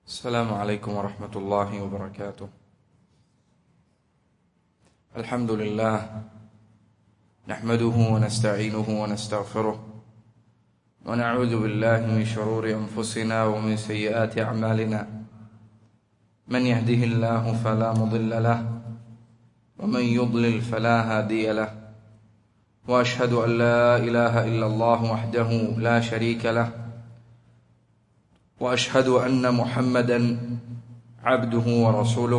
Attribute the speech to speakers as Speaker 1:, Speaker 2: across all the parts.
Speaker 1: السلام عليكم ورحمة الله وبركاته الحمد لله نحمده ونستعينه ونستغفره ونعوذ بالله من شرور أنفسنا ومن سيئات أعمالنا من يهده الله فلا مضل له ومن يضلل فلا هادي له وأشهد أن لا إله إلا الله وحده لا شريك له واشهد ان محمدا عبده ورسوله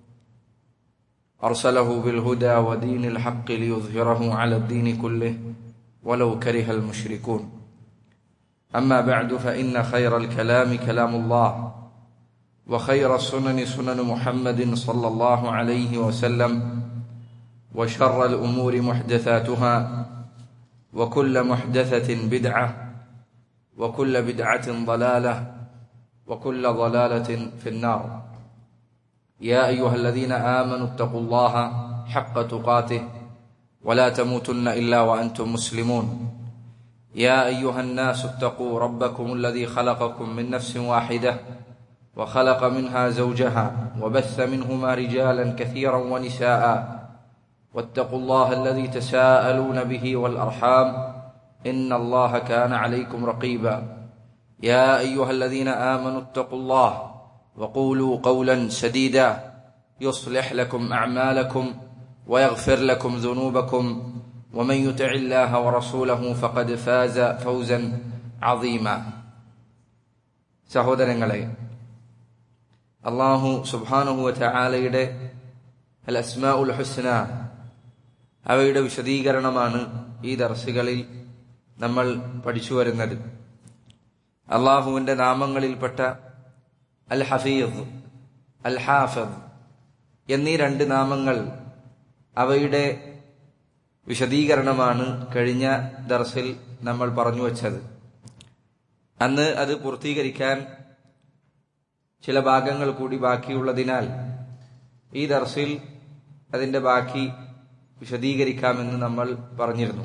Speaker 1: ارسله بالهدى ودين الحق ليظهره على الدين كله ولو كره المشركون اما بعد فان خير الكلام كلام الله وخير السنن سنن محمد صلى الله عليه وسلم وشر الامور محدثاتها وكل محدثه بدعه وكل بدعه ضلاله وكل ضلالة في النار يا أيها الذين آمنوا اتقوا الله حق تقاته ولا تموتن إلا وأنتم مسلمون يا أيها الناس اتقوا ربكم الذي خلقكم من نفس واحدة وخلق منها زوجها وبث منهما رجالا كثيرا ونساء واتقوا الله الذي تساءلون به والأرحام إن الله كان عليكم رقيبا يا ايها الذين امنوا اتقوا الله وقولوا قولا سديدا يصلح لكم اعمالكم ويغفر لكم ذنوبكم ومن يطع الله ورسوله فقد فاز فوزا عظيما സഹോദരങ്ങളെ അള്ളാഹു സുബാനുഹുവ ചാലയുടെ അൽ അസ്മാ ഉൽ ഹുസ്ന അവയുടെ വിശദീകരണമാണ് ഈ ദർസുകളിൽ നമ്മൾ പഠിച്ചു വരുന്നത് അള്ളാഹുവിന്റെ നാമങ്ങളിൽപ്പെട്ട അൽ ഹഫീദ് അൽ ഹാഫിദ് എന്നീ രണ്ട് നാമങ്ങൾ അവയുടെ വിശദീകരണമാണ് കഴിഞ്ഞ ദർസിൽ നമ്മൾ പറഞ്ഞു വച്ചത് അന്ന് അത് പൂർത്തീകരിക്കാൻ ചില ഭാഗങ്ങൾ കൂടി ബാക്കിയുള്ളതിനാൽ ഈ ദർസിൽ അതിന്റെ ബാക്കി വിശദീകരിക്കാമെന്ന് നമ്മൾ പറഞ്ഞിരുന്നു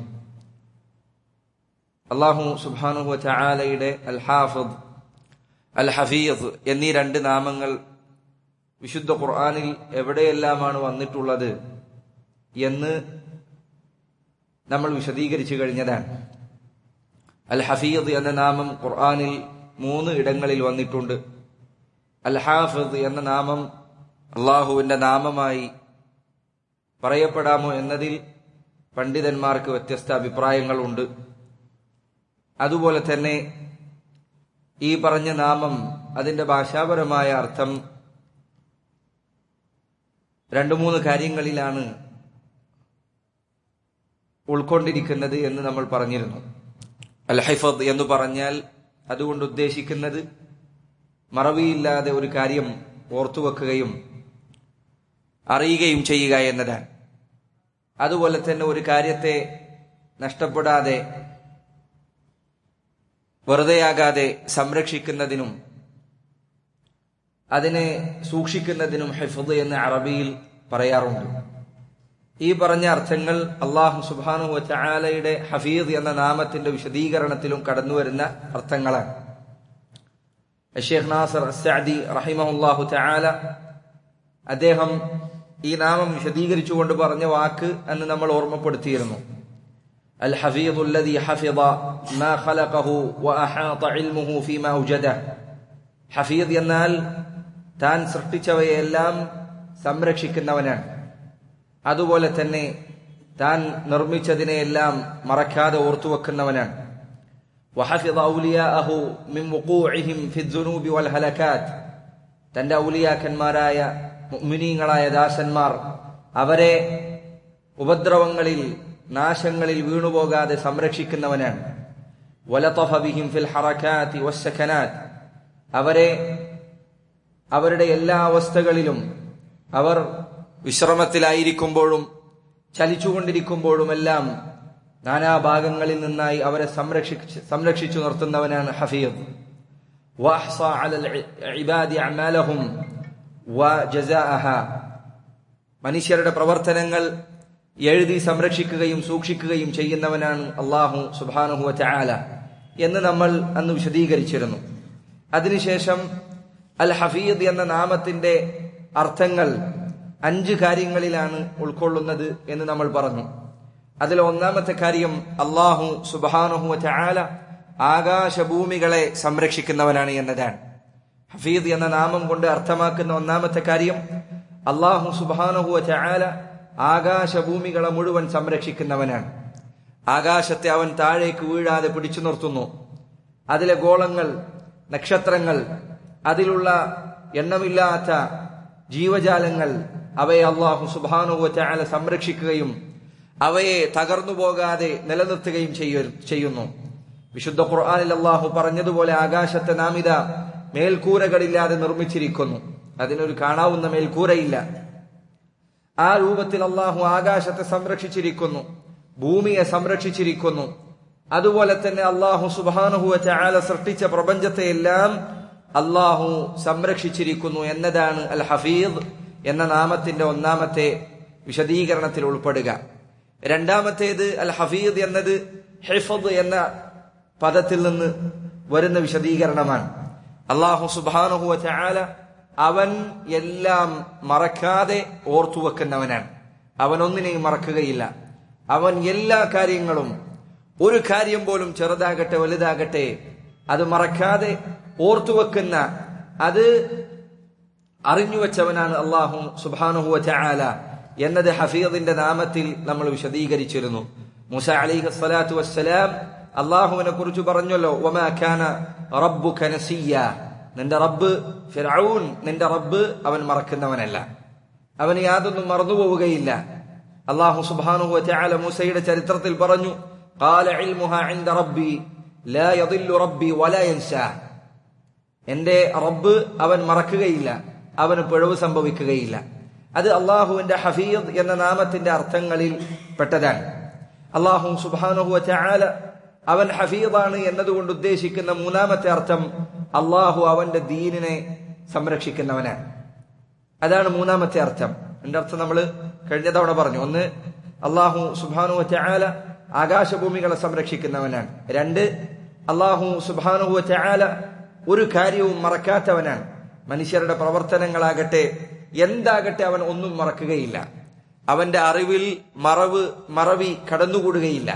Speaker 1: അള്ളാഹു സുബാനുഹു ചാലയുടെ അൽ ഹാഫിദ് അൽ ഹഫീദ് എന്നീ രണ്ട് നാമങ്ങൾ വിശുദ്ധ ഖുർആാനിൽ എവിടെയെല്ലാമാണ് വന്നിട്ടുള്ളത് എന്ന് നമ്മൾ വിശദീകരിച്ചു കഴിഞ്ഞതാണ് അൽ ഹഫീദ് എന്ന നാമം ഖുർആാനിൽ മൂന്ന് ഇടങ്ങളിൽ വന്നിട്ടുണ്ട് അൽ ഹാഫിദ് എന്ന നാമം അള്ളാഹുവിന്റെ നാമമായി പറയപ്പെടാമോ എന്നതിൽ പണ്ഡിതന്മാർക്ക് വ്യത്യസ്ത അഭിപ്രായങ്ങളുണ്ട് അതുപോലെ തന്നെ ഈ പറഞ്ഞ നാമം അതിന്റെ ഭാഷാപരമായ അർത്ഥം രണ്ടു മൂന്ന് കാര്യങ്ങളിലാണ് ഉൾക്കൊണ്ടിരിക്കുന്നത് എന്ന് നമ്മൾ പറഞ്ഞിരുന്നു അൽ ഹൈഫദ് എന്ന് പറഞ്ഞാൽ അതുകൊണ്ട് ഉദ്ദേശിക്കുന്നത് മറവിയില്ലാതെ ഒരു കാര്യം ഓർത്തുവെക്കുകയും അറിയുകയും ചെയ്യുക എന്നതാണ് അതുപോലെ തന്നെ ഒരു കാര്യത്തെ നഷ്ടപ്പെടാതെ വെറുതെയാകാതെ സംരക്ഷിക്കുന്നതിനും അതിനെ സൂക്ഷിക്കുന്നതിനും ഹെഫദ് എന്ന് അറബിയിൽ പറയാറുണ്ട് ഈ പറഞ്ഞ അർത്ഥങ്ങൾ അള്ളാഹു സുബാനു ചാലയുടെ ഹഫീദ് എന്ന നാമത്തിന്റെ വിശദീകരണത്തിലും കടന്നുവരുന്ന അർത്ഥങ്ങളാണ് ഷെയ്ഖ് നാസർ അസാദി റഹിമഹുല്ലാഹു ചാല അദ്ദേഹം ഈ നാമം വിശദീകരിച്ചുകൊണ്ട് പറഞ്ഞ വാക്ക് എന്ന് നമ്മൾ ഓർമ്മപ്പെടുത്തിയിരുന്നു الحفيظ الذي حفظ ما خلقه وأحاط علمه فيما أوجده ഹഫീദ് എന്നാൽ താൻ സൃഷ്ടിച്ചവയെല്ലാം സംരക്ഷിക്കുന്നവനാണ് അതുപോലെ തന്നെ താൻ നിർമ്മിച്ചതിനെയെല്ലാം മറക്കാതെ ഓർത്തുവെക്കുന്നവനാണ് وحفظ أولياءه من وقوعهم في الذنوب والهلكات തന്റെ ഔലിയാക്കന്മാരായ മുഅ്മിനീങ്ങളായ ദാസന്മാർ അവരെ ഉപദ്രവങ്ങളിൽ നാശങ്ങളിൽ വീണുപോകാതെ സംരക്ഷിക്കുന്നവനാണ് വലതഫബിഹിം ഫിൽ ഹറക്കാത്തി വസ്സഖനാത്ത് അവരെ അവരുടെ എല്ലാ അവസ്ഥകളിലും അവർ വിശ്രമത്തിലായിരിക്കുമ്പോഴും ചലിച്ചുകൊണ്ടിരിക്കുമ്പോഴുമെല്ലാം നാനാഭാഗങ്ങളിൽ നിന്നായി അവരെ സംരക്ഷിച്ച് സംരക്ഷിച്ചു നിർത്തുന്നവനാണ് ഹഫീദ് واحصى على العباد اعمالهم وجزاءها മനുഷ്യരുടെ പ്രവർത്തനങ്ങൾ എഴുതി സംരക്ഷിക്കുകയും സൂക്ഷിക്കുകയും ചെയ്യുന്നവനാണ് അള്ളാഹു സുബാനുഹുവ ചാല എന്ന് നമ്മൾ അന്ന് വിശദീകരിച്ചിരുന്നു അതിനുശേഷം അൽ ഹഫീദ് എന്ന നാമത്തിന്റെ അർത്ഥങ്ങൾ അഞ്ച് കാര്യങ്ങളിലാണ് ഉൾക്കൊള്ളുന്നത് എന്ന് നമ്മൾ പറഞ്ഞു അതിൽ ഒന്നാമത്തെ കാര്യം അള്ളാഹു സുബാനഹു ചാല ആകാശഭൂമികളെ സംരക്ഷിക്കുന്നവനാണ് എന്നതാണ് ഹഫീദ് എന്ന നാമം കൊണ്ട് അർത്ഥമാക്കുന്ന ഒന്നാമത്തെ കാര്യം അള്ളാഹു സുബാനഹു ചാല ആകാശഭൂമികളെ മുഴുവൻ സംരക്ഷിക്കുന്നവനാണ് ആകാശത്തെ അവൻ താഴേക്ക് വീഴാതെ പിടിച്ചു നിർത്തുന്നു അതിലെ ഗോളങ്ങൾ നക്ഷത്രങ്ങൾ അതിലുള്ള എണ്ണമില്ലാത്ത ജീവജാലങ്ങൾ അവയെ അള്ളാഹു സുബാനുവ ചാല സംരക്ഷിക്കുകയും അവയെ തകർന്നു പോകാതെ നിലനിർത്തുകയും ചെയ്യുന്നു വിശുദ്ധ ഖുർആാനിൽ അള്ളാഹു പറഞ്ഞതുപോലെ ആകാശത്തെ നാം ഇതാ മേൽക്കൂരകളില്ലാതെ നിർമ്മിച്ചിരിക്കുന്നു അതിനൊരു കാണാവുന്ന മേൽക്കൂരയില്ല ആ രൂപത്തിൽ അള്ളാഹു ആകാശത്തെ സംരക്ഷിച്ചിരിക്കുന്നു ഭൂമിയെ സംരക്ഷിച്ചിരിക്കുന്നു അതുപോലെ തന്നെ അള്ളാഹു സുബാനുഹുവ ചാല സൃഷ്ടിച്ച പ്രപഞ്ചത്തെ എല്ലാം അള്ളാഹു സംരക്ഷിച്ചിരിക്കുന്നു എന്നതാണ് അൽ ഹഫീദ് എന്ന നാമത്തിന്റെ ഒന്നാമത്തെ വിശദീകരണത്തിൽ ഉൾപ്പെടുക രണ്ടാമത്തേത് അൽ ഹഫീദ് എന്നത് ഹെഫദ് എന്ന പദത്തിൽ നിന്ന് വരുന്ന വിശദീകരണമാണ് അള്ളാഹു സുബാനുഹുവ ചാല അവൻ എല്ലാം മറക്കാതെ ഓർത്തുവെക്കുന്നവനാണ് അവൻ ഒന്നിനെയും മറക്കുകയില്ല അവൻ എല്ലാ കാര്യങ്ങളും ഒരു കാര്യം പോലും ചെറുതാകട്ടെ വലുതാകട്ടെ അത് മറക്കാതെ ഓർത്തുവെക്കുന്ന അത് അറിഞ്ഞുവെച്ചവനാണ് അള്ളാഹു സുബാനുഹുവ ചാല എന്നത് ഹഫീദിന്റെ നാമത്തിൽ നമ്മൾ വിശദീകരിച്ചിരുന്നു മുസ അലിഹ് സ്വലാത്തു വസ്സലാം അള്ളാഹുവിനെ കുറിച്ച് പറഞ്ഞല്ലോ ഒമാഖാന റബ്ബു ഖനസിയ നിന്റെ റബ്ബ് ഫിറൌൻ നിന്റെ റബ്ബ് അവൻ മറക്കുന്നവനല്ല അവന് യാതൊന്നും മറന്നുപോവുകയില്ല അള്ളാഹു സുബാനുഹു ചാല മൂസയുടെ ചരിത്രത്തിൽ പറഞ്ഞു قال علمها عند ربي لا يضل ربي ولا ينسى എന്റെ റബ്ബ് അവൻ മറക്കുകയില്ല അവന് പിഴവ് സംഭവിക്കുകയില്ല അത് അള്ളാഹുവിന്റെ ഹഫീദ് എന്ന നാമത്തിന്റെ അർത്ഥങ്ങളിൽ പെട്ടതാണ് അള്ളാഹു സുബാനുഹു ചാല അവൻ ഹഫീദാണ് എന്നതുകൊണ്ട് ഉദ്ദേശിക്കുന്ന മൂന്നാമത്തെ അർത്ഥം അള്ളാഹു അവന്റെ ദീനിനെ സംരക്ഷിക്കുന്നവനാണ് അതാണ് മൂന്നാമത്തെ അർത്ഥം എന്റെ അർത്ഥം നമ്മൾ കഴിഞ്ഞ തവണ പറഞ്ഞു ഒന്ന് അള്ളാഹു സുബാനു ചാല ആകാശഭൂമികളെ സംരക്ഷിക്കുന്നവനാണ് രണ്ട് അള്ളാഹു സുബാനു ചാല ഒരു കാര്യവും മറക്കാത്തവനാണ് മനുഷ്യരുടെ പ്രവർത്തനങ്ങളാകട്ടെ എന്താകട്ടെ അവൻ ഒന്നും മറക്കുകയില്ല അവന്റെ അറിവിൽ മറവ് മറവി കടന്നുകൂടുകയില്ല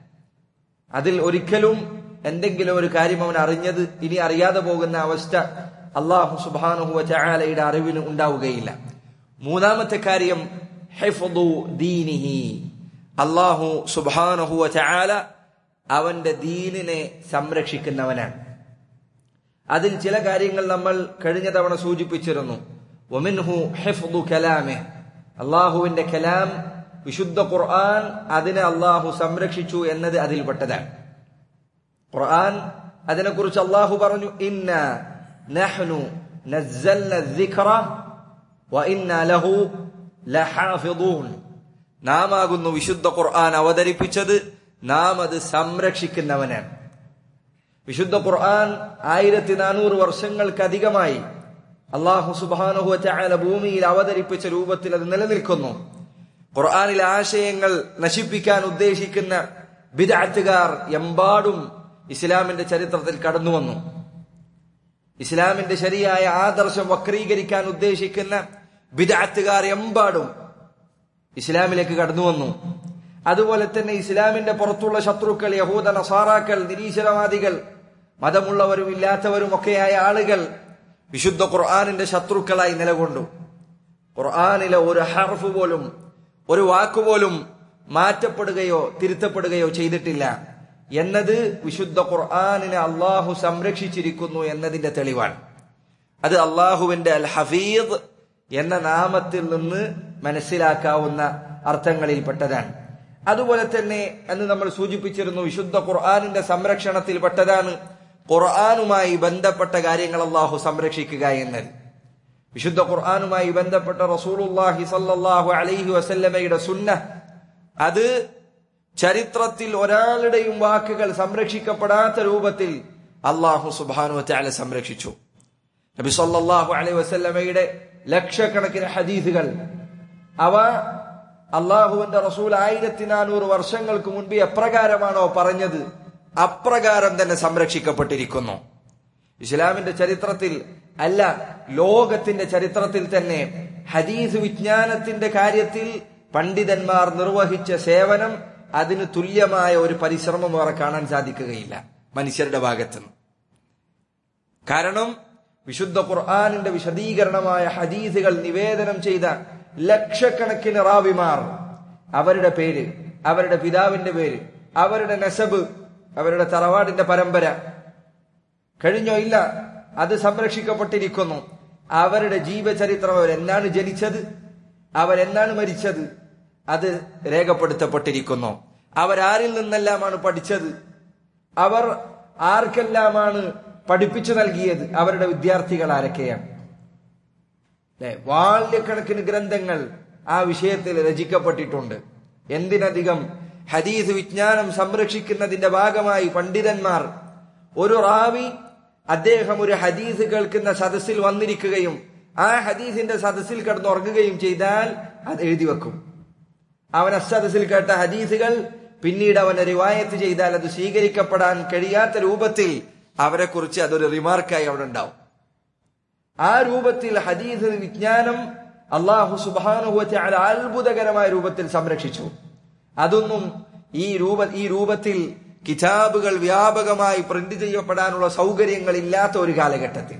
Speaker 1: അതിൽ ഒരിക്കലും എന്തെങ്കിലും ഒരു കാര്യം അവൻ അറിഞ്ഞത് ഇനി അറിയാതെ പോകുന്ന അവസ്ഥ അള്ളാഹു സുബാനുഹുവ ചായാലയുടെ അറിവിന് ഉണ്ടാവുകയില്ല മൂന്നാമത്തെ കാര്യം ദീനിഹി അള്ളാഹു സുബാനുഹുവ ചായാല അവന്റെ ദീനിനെ സംരക്ഷിക്കുന്നവനാണ് അതിൽ ചില കാര്യങ്ങൾ നമ്മൾ കഴിഞ്ഞ തവണ സൂചിപ്പിച്ചിരുന്നു ഒമിൻഹു ഹെഫ്ദു കലാമെ അള്ളാഹുവിന്റെ കലാം വിശുദ്ധ ഖുർആൻ അതിനെ അള്ളാഹു സംരക്ഷിച്ചു എന്നത് അതിൽപ്പെട്ടതാണ് ഖുർആൻ അതിനെക്കുറിച്ച് അള്ളാഹു പറഞ്ഞു ഇന്ന നഹ്നു നസ്സൽന الذിക്റ വഇന്ന ലഹു ലഹാഫിദൂൻ നാം ആകുന്നു വിശുദ്ധ ഖുർആൻ അവതരിപ്പിച്ചത് നാം അത് സംരക്ഷിക്കുന്നവനാണ് വിശുദ്ധ ഖുർആൻ ആയിരത്തി നാനൂറ് വർഷങ്ങൾക്കധികമായി അള്ളാഹു സുബാനുഹു ചായാല ഭൂമിയിൽ അവതരിപ്പിച്ച രൂപത്തിൽ അത് നിലനിൽക്കുന്നു ഖുർആാനിലെ ആശയങ്ങൾ നശിപ്പിക്കാൻ ഉദ്ദേശിക്കുന്ന ബിദാറ്റുകാർ എമ്പാടും ഇസ്ലാമിന്റെ ചരിത്രത്തിൽ കടന്നു വന്നു ഇസ്ലാമിന്റെ ശരിയായ ആദർശം വക്രീകരിക്കാൻ ഉദ്ദേശിക്കുന്ന ബിദാറ്റുകാർ എമ്പാടും ഇസ്ലാമിലേക്ക് കടന്നു വന്നു അതുപോലെ തന്നെ ഇസ്ലാമിന്റെ പുറത്തുള്ള ശത്രുക്കൾ യഹൂദ നസാറാക്കൾ നിരീശ്വരവാദികൾ മതമുള്ളവരും ഇല്ലാത്തവരും ഒക്കെയായ ആളുകൾ വിശുദ്ധ ഖുർആാനിന്റെ ശത്രുക്കളായി നിലകൊണ്ടു ഖുർആാനിലെ ഒരു ഹർഫ് പോലും ഒരു വാക്കുപോലും മാറ്റപ്പെടുകയോ തിരുത്തപ്പെടുകയോ ചെയ്തിട്ടില്ല എന്നത് വിശുദ്ധ ഖുർആാനിനെ അള്ളാഹു സംരക്ഷിച്ചിരിക്കുന്നു എന്നതിന്റെ തെളിവാണ് അത് അള്ളാഹുവിന്റെ അൽ ഹഫീദ് എന്ന നാമത്തിൽ നിന്ന് മനസ്സിലാക്കാവുന്ന അർത്ഥങ്ങളിൽപ്പെട്ടതാണ് അതുപോലെ തന്നെ എന്ന് നമ്മൾ സൂചിപ്പിച്ചിരുന്നു വിശുദ്ധ ഖുർആാനിന്റെ സംരക്ഷണത്തിൽപ്പെട്ടതാണ് ഖുർആാനുമായി ബന്ധപ്പെട്ട കാര്യങ്ങൾ അള്ളാഹു സംരക്ഷിക്കുക എന്നത് വിശുദ്ധ ഖുർആാനുമായി ബന്ധപ്പെട്ട റസൂലുല്ലാഹി സല്ലാഹു അലൈഹി വസല്ലമയുടെ സുന്ന അത് ചരിത്രത്തിൽ ഒരാളുടെയും വാക്കുകൾ സംരക്ഷിക്കപ്പെടാത്ത രൂപത്തിൽ അള്ളാഹു സുബാനു ചാല സംരക്ഷിച്ചു നബി സല്ലാഹു അലൈഹി വസല്ലമയുടെ ലക്ഷക്കണക്കിന് ഹദീസുകൾ അവ അള്ളാഹുവിന്റെ റസൂൽ ആയിരത്തി നാനൂറ് വർഷങ്ങൾക്ക് മുൻപ് എപ്രകാരമാണോ പറഞ്ഞത് അപ്രകാരം തന്നെ സംരക്ഷിക്കപ്പെട്ടിരിക്കുന്നു ഇസ്ലാമിന്റെ ചരിത്രത്തിൽ അല്ല ലോകത്തിന്റെ ചരിത്രത്തിൽ തന്നെ ഹദീസ് വിജ്ഞാനത്തിന്റെ കാര്യത്തിൽ പണ്ഡിതന്മാർ നിർവഹിച്ച സേവനം അതിന് തുല്യമായ ഒരു പരിശ്രമം വേറെ കാണാൻ സാധിക്കുകയില്ല മനുഷ്യരുടെ ഭാഗത്തുനിന്ന് കാരണം വിശുദ്ധ ഖുർആാനിന്റെ വിശദീകരണമായ ഹദീസുകൾ നിവേദനം ചെയ്ത ലക്ഷക്കണക്കിന് റാവിമാർ അവരുടെ പേര് അവരുടെ പിതാവിന്റെ പേര് അവരുടെ നസബ് അവരുടെ തറവാടിന്റെ പരമ്പര കഴിഞ്ഞോ ഇല്ല അത് സംരക്ഷിക്കപ്പെട്ടിരിക്കുന്നു അവരുടെ ജീവചരിത്രം അവരെന്നാണ് ജനിച്ചത് അവരെന്നാണ് മരിച്ചത് അത് രേഖപ്പെടുത്തപ്പെട്ടിരിക്കുന്നു അവരാരിൽ നിന്നെല്ലാമാണ് പഠിച്ചത് അവർ ആർക്കെല്ലാമാണ് പഠിപ്പിച്ചു നൽകിയത് അവരുടെ വിദ്യാർത്ഥികൾ ആരൊക്കെയാണ് അല്ലെ വാല്യക്കണക്കിന് ഗ്രന്ഥങ്ങൾ ആ വിഷയത്തിൽ രചിക്കപ്പെട്ടിട്ടുണ്ട് എന്തിനധികം ഹദീസ് വിജ്ഞാനം സംരക്ഷിക്കുന്നതിന്റെ ഭാഗമായി പണ്ഡിതന്മാർ ഒരു റാവി അദ്ദേഹം ഒരു ഹദീസ് കേൾക്കുന്ന സദസ്സിൽ വന്നിരിക്കുകയും ആ ഹദീസിന്റെ സദസ്സിൽ കിടന്നുറങ്ങുകയും ചെയ്താൽ അത് എഴുതി വെക്കും അവൻ അസദസ്സിൽ കേട്ട ഹദീസുകൾ പിന്നീട് അവനെ റിവായത്ത് ചെയ്താൽ അത് സ്വീകരിക്കപ്പെടാൻ കഴിയാത്ത രൂപത്തിൽ അവരെ കുറിച്ച് അതൊരു റിമാർക്കായി അവിടെ ഉണ്ടാവും ആ രൂപത്തിൽ ഹദീസ് വിജ്ഞാനം അള്ളാഹു സുബാനുഹത്തെ അത്ഭുതകരമായ രൂപത്തിൽ സംരക്ഷിച്ചു അതൊന്നും ഈ രൂപ ഈ രൂപത്തിൽ കിതാബുകൾ വ്യാപകമായി പ്രിന്റ് ചെയ്യപ്പെടാനുള്ള സൗകര്യങ്ങൾ ഇല്ലാത്ത ഒരു കാലഘട്ടത്തിൽ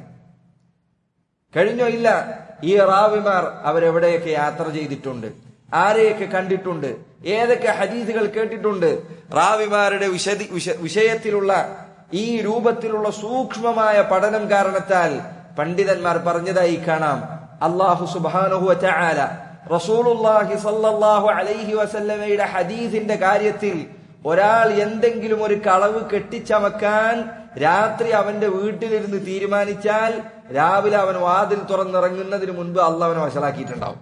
Speaker 1: കഴിഞ്ഞോ ഇല്ല ഈ റാവിമാർ അവരെവിടെയൊക്കെ യാത്ര ചെയ്തിട്ടുണ്ട് ആരെയൊക്കെ കണ്ടിട്ടുണ്ട് ഏതൊക്കെ ഹദീസുകൾ കേട്ടിട്ടുണ്ട് റാവിമാരുടെ വിശദി വിഷയത്തിലുള്ള ഈ രൂപത്തിലുള്ള സൂക്ഷ്മമായ പഠനം കാരണത്താൽ പണ്ഡിതന്മാർ പറഞ്ഞതായി കാണാം അള്ളാഹു സുബാനുഹു ചാല റസൂലുല്ലാഹി സല്ലല്ലാഹു അലൈഹി വസല്ലമയുടെ ഹദീസിന്റെ കാര്യത്തിൽ ഒരാൾ എന്തെങ്കിലും ഒരു കളവ് കെട്ടിച്ചമക്കാൻ രാത്രി അവന്റെ വീട്ടിലിരുന്ന് തീരുമാനിച്ചാൽ രാവിലെ അവൻ വാതിൽ തുറന്നിറങ്ങുന്നതിന് മുൻപ് അള്ളാഹ് അവനെ വഷളാക്കിയിട്ടുണ്ടാവും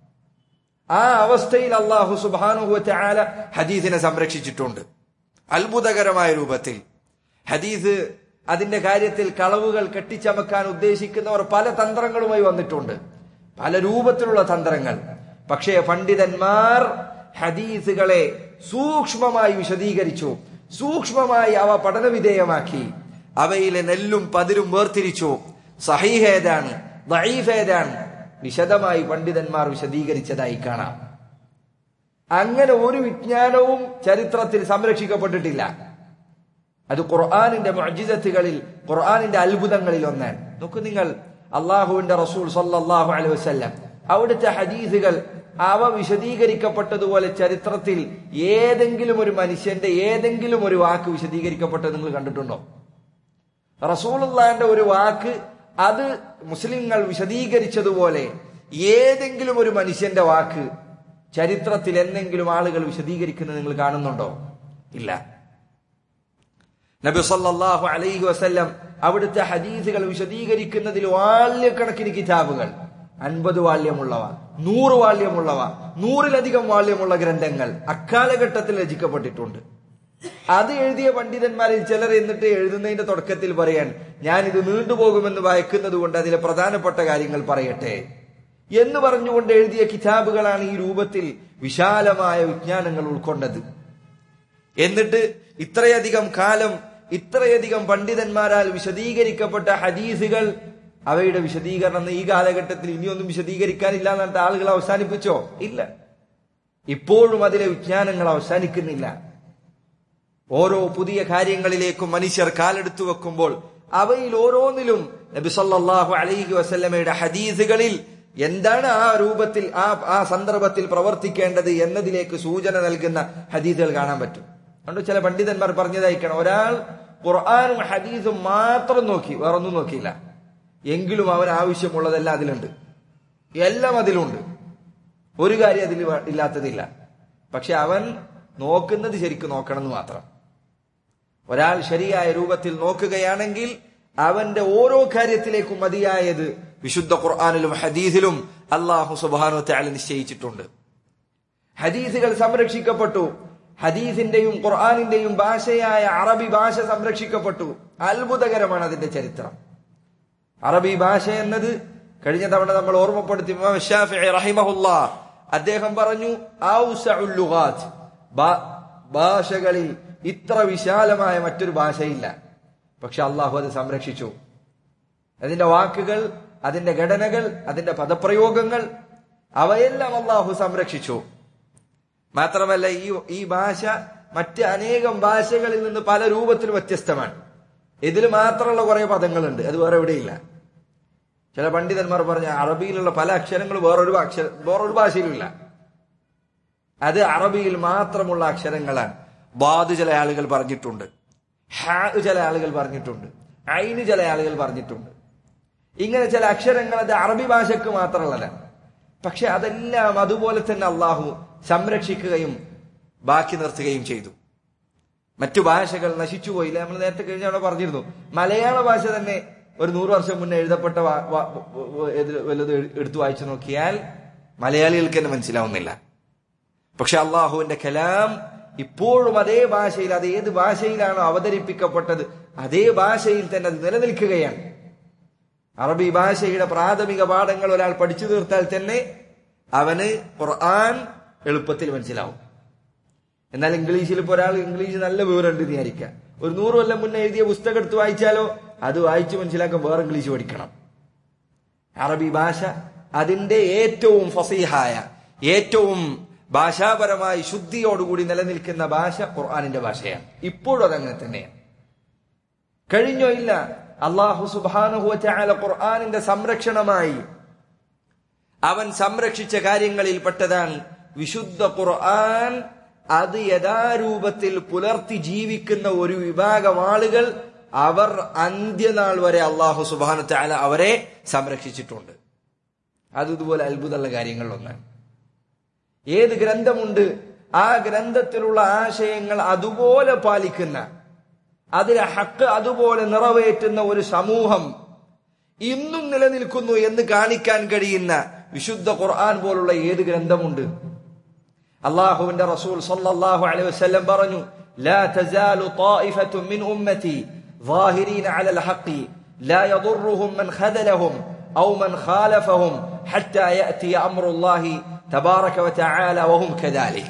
Speaker 1: ആ അവസ്ഥയിൽ അള്ളാഹു സുബാനുഹു ചാല ഹദീസിനെ സംരക്ഷിച്ചിട്ടുണ്ട് അത്ഭുതകരമായ രൂപത്തിൽ ഹദീസ് അതിന്റെ കാര്യത്തിൽ കളവുകൾ കെട്ടിച്ചമക്കാൻ ഉദ്ദേശിക്കുന്നവർ പല തന്ത്രങ്ങളുമായി വന്നിട്ടുണ്ട് പല രൂപത്തിലുള്ള തന്ത്രങ്ങൾ പക്ഷേ പണ്ഡിതന്മാർ ഹദീസുകളെ സൂക്ഷ്മമായി വിശദീകരിച്ചു സൂക്ഷ്മമായി അവ പഠനവിധേയമാക്കി അവയിലെ നെല്ലും പതിരും വേർതിരിച്ചു സഹീഹ് ഏതാണ് ദഈഫ് ഏതാണ് വിശദമായി പണ്ഡിതന്മാർ വിശദീകരിച്ചതായി കാണാം അങ്ങനെ ഒരു വിജ്ഞാനവും ചരിത്രത്തിൽ സംരക്ഷിക്കപ്പെട്ടിട്ടില്ല അത് ഖുർആാനിന്റെ മൊജിസത്തുകളിൽ ഖുർആാനിന്റെ അത്ഭുതങ്ങളിൽ ഒന്നാണ് നോക്കൂ നിങ്ങൾ അള്ളാഹുവിന്റെ റസൂൽ സല്ലാഹു അലൈഹി വസ്ല്ലാം അവിടുത്തെ ഹദീസുകൾ അവ വിശദീകരിക്കപ്പെട്ടതുപോലെ ചരിത്രത്തിൽ ഏതെങ്കിലും ഒരു മനുഷ്യന്റെ ഏതെങ്കിലും ഒരു വാക്ക് വിശദീകരിക്കപ്പെട്ടത് നിങ്ങൾ കണ്ടിട്ടുണ്ടോ റസൂലുള്ളാന്റെ ഒരു വാക്ക് അത് മുസ്ലിങ്ങൾ വിശദീകരിച്ചതുപോലെ ഏതെങ്കിലും ഒരു മനുഷ്യന്റെ വാക്ക് ചരിത്രത്തിൽ എന്തെങ്കിലും ആളുകൾ വിശദീകരിക്കുന്നത് നിങ്ങൾ കാണുന്നുണ്ടോ ഇല്ല നബി സല്ലല്ലാഹു അലൈഹി വസല്ലം അവിടുത്തെ ഹദീസുകൾ വിശദീകരിക്കുന്നതിൽ വാല്യക്കണക്കിന് കിതാബുകൾ അൻപത് വാല്യമുള്ളവ നൂറ് വാല്യമുള്ളവ നൂറിലധികം വാല്യമുള്ള ഗ്രന്ഥങ്ങൾ അക്കാലഘട്ടത്തിൽ രചിക്കപ്പെട്ടിട്ടുണ്ട് അത് എഴുതിയ പണ്ഡിതന്മാരിൽ ചിലർ എന്നിട്ട് എഴുതുന്നതിന്റെ തുടക്കത്തിൽ പറയാൻ ഞാൻ ഇത് നീണ്ടുപോകുമെന്ന് ഭയക്കുന്നത് കൊണ്ട് അതിലെ പ്രധാനപ്പെട്ട കാര്യങ്ങൾ പറയട്ടെ എന്ന് പറഞ്ഞുകൊണ്ട് എഴുതിയ കിതാബുകളാണ് ഈ രൂപത്തിൽ വിശാലമായ വിജ്ഞാനങ്ങൾ ഉൾക്കൊണ്ടത് എന്നിട്ട് ഇത്രയധികം കാലം ഇത്രയധികം പണ്ഡിതന്മാരാൽ വിശദീകരിക്കപ്പെട്ട ഹദീസുകൾ അവയുടെ വിശദീകരണം ഈ കാലഘട്ടത്തിൽ ഇനിയൊന്നും വിശദീകരിക്കാനില്ല എന്നിട്ട് ആളുകൾ അവസാനിപ്പിച്ചോ ഇല്ല ഇപ്പോഴും അതിലെ വിജ്ഞാനങ്ങൾ അവസാനിക്കുന്നില്ല ഓരോ പുതിയ കാര്യങ്ങളിലേക്കും മനുഷ്യർ കാലെടുത്തു വെക്കുമ്പോൾ അവയിൽ ഓരോന്നിലും നബി സല്ലല്ലാഹു അലൈഹി വസല്ലമയുടെ ഹദീസുകളിൽ എന്താണ് ആ രൂപത്തിൽ ആ ആ സന്ദർഭത്തിൽ പ്രവർത്തിക്കേണ്ടത് എന്നതിലേക്ക് സൂചന നൽകുന്ന ഹദീസുകൾ കാണാൻ പറ്റും അതുകൊണ്ട് ചില പണ്ഡിതന്മാർ പറഞ്ഞതായിക്കണം ഒരാൾ ഖുർആാനും ഹദീസും മാത്രം നോക്കി വേറൊന്നും നോക്കിയില്ല എങ്കിലും അവൻ ആവശ്യമുള്ളതെല്ലാം അതിലുണ്ട് എല്ലാം അതിലുണ്ട് ഒരു കാര്യം അതിൽ ഇല്ലാത്തതില്ല പക്ഷെ അവൻ നോക്കുന്നത് ശരിക്കും നോക്കണം എന്ന് മാത്രം ഒരാൾ ശരിയായ രൂപത്തിൽ നോക്കുകയാണെങ്കിൽ അവന്റെ ഓരോ കാര്യത്തിലേക്കും മതിയായത് വിശുദ്ധ ഖുർആാനിലും ഹദീസിലും അള്ളാഹു സുബാനു താല നിശ്ചയിച്ചിട്ടുണ്ട് ഹദീസുകൾ സംരക്ഷിക്കപ്പെട്ടു ഹദീസിന്റെയും ഖുർആാനിന്റെയും ഭാഷയായ അറബി ഭാഷ സംരക്ഷിക്കപ്പെട്ടു അത്ഭുതകരമാണ് അതിന്റെ ചരിത്രം അറബി ഭാഷ എന്നത് കഴിഞ്ഞ തവണ നമ്മൾ ഓർമ്മപ്പെടുത്തി റഹിമഹുല്ല അദ്ദേഹം പറഞ്ഞു ഭാഷകളിൽ ഇത്ര വിശാലമായ മറ്റൊരു ഭാഷയില്ല പക്ഷെ അള്ളാഹു അത് സംരക്ഷിച്ചു അതിന്റെ വാക്കുകൾ അതിന്റെ ഘടനകൾ അതിന്റെ പദപ്രയോഗങ്ങൾ അവയെല്ലാം അള്ളാഹു സംരക്ഷിച്ചു മാത്രമല്ല ഈ ഈ ഭാഷ മറ്റ് അനേകം ഭാഷകളിൽ നിന്ന് പല രൂപത്തിൽ വ്യത്യസ്തമാണ് ഇതിൽ മാത്രമുള്ള കുറെ പദങ്ങളുണ്ട് അത് വേറെ എവിടെയില്ല ചില പണ്ഡിതന്മാർ പറഞ്ഞ അറബിയിലുള്ള പല അക്ഷരങ്ങൾ വേറൊരു അക്ഷര വേറൊരു ഭാഷയിലില്ല അത് അറബിയിൽ മാത്രമുള്ള അക്ഷരങ്ങളാണ് ബാദ് ചില ആളുകൾ പറഞ്ഞിട്ടുണ്ട് ഹാ ചില ആളുകൾ പറഞ്ഞിട്ടുണ്ട് ഐന് ചില ആളുകൾ പറഞ്ഞിട്ടുണ്ട് ഇങ്ങനെ ചില അക്ഷരങ്ങൾ അത് അറബി ഭാഷയ്ക്ക് മാത്രമുള്ളതാണ് പക്ഷെ അതെല്ലാം അതുപോലെ തന്നെ അള്ളാഹു സംരക്ഷിക്കുകയും ബാക്കി നിർത്തുകയും ചെയ്തു മറ്റു ഭാഷകൾ നശിച്ചുപോയില്ല നമ്മൾ നേരത്തെ കഴിഞ്ഞ അവിടെ പറഞ്ഞിരുന്നു മലയാള ഭാഷ തന്നെ ഒരു നൂറ് വർഷം മുന്നേ എഴുതപ്പെട്ട വാ- വാ- ഏത് വല്ലതും എടുത്തു വായിച്ചു നോക്കിയാൽ മലയാളികൾക്ക് തന്നെ മനസ്സിലാവുന്നില്ല പക്ഷെ അള്ളാഹുവിന്റെ കലാം ഇപ്പോഴും അതേ ഭാഷയിൽ അത് ഏത് ഭാഷയിലാണോ അവതരിപ്പിക്കപ്പെട്ടത് അതേ ഭാഷയിൽ തന്നെ അത് നിലനിൽക്കുകയാണ് അറബി ഭാഷയുടെ പ്രാഥമിക പാഠങ്ങൾ ഒരാൾ പഠിച്ചു തീർത്താൽ തന്നെ അവന് ഖുർആൻ എളുപ്പത്തിൽ മനസ്സിലാവും എന്നാൽ ഇംഗ്ലീഷിൽ ഇപ്പോൾ ഒരാൾ ഇംഗ്ലീഷ് നല്ല വിവരമുണ്ട് വിചാരിക്കുക ഒരു നൂറ് കൊല്ലം മുന്നേ എഴുതിയ പുസ്തകം എടുത്ത് വായിച്ചാലോ അത് വായിച്ച് മനസ്സിലാക്കാൻ വേറെ ഇംഗ്ലീഷ് പഠിക്കണം അറബി ഭാഷ അതിന്റെ ഏറ്റവും ഫസീഹായ ഏറ്റവും ഭാഷാപരമായി ശുദ്ധിയോടുകൂടി നിലനിൽക്കുന്ന ഭാഷ ഖുർആാനിന്റെ ഭാഷയാണ് ഇപ്പോഴും അതങ്ങനെ തന്നെയാണ് കഴിഞ്ഞോ ഇല്ല അള്ളാഹു സുബാനുഹുല ഖുർആാനിന്റെ സംരക്ഷണമായി അവൻ സംരക്ഷിച്ച കാര്യങ്ങളിൽ പെട്ടതാണ് വിശുദ്ധ ഖുർആൻ അത് യഥാരൂപത്തിൽ പുലർത്തി ജീവിക്കുന്ന ഒരു വിഭാഗം ആളുകൾ അവർ അന്ത്യനാൾ വരെ അള്ളാഹു സുബാനു ചാല അവരെ സംരക്ഷിച്ചിട്ടുണ്ട് അത് ഇതുപോലെ അത്ഭുതമുള്ള കാര്യങ്ങളിലൊന്നാണ് ഏത് ഗ്രന്ഥമുണ്ട് ആ ഗ്രന്ഥത്തിലുള്ള ആശയങ്ങൾ അതുപോലെ പാലിക്കുന്ന അതിലെ ഹക്ക് അതുപോലെ നിറവേറ്റുന്ന ഒരു സമൂഹം ഇന്നും നിലനിൽക്കുന്നു എന്ന് കാണിക്കാൻ കഴിയുന്ന വിശുദ്ധ ഖുർആൻ പോലുള്ള ഏത് ഗ്രന്ഥമുണ്ട് അള്ളാഹുവിന്റെ റസൂൽ സല്ലല്ലാഹു അലൈഹി വസല്ലം പറഞ്ഞു لا تزال طائفة من أمتي ظاهرين على الحق لا يضرهم من خذلهم أو من خالفهم حتى يأتي أمر الله تبارك وتعالى وهم كذلك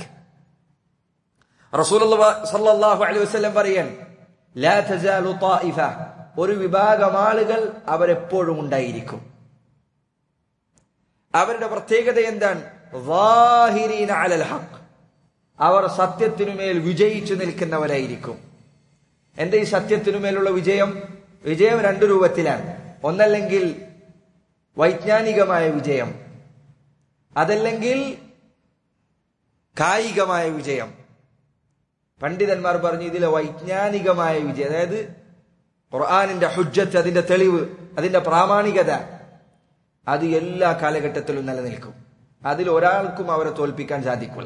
Speaker 1: رسول الله صلى الله عليه وسلم പറയൻ لا تزال طائفة ഒരു വിഭാഗം ആളുകൾ അവരെപ്പോഴും ഉണ്ടായിരിക്കും അവരുടെ പ്രത്യേകത എന്താണ് ظاهرين على الحق അവർ സത്യത്തിനുമേൽ വിജയിച്ചു നിൽക്കുന്നവരായിരിക്കും എന്റെ ഈ സത്യത്തിനുമേലുള്ള വിജയം വിജയം രണ്ടു രൂപത്തിലാണ് ഒന്നല്ലെങ്കിൽ വൈജ്ഞാനികമായ വിജയം അതല്ലെങ്കിൽ കായികമായ വിജയം പണ്ഡിതന്മാർ പറഞ്ഞു ഇതിലെ വൈജ്ഞാനികമായ വിജയം അതായത് ഖുർആാനിന്റെ ഹുജ്ജത്ത് അതിന്റെ തെളിവ് അതിന്റെ പ്രാമാണികത അത് എല്ലാ കാലഘട്ടത്തിലും നിലനിൽക്കും അതിൽ ഒരാൾക്കും അവരെ തോൽപ്പിക്കാൻ സാധിക്കില്ല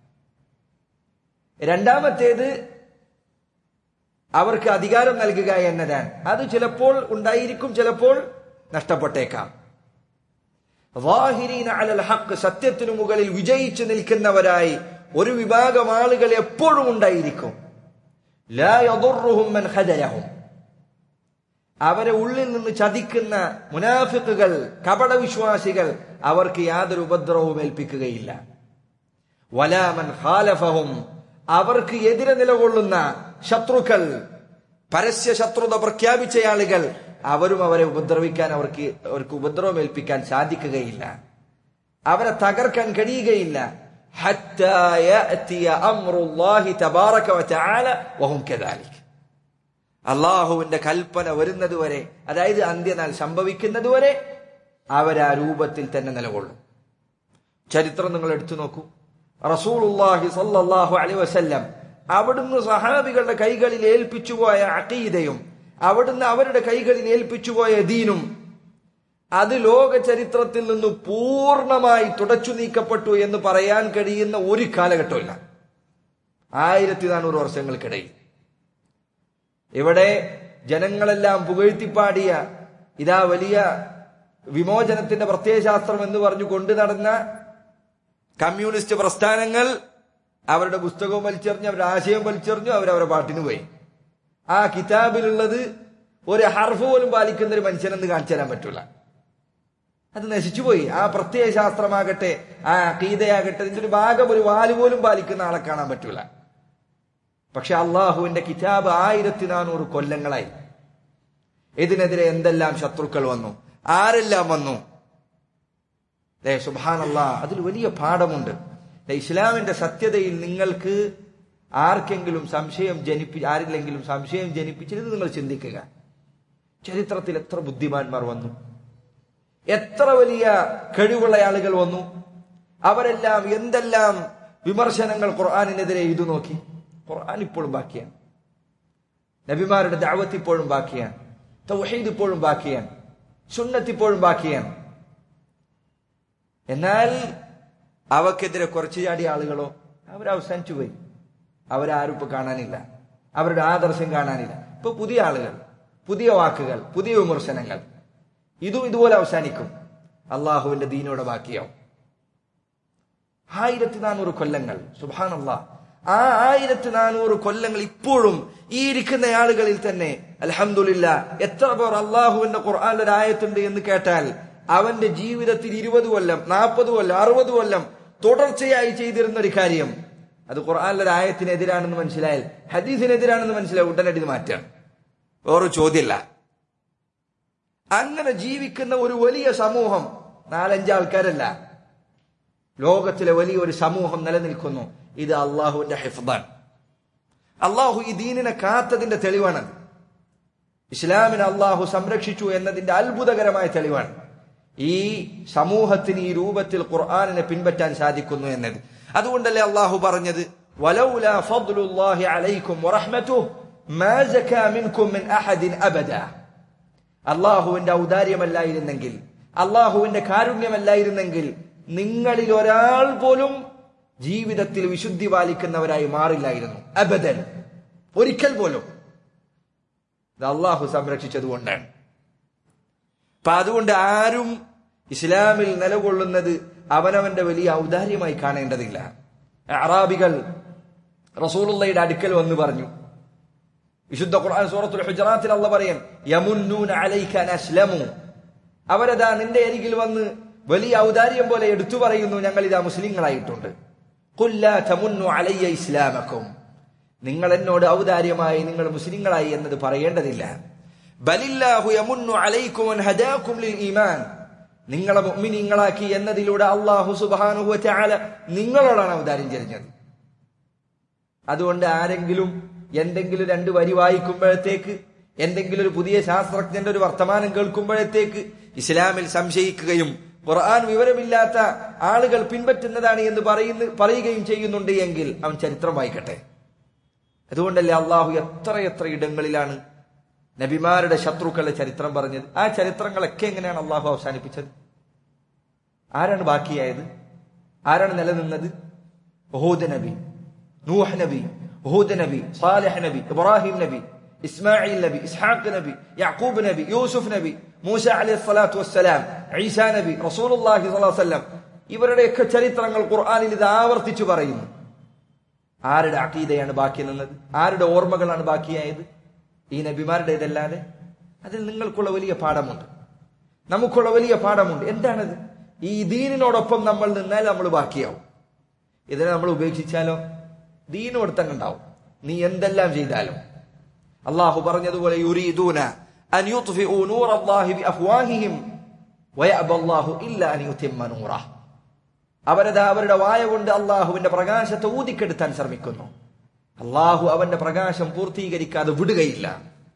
Speaker 1: രണ്ടാമത്തേത് അവർക്ക് അധികാരം നൽകുക എന്നതാണ് അത് ചിലപ്പോൾ ഉണ്ടായിരിക്കും ചിലപ്പോൾ നഷ്ടപ്പെട്ടേക്കാം വാഹിരീന അലൽ ഹക്ക് സത്യത്തിനു മുകളിൽ വിജയിച്ചു നിൽക്കുന്നവരായി ഒരു വിഭാഗം ആളുകൾ എപ്പോഴും ഉണ്ടായിരിക്കും ലാ യദുർറുഹും മൻ ഖദലഹും അവരെ ഉള്ളിൽ നിന്ന് ചതിക്കുന്ന മുനാഫിക്കുകൾ കപടവിശ്വാസികൾ അവർക്ക് യാതൊരു ഉപദ്രവവും ഏൽപ്പിക്കുകയില്ല വലാമൻ ഖാലഫഹും അവർക്ക് എതിരെ നിലകൊള്ളുന്ന ശത്രുക്കൾ പരസ്യ ശത്രുത പ്രഖ്യാപിച്ച ആളുകൾ അവരും അവരെ ഉപദ്രവിക്കാൻ അവർക്ക് അവർക്ക് ഉപദ്രവം ഏൽപ്പിക്കാൻ സാധിക്കുകയില്ല അവരെ തകർക്കാൻ കഴിയുകയില്ല حتى يأتي أمر الله تبارك وتعالى وهم كذلك അള്ളാഹുവിന്റെ കൽപ്പന വരുന്നത് വരെ അതായത് അന്ത്യനാൾ സംഭവിക്കുന്നത് വരെ അവർ ആ രൂപത്തിൽ തന്നെ നിലകൊള്ളും ചരിത്രം നിങ്ങൾ എടുത്തു നോക്കൂ റസൂലുള്ളാഹി സല്ലല്ലാഹു അലൈഹി വസല്ലം അവിടുന്ന് സഹാബികളുടെ കൈകളിൽ ഏൽപ്പിച്ചുപോയ അഖീദയും അവിടുന്ന് അവരുടെ കൈകളിൽ ഏൽപ്പിച്ചുപോയ ദീനും അത് ലോക ചരിത്രത്തിൽ നിന്ന് പൂർണ്ണമായി തുടച്ചു നീക്കപ്പെട്ടു എന്ന് പറയാൻ കഴിയുന്ന ഒരു കാലഘട്ടമില്ല ആയിരത്തി നാനൂറ് വർഷങ്ങൾക്കിടയിൽ ഇവിടെ ജനങ്ങളെല്ലാം പുകഴ്ത്തിപ്പാടിയ ഇതാ വലിയ വിമോചനത്തിന്റെ പ്രത്യയശാസ്ത്രം എന്ന് പറഞ്ഞു കൊണ്ടു നടന്ന കമ്മ്യൂണിസ്റ്റ് പ്രസ്ഥാനങ്ങൾ അവരുടെ പുസ്തകവും വലിച്ചെറിഞ്ഞു അവരുടെ ആശയം വലിച്ചെറിഞ്ഞു അവരവരുടെ പാട്ടിന് പോയി ആ കിതാബിലുള്ളത് ഒരു ഹർഫ് പോലും പാലിക്കുന്ന ഒരു മനുഷ്യനെന്ന് കാണിച്ചു തരാൻ പറ്റൂല അത് നശിച്ചുപോയി ആ പ്രത്യയശാസ്ത്രമാകട്ടെ ആ അക്കീതയാകട്ടെ ഇതിന്റെ ഒരു ഭാഗം ഒരു വാല് പോലും പാലിക്കുന്ന ആളെ കാണാൻ പറ്റൂല പക്ഷെ അള്ളാഹുവിന്റെ കിതാബ് ആയിരത്തി നാനൂറ് കൊല്ലങ്ങളായി ഇതിനെതിരെ എന്തെല്ലാം ശത്രുക്കൾ വന്നു ആരെല്ലാം വന്നു ദേ സുബാനല്ല അതിൽ വലിയ പാഠമുണ്ട് ദേ, ഇസ്ലാമിന്റെ സത്യതയിൽ നിങ്ങൾക്ക് ആർക്കെങ്കിലും സംശയം ജനിപ്പി ആരില്ലെങ്കിലും സംശയം ജനിപ്പിച്ചത് നിങ്ങൾ ചിന്തിക്കുക ചരിത്രത്തിൽ എത്ര ബുദ്ധിമാന്മാർ വന്നു എത്ര വലിയ കഴിവുള്ള ആളുകൾ വന്നു അവരെല്ലാം എന്തെല്ലാം വിമർശനങ്ങൾ ഖുർആാനിനെതിരെ ഇത് നോക്കി ഖുർആൻ ഇപ്പോഴും ബാക്കിയാണ് നബിമാരുടെ ദാവത്ത് ഇപ്പോഴും ബാക്കിയാണ് തൗഹീദ് ഇപ്പോഴും ബാക്കിയാണ് സുന്നത്ത് ഇപ്പോഴും ബാക്കിയാണ് എന്നാൽ അവക്കെതിരെ കുറച്ചു ചാടിയ ആളുകളോ അവരവസാനിച്ചു പോയി അവരാരും ഇപ്പൊ കാണാനില്ല അവരുടെ ആദർശം കാണാനില്ല ഇപ്പൊ പുതിയ ആളുകൾ പുതിയ വാക്കുകൾ പുതിയ വിമർശനങ്ങൾ ഇതും ഇതുപോലെ അവസാനിക്കും അള്ളാഹുവിന്റെ ദീനോടെ ബാക്കിയാവും ആയിരത്തി നാനൂറ് കൊല്ലങ്ങൾ സുബാനല്ല ആ ആയിരത്തി നാനൂറ് കൊല്ലങ്ങൾ ഇപ്പോഴും ഈ ഇരിക്കുന്ന ആളുകളിൽ തന്നെ അലഹമില്ല എത്ര പേർ അള്ളാഹുവിന്റെ ഖുർആാനിൽ ഒരു ആയത്തുണ്ട് എന്ന് കേട്ടാൽ അവന്റെ ജീവിതത്തിൽ ഇരുപത് കൊല്ലം നാൽപ്പത് കൊല്ലം അറുപത് കൊല്ലം തുടർച്ചയായി ചെയ്തിരുന്ന ഒരു കാര്യം അത് ഖുർആാനിലെ ഒരു ആയത്തിനെതിരാണെന്ന് മനസ്സിലായാൽ ഹദീസിനെതിരാണെന്ന് മനസ്സിലായി ഉടനടി ഇത് മാറ്റാം വേറെ ചോദ്യമല്ല അങ്ങനെ ജീവിക്കുന്ന ഒരു വലിയ സമൂഹം നാലഞ്ച് ആൾക്കാരല്ല ലോകത്തിലെ വലിയ ഒരു സമൂഹം നിലനിൽക്കുന്നു ഇത് അള്ളാഹുവിന്റെ ഹിഫ്ദാൻ അള്ളാഹു ഈ ദീനിനെ കാത്തതിന്റെ തെളിവാണത് ഇസ്ലാമിനെ അള്ളാഹു സംരക്ഷിച്ചു എന്നതിന്റെ അത്ഭുതകരമായ തെളിവാണ് ഈ സമൂഹത്തിന് ഈ രൂപത്തിൽ ഖുർആാനിനെ പിൻപറ്റാൻ സാധിക്കുന്നു എന്നത് അതുകൊണ്ടല്ലേ അള്ളാഹു പറഞ്ഞത് വലൗല ഫദ്ലുല്ലാഹി അലൈക്കും വറഹ്മതുഹു മാ സകാ മിൻകും മിൻ അഹദിൻ അബദാ അള്ളാഹുവിന്റെ ഔദാര്യമല്ലായിരുന്നെങ്കിൽ അള്ളാഹുവിന്റെ കാരുണ്യമല്ലായിരുന്നെങ്കിൽ നിങ്ങളിൽ ഒരാൾ പോലും ജീവിതത്തിൽ വിശുദ്ധി പാലിക്കുന്നവരായി മാറില്ലായിരുന്നു അബദൻ ഒരിക്കൽ പോലും ഇത് അള്ളാഹു സംരക്ഷിച്ചത് കൊണ്ടാണ് അപ്പൊ അതുകൊണ്ട് ആരും ഇസ്ലാമിൽ നിലകൊള്ളുന്നത് അവനവന്റെ വലിയ ഔദാര്യമായി കാണേണ്ടതില്ല അറാബികൾ റസൂലുള്ളയുടെ അടുക്കൽ വന്ന് പറഞ്ഞു വിശുദ്ധ ഖുർആൻ സൂറത്തുൽ ഹുജറാത്തിൽ അല്ല പറയും യമുന്നൂന അലൈക അൻ അസ്ലമു അവരതാ നിന്റെ അരികിൽ വന്ന് വലിയ ഔദാര്യം പോലെ എടുത്തു പറയുന്നു ഞങ്ങൾ ഇതാ മുസ്ലിങ്ങളായിട്ടുണ്ട് ഖുല്ലാ തമുന്നു അലയ്യ ഇസ്ലാമക്കും നിങ്ങൾ എന്നോട് ഔദാര്യമായി നിങ്ങൾ മുസ്ലിങ്ങളായി എന്നത് പറയേണ്ടതില്ല ബലില്ലാഹു യമുന്നു അലൈക്കും അൻ ഹദാക്കും ലിൽ ഈമാൻ നിങ്ങളെ മുഅ്മിനീങ്ങളാക്കി എന്നതിലൂടെ അല്ലാഹു സുബ്ഹാനഹു വ തആല നിങ്ങളോടാണ് ഔദാര്യം ചെറിഞ്ഞത് അതുകൊണ്ട് ആരെങ്കിലും എന്തെങ്കിലും രണ്ട് വരി വായിക്കുമ്പോഴത്തേക്ക് എന്തെങ്കിലും ഒരു പുതിയ ശാസ്ത്രജ്ഞന്റെ ഒരു വർത്തമാനം കേൾക്കുമ്പോഴത്തേക്ക് ഇസ്ലാമിൽ സംശയിക്കുകയും ഖുർആൻ വിവരമില്ലാത്ത ആളുകൾ പിൻപറ്റുന്നതാണ് എന്ന് പറയുന്ന പറയുകയും ചെയ്യുന്നുണ്ട് എങ്കിൽ അവൻ ചരിത്രം വായിക്കട്ടെ അതുകൊണ്ടല്ലേ അള്ളാഹു എത്ര എത്ര ഇടങ്ങളിലാണ് നബിമാരുടെ ശത്രുക്കളുടെ ചരിത്രം പറഞ്ഞത് ആ ചരിത്രങ്ങളൊക്കെ എങ്ങനെയാണ് അള്ളാഹു അവസാനിപ്പിച്ചത് ആരാണ് ബാക്കിയായത് ആരാണ് നിലനിന്നത് ഹൂദ് നബി നൂഹ് നബി ഹൂദ് നബി സാലിഹ് നബി ഇബ്രാഹിം നബി ഇസ്മായിൽ നബി ഇസ്ഹാഖ് നബി യാക്കൂബ് നബി യൂസുഫ് നബി മൂസ അലൈഹി സ്വലാത്തു വസ്സലാം ഈസാ നബി റസൂലുള്ളാഹി സ്വല്ലല്ലാഹു അലൈഹി വസല്ലം ഇവരുടെയൊക്കെ ചരിത്രങ്ങൾ ഖുർആനിൽ ഇത് ആവർത്തിച്ചു പറയുന്നു ആരുടെ അഖീദയാണ് ബാക്കി നിന്നത് ആരുടെ ഓർമ്മകളാണ് ബാക്കിയായത് ഈ നബിമാരുടേതല്ലാതെ അതിൽ നിങ്ങൾക്കുള്ള വലിയ പാഠമുണ്ട് നമുക്കുള്ള വലിയ പാഠമുണ്ട് എന്താണത് ഈ ദീനിനോടൊപ്പം നമ്മൾ നിന്നാൽ നമ്മൾ ബാക്കിയാവും ഇതിനെ നമ്മൾ ഉപേക്ഷിച്ചാലോ ദീനോട് തന്നെ ഉണ്ടാവും നീ എന്തെല്ലാം ചെയ്താലും അള്ളാഹു പറഞ്ഞതുപോലെ യുരീദൂന അൻ യുത്ഫിഉ നൂറ അല്ലാഹി ബിഅഫ്വാഹിഹിം വയഅബ അല്ലാഹു ഇല്ലാ അൻ യുതിമ്മ നൂറഹ് അവരത് അവരുടെ വായ കൊണ്ട് അള്ളാഹുവിന്റെ പ്രകാശത്തെ ഊതിക്കെടുത്താൻ ശ്രമിക്കുന്നു അള്ളാഹു അവന്റെ പ്രകാശം പൂർത്തീകരിക്കാതെ വിടുകയില്ല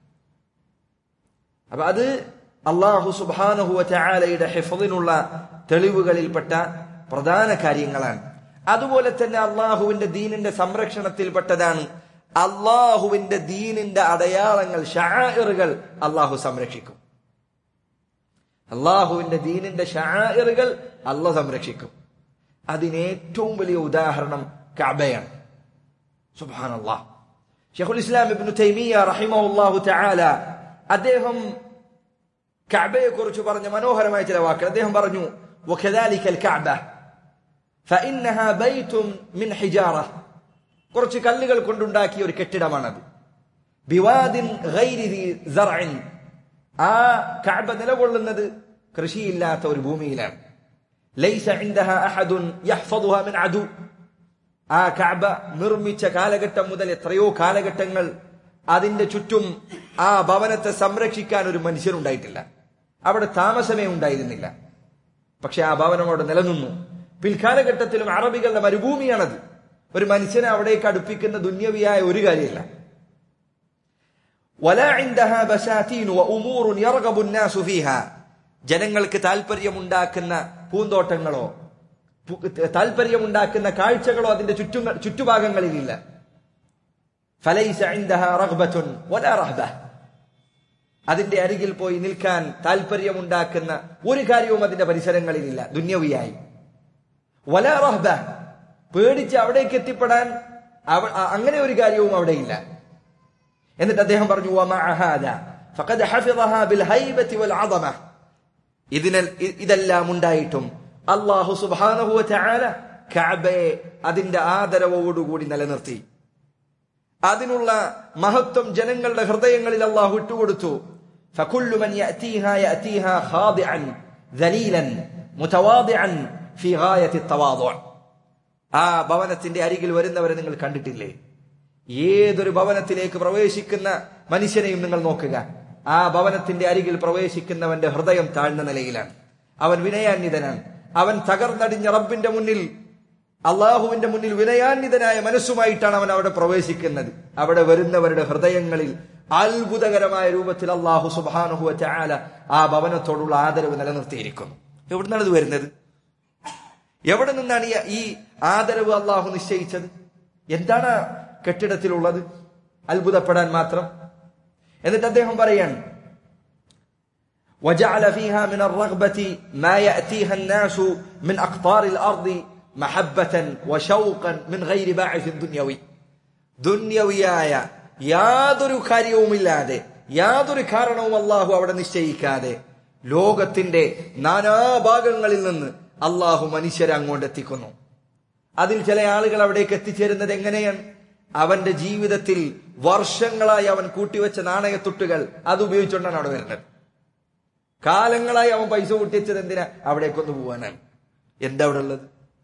Speaker 1: അപ്പൊ അത് അള്ളാഹു സുബാനഹുവ ചായാലയുടെ ഹിഫദിനുള്ള തെളിവുകളിൽപ്പെട്ട പ്രധാന കാര്യങ്ങളാണ് അതുപോലെ തന്നെ അള്ളാഹുവിന്റെ ദീനിന്റെ സംരക്ഷണത്തിൽപ്പെട്ടതാണ് അള്ളാഹുവിന്റെ ദീനിന്റെ അടയാളങ്ങൾ ഷായറുകൾ അള്ളാഹു സംരക്ഷിക്കും അള്ളാഹുവിന്റെ ദീനിന്റെ ഷായറുകൾ അള്ളാഹ് സംരക്ഷിക്കും അതിന് ഏറ്റവും വലിയ ഉദാഹരണം കഅബയാണ് സുബ്ഹാനല്ലാഹ് ഷെയ്ഖുൽ ഇസ്ലാം ഇബ്നു തൈമിയ റഹിമഹുല്ലാഹു തആല അദ്ദേഹം കഅബയെ കുറിച്ച് പറഞ്ഞ മനോഹരമായ ചില വാക്കുകൾ അദ്ദേഹം പറഞ്ഞു وكذلك الكعبة فإنها بيت من حجارة കുറച്ച് കല്ലുകൾ കൊണ്ടുണ്ടാക്കിയ ഒരു കെട്ടിടമാണത് ബിവാദിൻ ഗൈരി ദി സർഇൻ ആ കഅബ നിലകൊള്ളുന്നത് കൃഷിയില്ലാത്ത ഒരു ഭൂമിയിലാണ് ലൈസ ഇൻദഹ അഹദുൻ യഹ്ഫദുഹ മിൻ അദു ആ കഅബ നിർമ്മിച്ച കാലഘട്ടം മുതൽ എത്രയോ കാലഘട്ടങ്ങൾ
Speaker 2: അതിന്റെ ചുറ്റും ആ ഭവനത്തെ സംരക്ഷിക്കാൻ ഒരു മനുഷ്യനുണ്ടായിട്ടില്ല അവിടെ താമസമേ ഉണ്ടായിരുന്നില്ല പക്ഷെ ആ ഭവനം അവിടെ നിലനിന്നു പിൽക്കാലഘട്ടത്തിലും അറബികളുടെ മരുഭൂമിയാണത് ഒരു മനുഷ്യനെ അവിടേക്ക് അടുപ്പിക്കുന്ന ദുന്യവിയായ ഒരു കാര്യമില്ല ولا عندها بساتين وامور يرغب الناس فيها ജനങ്ങൾക്ക് താല്പര്യമുണ്ടാക്കുന്ന പൂന്തോട്ടങ്ങളോ പു- താല്പര്യമുണ്ടാക്കുന്ന കാഴ്ചകളോ അതിന്റെ ചുറ്റും ചുറ്റുഭാഗങ്ങളിലില്ല فليس عندها رغبة ولا رهبة അതിന്റെ അരികിൽ പോയി നിൽക്കാൻ താല്പര്യമുണ്ടാക്കുന്ന ഒരു കാര്യവും അതിന്റെ പരിസരങ്ങളിലില്ല ദുന്യവിയായി വല റഹ്ബ പേടിച്ച് അവിടേക്ക് എത്തിപ്പെടാൻ അവ- അ- അങ്ങനെ ഒരു കാര്യവും അവിടെയില്ല എന്നിട്ട് അദ്ദേഹം പറഞ്ഞു "വമഅ ഹാദാ ഫഖദ് ഹഫിളഹാ ബിൽ ഹൈബത്തി വൽ അദമ." ഇതിനെ ഇ- ഇതെല്ലാം ഉണ്ടായിട്ടും അല്ലാഹു സുബ്ഹാനഹു വ തആല കഅബയെ അതിന്റെ ആദരവോടുകൂടി നിലനിർത്തി അതിനുള്ള മഹത്വം ജനങ്ങളുടെ ഹൃദയങ്ങളിൽ അള്ളാഹു ഇട്ടുകൊടുത്തു فكل من يأتيها يأتيها خاضعا ذليلا متواضعا في غاية التواضع ആ ഭവനത്തിന്റെ അരികിൽ വരുന്നവരെ നിങ്ങൾ കണ്ടിട്ടില്ലേ ഏതൊരു ഭവനത്തിലേക്ക് പ്രവേശിക്കുന്ന മനുഷ്യനെയും നിങ്ങൾ നോക്കുക ആ ഭവനത്തിന്റെ അരികിൽ പ്രവേശിക്കുന്നവന്റെ ഹൃദയം താഴ്ന്ന നിലയിലാണ് അവൻ വിനയാന്വിതനാണ് അവൻ തകർന്നടിഞ്ഞ റബ്ബിന്റെ മുന്നിൽ അള്ളാഹുവിന്റെ മുന്നിൽ വിനയാന്വിതനായ മനസ്സുമായിട്ടാണ് അവൻ അവിടെ പ്രവേശിക്കുന്നത് അവിടെ വരുന്നവരുടെ ഹൃദയങ്ങളിൽ അത്ഭുതകരമായ രൂപത്തിൽ അള്ളാഹു സുബാനുഹുവ ചാല ആ ഭവനത്തോടുള്ള ആദരവ് നിലനിർത്തിയിരിക്കുന്നു എവിടുന്നാണ് ഇത് വരുന്നത് എവിടെ നിന്നാണ് ഈ- ഈ ആദരവ് അള്ളാഹു നിശ്ചയിച്ചത് എന്താണ് ആ കെട്ടിടത്തിലുള്ളത് അത്ഭുതപ്പെടാൻ മാത്രം എന്നിട്ട് അദ്ദേഹം പറയാണ് وجعل فيها من الرغبة ما يأتيها الناس من أقطار الأرض محبة وشوقا من غير باعث دنيوي ദുന്യവിയായ യാതൊരു കാര്യവുമില്ലാതെ യാതൊരു കാരണവും അള്ളാഹു അവിടെ നിശ്ചയിക്കാതെ ലോകത്തിന്റെ നാനാഭാഗങ്ങളിൽ നിന്ന് അള്ളാഹു മനുഷ്യരെ അങ്ങോട്ട് എത്തിക്കുന്നു അതിൽ ചില ആളുകൾ അവിടേക്ക് എത്തിച്ചേരുന്നത് എങ്ങനെയാണ് അവന്റെ ജീവിതത്തിൽ വർഷങ്ങളായി അവൻ കൂട്ടിവെച്ച നാണയത്തുട്ടുകൾ അത് ഉപയോഗിച്ചുകൊണ്ടാണ് അവിടെ വരുന്നത് കാലങ്ങളായി അവൻ പൈസ കൂട്ടിവെച്ചത് എന്തിനാ അവിടേക്കൊന്ന് പോവാനാണ് എന്താ അവിടെ ഉള്ളത്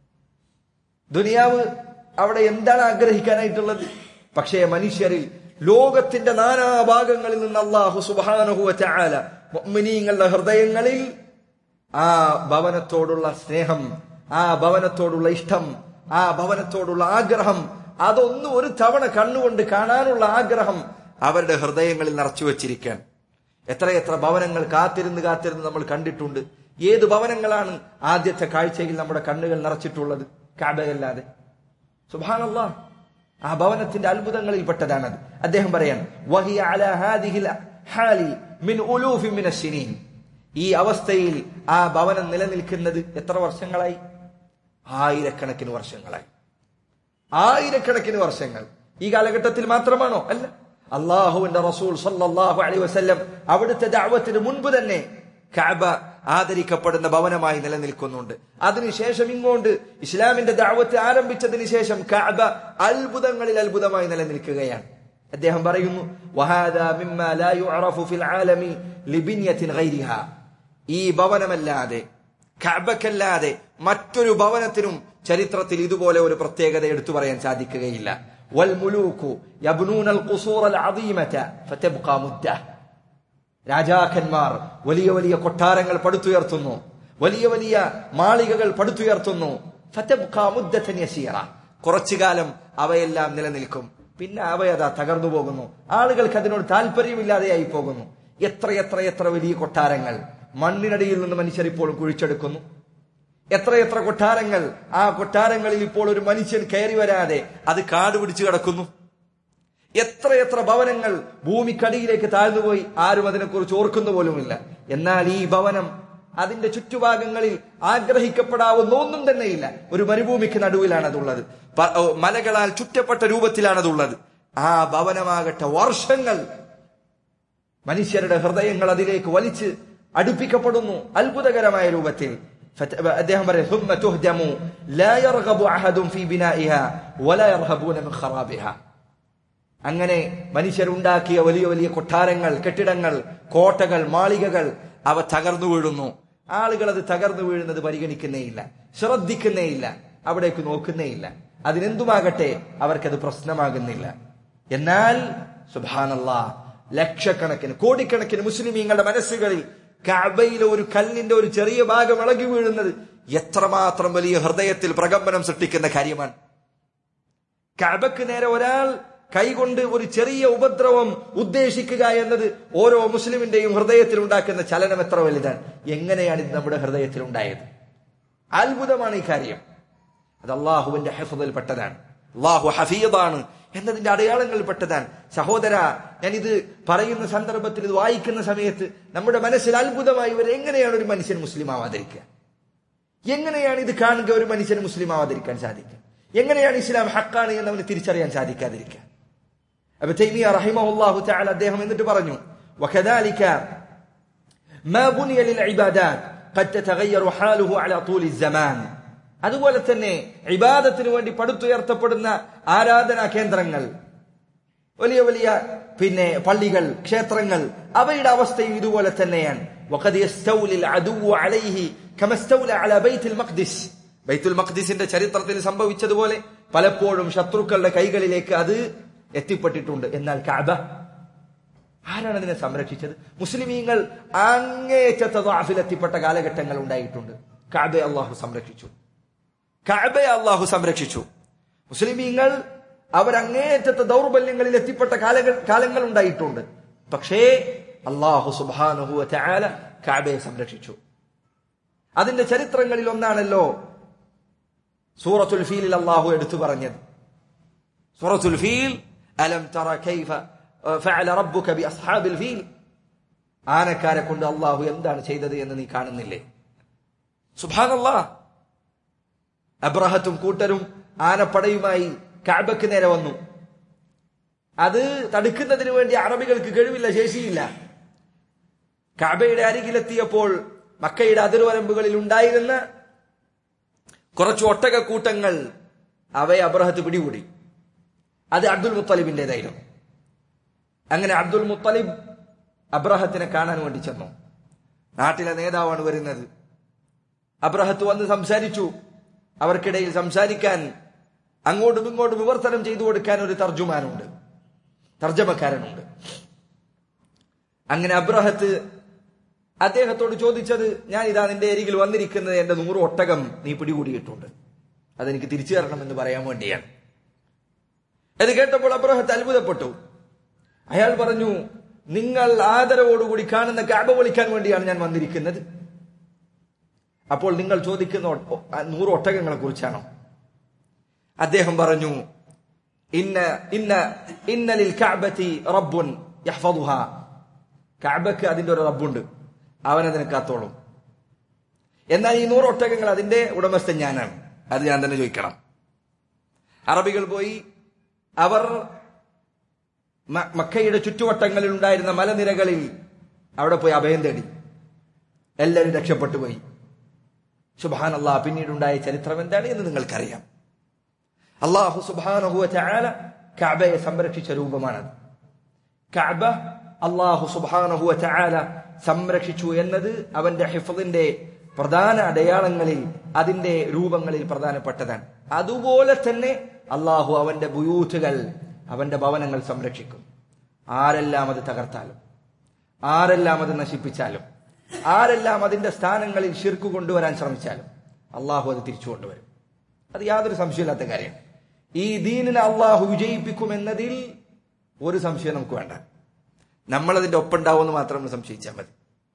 Speaker 2: ദുനിയാവ് അവിടെ എന്താണ് ആഗ്രഹിക്കാനായിട്ടുള്ളത് പക്ഷേ മനുഷ്യരിൽ ലോകത്തിന്റെ നാനാഭാഗങ്ങളിൽ നിന്ന് അള്ളാഹു സുബാനുഹുവ ചാല മുഅ്മിനീങ്ങളുടെ ഹൃദയങ്ങളിൽ ആ ഭവനത്തോടുള്ള സ്നേഹം ആ ഭവനത്തോടുള്ള ഇഷ്ടം ആ ഭവനത്തോടുള്ള ആഗ്രഹം അതൊന്നും ഒരു തവണ കണ്ണുകൊണ്ട് കാണാനുള്ള ആഗ്രഹം അവരുടെ ഹൃദയങ്ങളിൽ നിറച്ചു വച്ചിരിക്കാൻ എത്രയെത്ര ഭവനങ്ങൾ കാത്തിരുന്ന് കാത്തിരുന്ന് നമ്മൾ കണ്ടിട്ടുണ്ട് ഏത് ഭവനങ്ങളാണ് ആദ്യത്തെ കാഴ്ചയിൽ നമ്മുടെ കണ്ണുകൾ നിറച്ചിട്ടുള്ളത് കാബയല്ലാതെ സുബാനല്ലാ ആ ഭവനത്തിന്റെ അത്ഭുതങ്ങളിൽ പെട്ടതാണത് അദ്ദേഹം പറയാണ് വഹിയ അലാ ഹാദിഹിൽ ഹാലി മിൻ ഉലൂഫി മിന സിനീൻ ഈ അവസ്ഥയിൽ ആ ഭവനം നിലനിൽക്കുന്നത് എത്ര വർഷങ്ങളായി ആയിരക്കണക്കിന് വർഷങ്ങളായി ആയിരക്കണക്കിന് വർഷങ്ങൾ ഈ കാലഘട്ടത്തിൽ മാത്രമാണോ അല്ല അള്ളാഹുവിന്റെ റസൂൽ സല്ലല്ലാഹു അലൈഹി വസല്ലം അവിടുത്തെ ദഅവത്തിന് മുൻപ് തന്നെ കഅബ ആദരിക്കപ്പെടുന്ന ഭവനമായി നിലനിൽക്കുന്നുണ്ട് അതിനുശേഷം ഇങ്ങോട്ട് ഇസ്ലാമിന്റെ ദഅവത്ത് ആരംഭിച്ചതിന് ശേഷം കഅബ അത്ഭുതങ്ങളിൽ അത്ഭുതമായി നിലനിൽക്കുകയാണ് അദ്ദേഹം പറയുന്നു വഹാദാ മിമ്മാ ലാ യുഅറഫു ഫിൽ ആലമി ലിബിനിയത്തിൻ ഗൈരിഹാ ഈ ഭവനമല്ലാതെ കഅബക്കല്ലാതെ മറ്റൊരു ഭവനത്തിനും ചരിത്രത്തിൽ ഇതുപോലെ ഒരു പ്രത്യേകത എടുത്തു പറയാൻ സാധിക്കുകയില്ല വൽമുലൂക്കു യബ്നൂനൽ ഖുസൂറൽ അദീമത ഫതബ്ഖാ മുദ്ദ രാജാക്കന്മാർ വലിയ വലിയ കൊട്ടാരങ്ങൾ പടുത്തുയർത്തുന്നു വലിയ വലിയ മാളികകൾ പടുത്തുയർത്തുന്നു ഫതബ്ഖാ മുദ്ദതൻ യസീറ കുറച്ചു കാലം അവയെല്ലാം നിലനിൽക്കും പിന്നെ അവയതാ തകർന്നു പോകുന്നു ആളുകൾക്ക് അതിനോട് താല്പര്യമില്ലാതെയായി പോകുന്നു എത്ര എത്ര എത്ര വലിയ കൊട്ടാരങ്ങൾ മണ്ണിനടിയിൽ നിന്ന് മനുഷ്യർ ഇപ്പോൾ കുഴിച്ചെടുക്കുന്നു എത്രയെത്ര കൊട്ടാരങ്ങൾ ആ കൊട്ടാരങ്ങളിൽ ഇപ്പോൾ ഒരു മനുഷ്യൻ കയറി വരാതെ അത് കാട് പിടിച്ചു കിടക്കുന്നു എത്രയെത്ര ഭവനങ്ങൾ ഭൂമിക്കടിയിലേക്ക് താഴ്ന്നുപോയി ആരും അതിനെക്കുറിച്ച് ഓർക്കുന്ന പോലുമില്ല എന്നാൽ ഈ ഭവനം അതിന്റെ ചുറ്റുഭാഗങ്ങളിൽ ആഗ്രഹിക്കപ്പെടാവുന്ന ഒന്നും തന്നെയില്ല ഒരു മരുഭൂമിക്ക് നടുവിലാണ് അതുള്ളത് പ- ഓ, മലകളാൽ ചുറ്റപ്പെട്ട രൂപത്തിലാണ് അതുള്ളത് ആ ഭവനമാകട്ടെ വർഷങ്ങൾ മനുഷ്യരുടെ ഹൃദയങ്ങൾ അതിലേക്ക് വലിച്ച് അടുപ്പിക്കപ്പെടുന്നു അത്ഭുതകരമായ രൂപത്തിൽ ഫത- അദ്ദേഹം പറയും ثم تهدم لا يرغب أحد في بنائها ولا يرهبون من خرابها അങ്ങനെ മനുഷ്യരുണ്ടാക്കിയ വലിയ വലിയ കൊട്ടാരങ്ങൾ കെട്ടിടങ്ങൾ കോട്ടകൾ മാളികകൾ അവ തകർന്നു വീഴുന്നു ആളുകൾ അത് തകർന്നു വീഴുന്നത് പരിഗണിക്കുന്നേയില്ല ശ്രദ്ധിക്കുന്നേയില്ല അവിടേക്ക് നോക്കുന്നേയില്ല അതിനെന്തുമാകട്ടെ അവർക്കത് പ്രശ്നമാകുന്നില്ല എന്നാൽ സുബാനല്ലാ ലക്ഷക്കണക്കിന് കോടിക്കണക്കിന് മുസ്ലിമീങ്ങളുടെ മനസ്സുകളിൽ കഅബയിലെ ഒരു കല്ലിന്റെ ഒരു ചെറിയ ഭാഗം ഇളകി വീഴുന്നത് എത്രമാത്രം വലിയ ഹൃദയത്തിൽ പ്രകമ്പനം സൃഷ്ടിക്കുന്ന കാര്യമാണ് കഅബക്ക് നേരെ ഒരാൾ കൈകൊണ്ട് ഒരു ചെറിയ ഉപദ്രവം ഉദ്ദേശിക്കുക എന്നത് ഓരോ മുസ്ലിമിന്റെയും ഹൃദയത്തിൽ ഉണ്ടാക്കുന്ന ചലനം എത്ര വലുതാണ് എങ്ങനെയാണ് ഇത് നമ്മുടെ ഹൃദയത്തിൽ ഉണ്ടായത് അത്ഭുതമാണ് ഈ കാര്യം അത് അള്ളാഹുവിന്റെ ഹെഫതിൽ പെട്ടതാണ് അള്ളാഹു ഹഫീദാണ് എന്നതിന്റെ അടയാളങ്ങളിൽ പെട്ടതാണ് സഹോദര ഞാൻ ഇത് പറയുന്ന സന്ദർഭത്തിൽ ഇത് വായിക്കുന്ന സമയത്ത് നമ്മുടെ മനസ്സിൽ അത്ഭുതമായി വരെ എങ്ങനെയാണ് ഒരു മനുഷ്യൻ മുസ്ലിം ആവാതിരിക്കുക എങ്ങനെയാണ് ഇത് കാണുക ഒരു മനുഷ്യന് മുസ്ലിം ആവാതിരിക്കാൻ സാധിക്കുക എങ്ങനെയാണ് ഇസ്ലാം ഹക്കാണ് എന്ന് അവന് തിരിച്ചറിയാൻ സാധിക്കാതിരിക്കുക അപ്പൊ തൈമിയ റഹിമഹുല്ലാഹു തആല അദ്ദേഹം എന്നിട്ട് പറഞ്ഞു وكذلك ما بني للعبادات قد تتغير حاله على طول الزمان അതുപോലെ തന്നെ ഇബാദത്തിന് വേണ്ടി പടുത്തുയർത്തപ്പെടുന്ന ആരാധനാ കേന്ദ്രങ്ങൾ വലിയ വലിയ പിന്നെ പള്ളികൾ ക്ഷേത്രങ്ങൾ അവയുടെ അവസ്ഥയും ഇതുപോലെ തന്നെയാണ് وقد يستولي العدو عليه كما استولى على بيت المقدس ബൈത്തുൽ മഖ്ദിസിന്റെ ചരിത്രത്തിൽ സംഭവിച്ചതുപോലെ പലപ്പോഴും ശത്രുക്കളുടെ കൈകളിലേക്ക് അത് എത്തിപ്പെട്ടിട്ടുണ്ട് എന്നാൽ കാബ ആരാണ് അതിനെ സംരക്ഷിച്ചത് മുസ്ലിമീങ്ങൾ അങ്ങേയറ്റത്തെ ദ്വാഫിൽ എത്തിപ്പെട്ട കാലഘട്ടങ്ങൾ ഉണ്ടായിട്ടുണ്ട് കാബയെ അള്ളാഹു സംരക്ഷിച്ചു കാബയെ അള്ളാഹു സംരക്ഷിച്ചു മുസ്ലിമീങ്ങൾ അവരങ്ങേയറ്റത്തെ ദൗർബല്യങ്ങളിൽ എത്തിപ്പെട്ട കാലങ്ങൾ കാലങ്ങൾ ഉണ്ടായിട്ടുണ്ട് പക്ഷേ അള്ളാഹു സുബാനുഹു ചാല കാബയെ സംരക്ഷിച്ചു അതിന്റെ ചരിത്രങ്ങളിൽ ഒന്നാണല്ലോ സൂറത്തുൽ ഫീലിൽ അള്ളാഹു എടുത്തു പറഞ്ഞത് സൂറത്തുൽ ഫീൽ അലം തറ കൈഫ ഫഅല റബ്ബുക ബി അസ്ഹാബിൽ ഫീൽ ആനക്കാരെ കൊണ്ട് അള്ളാഹു എന്താണ് ചെയ്തത് എന്ന് നീ കാണുന്നില്ലേ സുബാനല്ലാ അബ്രഹത്തും കൂട്ടരും ആനപ്പടയുമായി കാബക്ക് നേരെ വന്നു അത് തടുക്കുന്നതിന് വേണ്ടി അറബികൾക്ക് കഴിവില്ല ശേഷിയില്ല കാബയുടെ അരികിലെത്തിയപ്പോൾ മക്കയുടെ അതിർവരമ്പുകളിൽ ഉണ്ടായിരുന്ന കുറച്ച് ഒട്ടക കൂട്ടങ്ങൾ അവയെ അബ്രഹത്ത് പിടികൂടി അത് അബ്ദുൽ മുത്തലിബിന്റേതായിരുന്നു അങ്ങനെ അബ്ദുൽ മുത്തലിബ് അബ്രഹത്തിനെ കാണാൻ വേണ്ടി ചെന്നു നാട്ടിലെ നേതാവാണ് വരുന്നത് അബ്രഹത്ത് വന്ന് സംസാരിച്ചു അവർക്കിടയിൽ സംസാരിക്കാൻ അങ്ങോട്ടും ഇങ്ങോട്ടും വിവർത്തനം ചെയ്തു കൊടുക്കാൻ ഒരു തർജുമാനുണ്ട് തർജമക്കാരനുണ്ട് അങ്ങനെ അബ്രഹത്ത് അദ്ദേഹത്തോട് ചോദിച്ചത് ഞാൻ ഇതാ നിന്റെ അരികിൽ വന്നിരിക്കുന്നത് എന്റെ നൂറ് ഒട്ടകം നീ പിടികൂടിയിട്ടുണ്ട് അതെനിക്ക് തിരിച്ചു തരണം എന്ന് പറയാൻ വേണ്ടിയാണ് അത് കേട്ടപ്പോൾ അബ്രഹത്ത് അത്ഭുതപ്പെട്ടു അയാൾ പറഞ്ഞു നിങ്ങൾ ആദരവോടുകൂടി കാണുന്ന കാബ വിളിക്കാൻ വേണ്ടിയാണ് ഞാൻ വന്നിരിക്കുന്നത് അപ്പോൾ നിങ്ങൾ ചോദിക്കുന്ന ഒ- ആ നൂറ് ഒട്ടകങ്ങളെ കുറിച്ചാണോ അദ്ദേഹം പറഞ്ഞു ഇന്ന ഇന്ന ഇന്നലിൽ കഅബത്തി റബ്ബുൻ യഹ്ഫദുഹ കഅബക്ക് അതിന്റെ ഒരു റബ്ബുണ്ട് അവൻ അതിനെ കാത്തോളും എന്നാൽ ഈ നൂറ് ഒട്ടകങ്ങൾ അതിന്റെ ഉടമസ്ഥൻ ഞാനാണ് അത് ഞാൻ തന്നെ ചോദിക്കണം അറബികൾ പോയി അവർ മ- മക്കയുടെ ചുറ്റുവട്ടങ്ങളിൽ ഉണ്ടായിരുന്ന മലനിരകളിൽ അവിടെ പോയി അഭയം തേടി എല്ലാവരും രക്ഷപ്പെട്ടു പോയി സുബാനല്ലാ പിന്നീടുണ്ടായ ചരിത്രം എന്താണ് എന്ന് നിങ്ങൾക്കറിയാം അള്ളാഹു സുബാനഹുവ ചാല കഅബയെ സംരക്ഷിച്ച രൂപമാണത് കഅബ അള്ളാഹു സുബാനഹുവ ചാല സംരക്ഷിച്ചു എന്നത് അവന്റെ ഹിഫദിന്റെ പ്രധാന അടയാളങ്ങളിൽ അതിന്റെ രൂപങ്ങളിൽ പ്രധാനപ്പെട്ടതാണ് അതുപോലെ തന്നെ അള്ളാഹു അവന്റെ ബുയൂത്തുകൾ അവന്റെ ഭവനങ്ങൾ സംരക്ഷിക്കും ആരെല്ലാം അത് തകർത്താലും ആരെല്ലാം അത് നശിപ്പിച്ചാലും ആരെല്ലാം അതിന്റെ സ്ഥാനങ്ങളിൽ ഷിർക്ക് കൊണ്ടുവരാൻ ശ്രമിച്ചാലും അള്ളാഹു അത് തിരിച്ചു കൊണ്ടുവരും അത് യാതൊരു സംശയമില്ലാത്ത കാര്യം ഈ ദീനിനെ അള്ളാഹു വിജയിപ്പിക്കുമെന്നതിൽ ഒരു സംശയം നമുക്ക് വേണ്ട നമ്മൾ അതിന്റെ ഒപ്പുണ്ടാവുമെന്ന് മാത്രം നമ്മൾ സംശയിച്ചാൽ മതി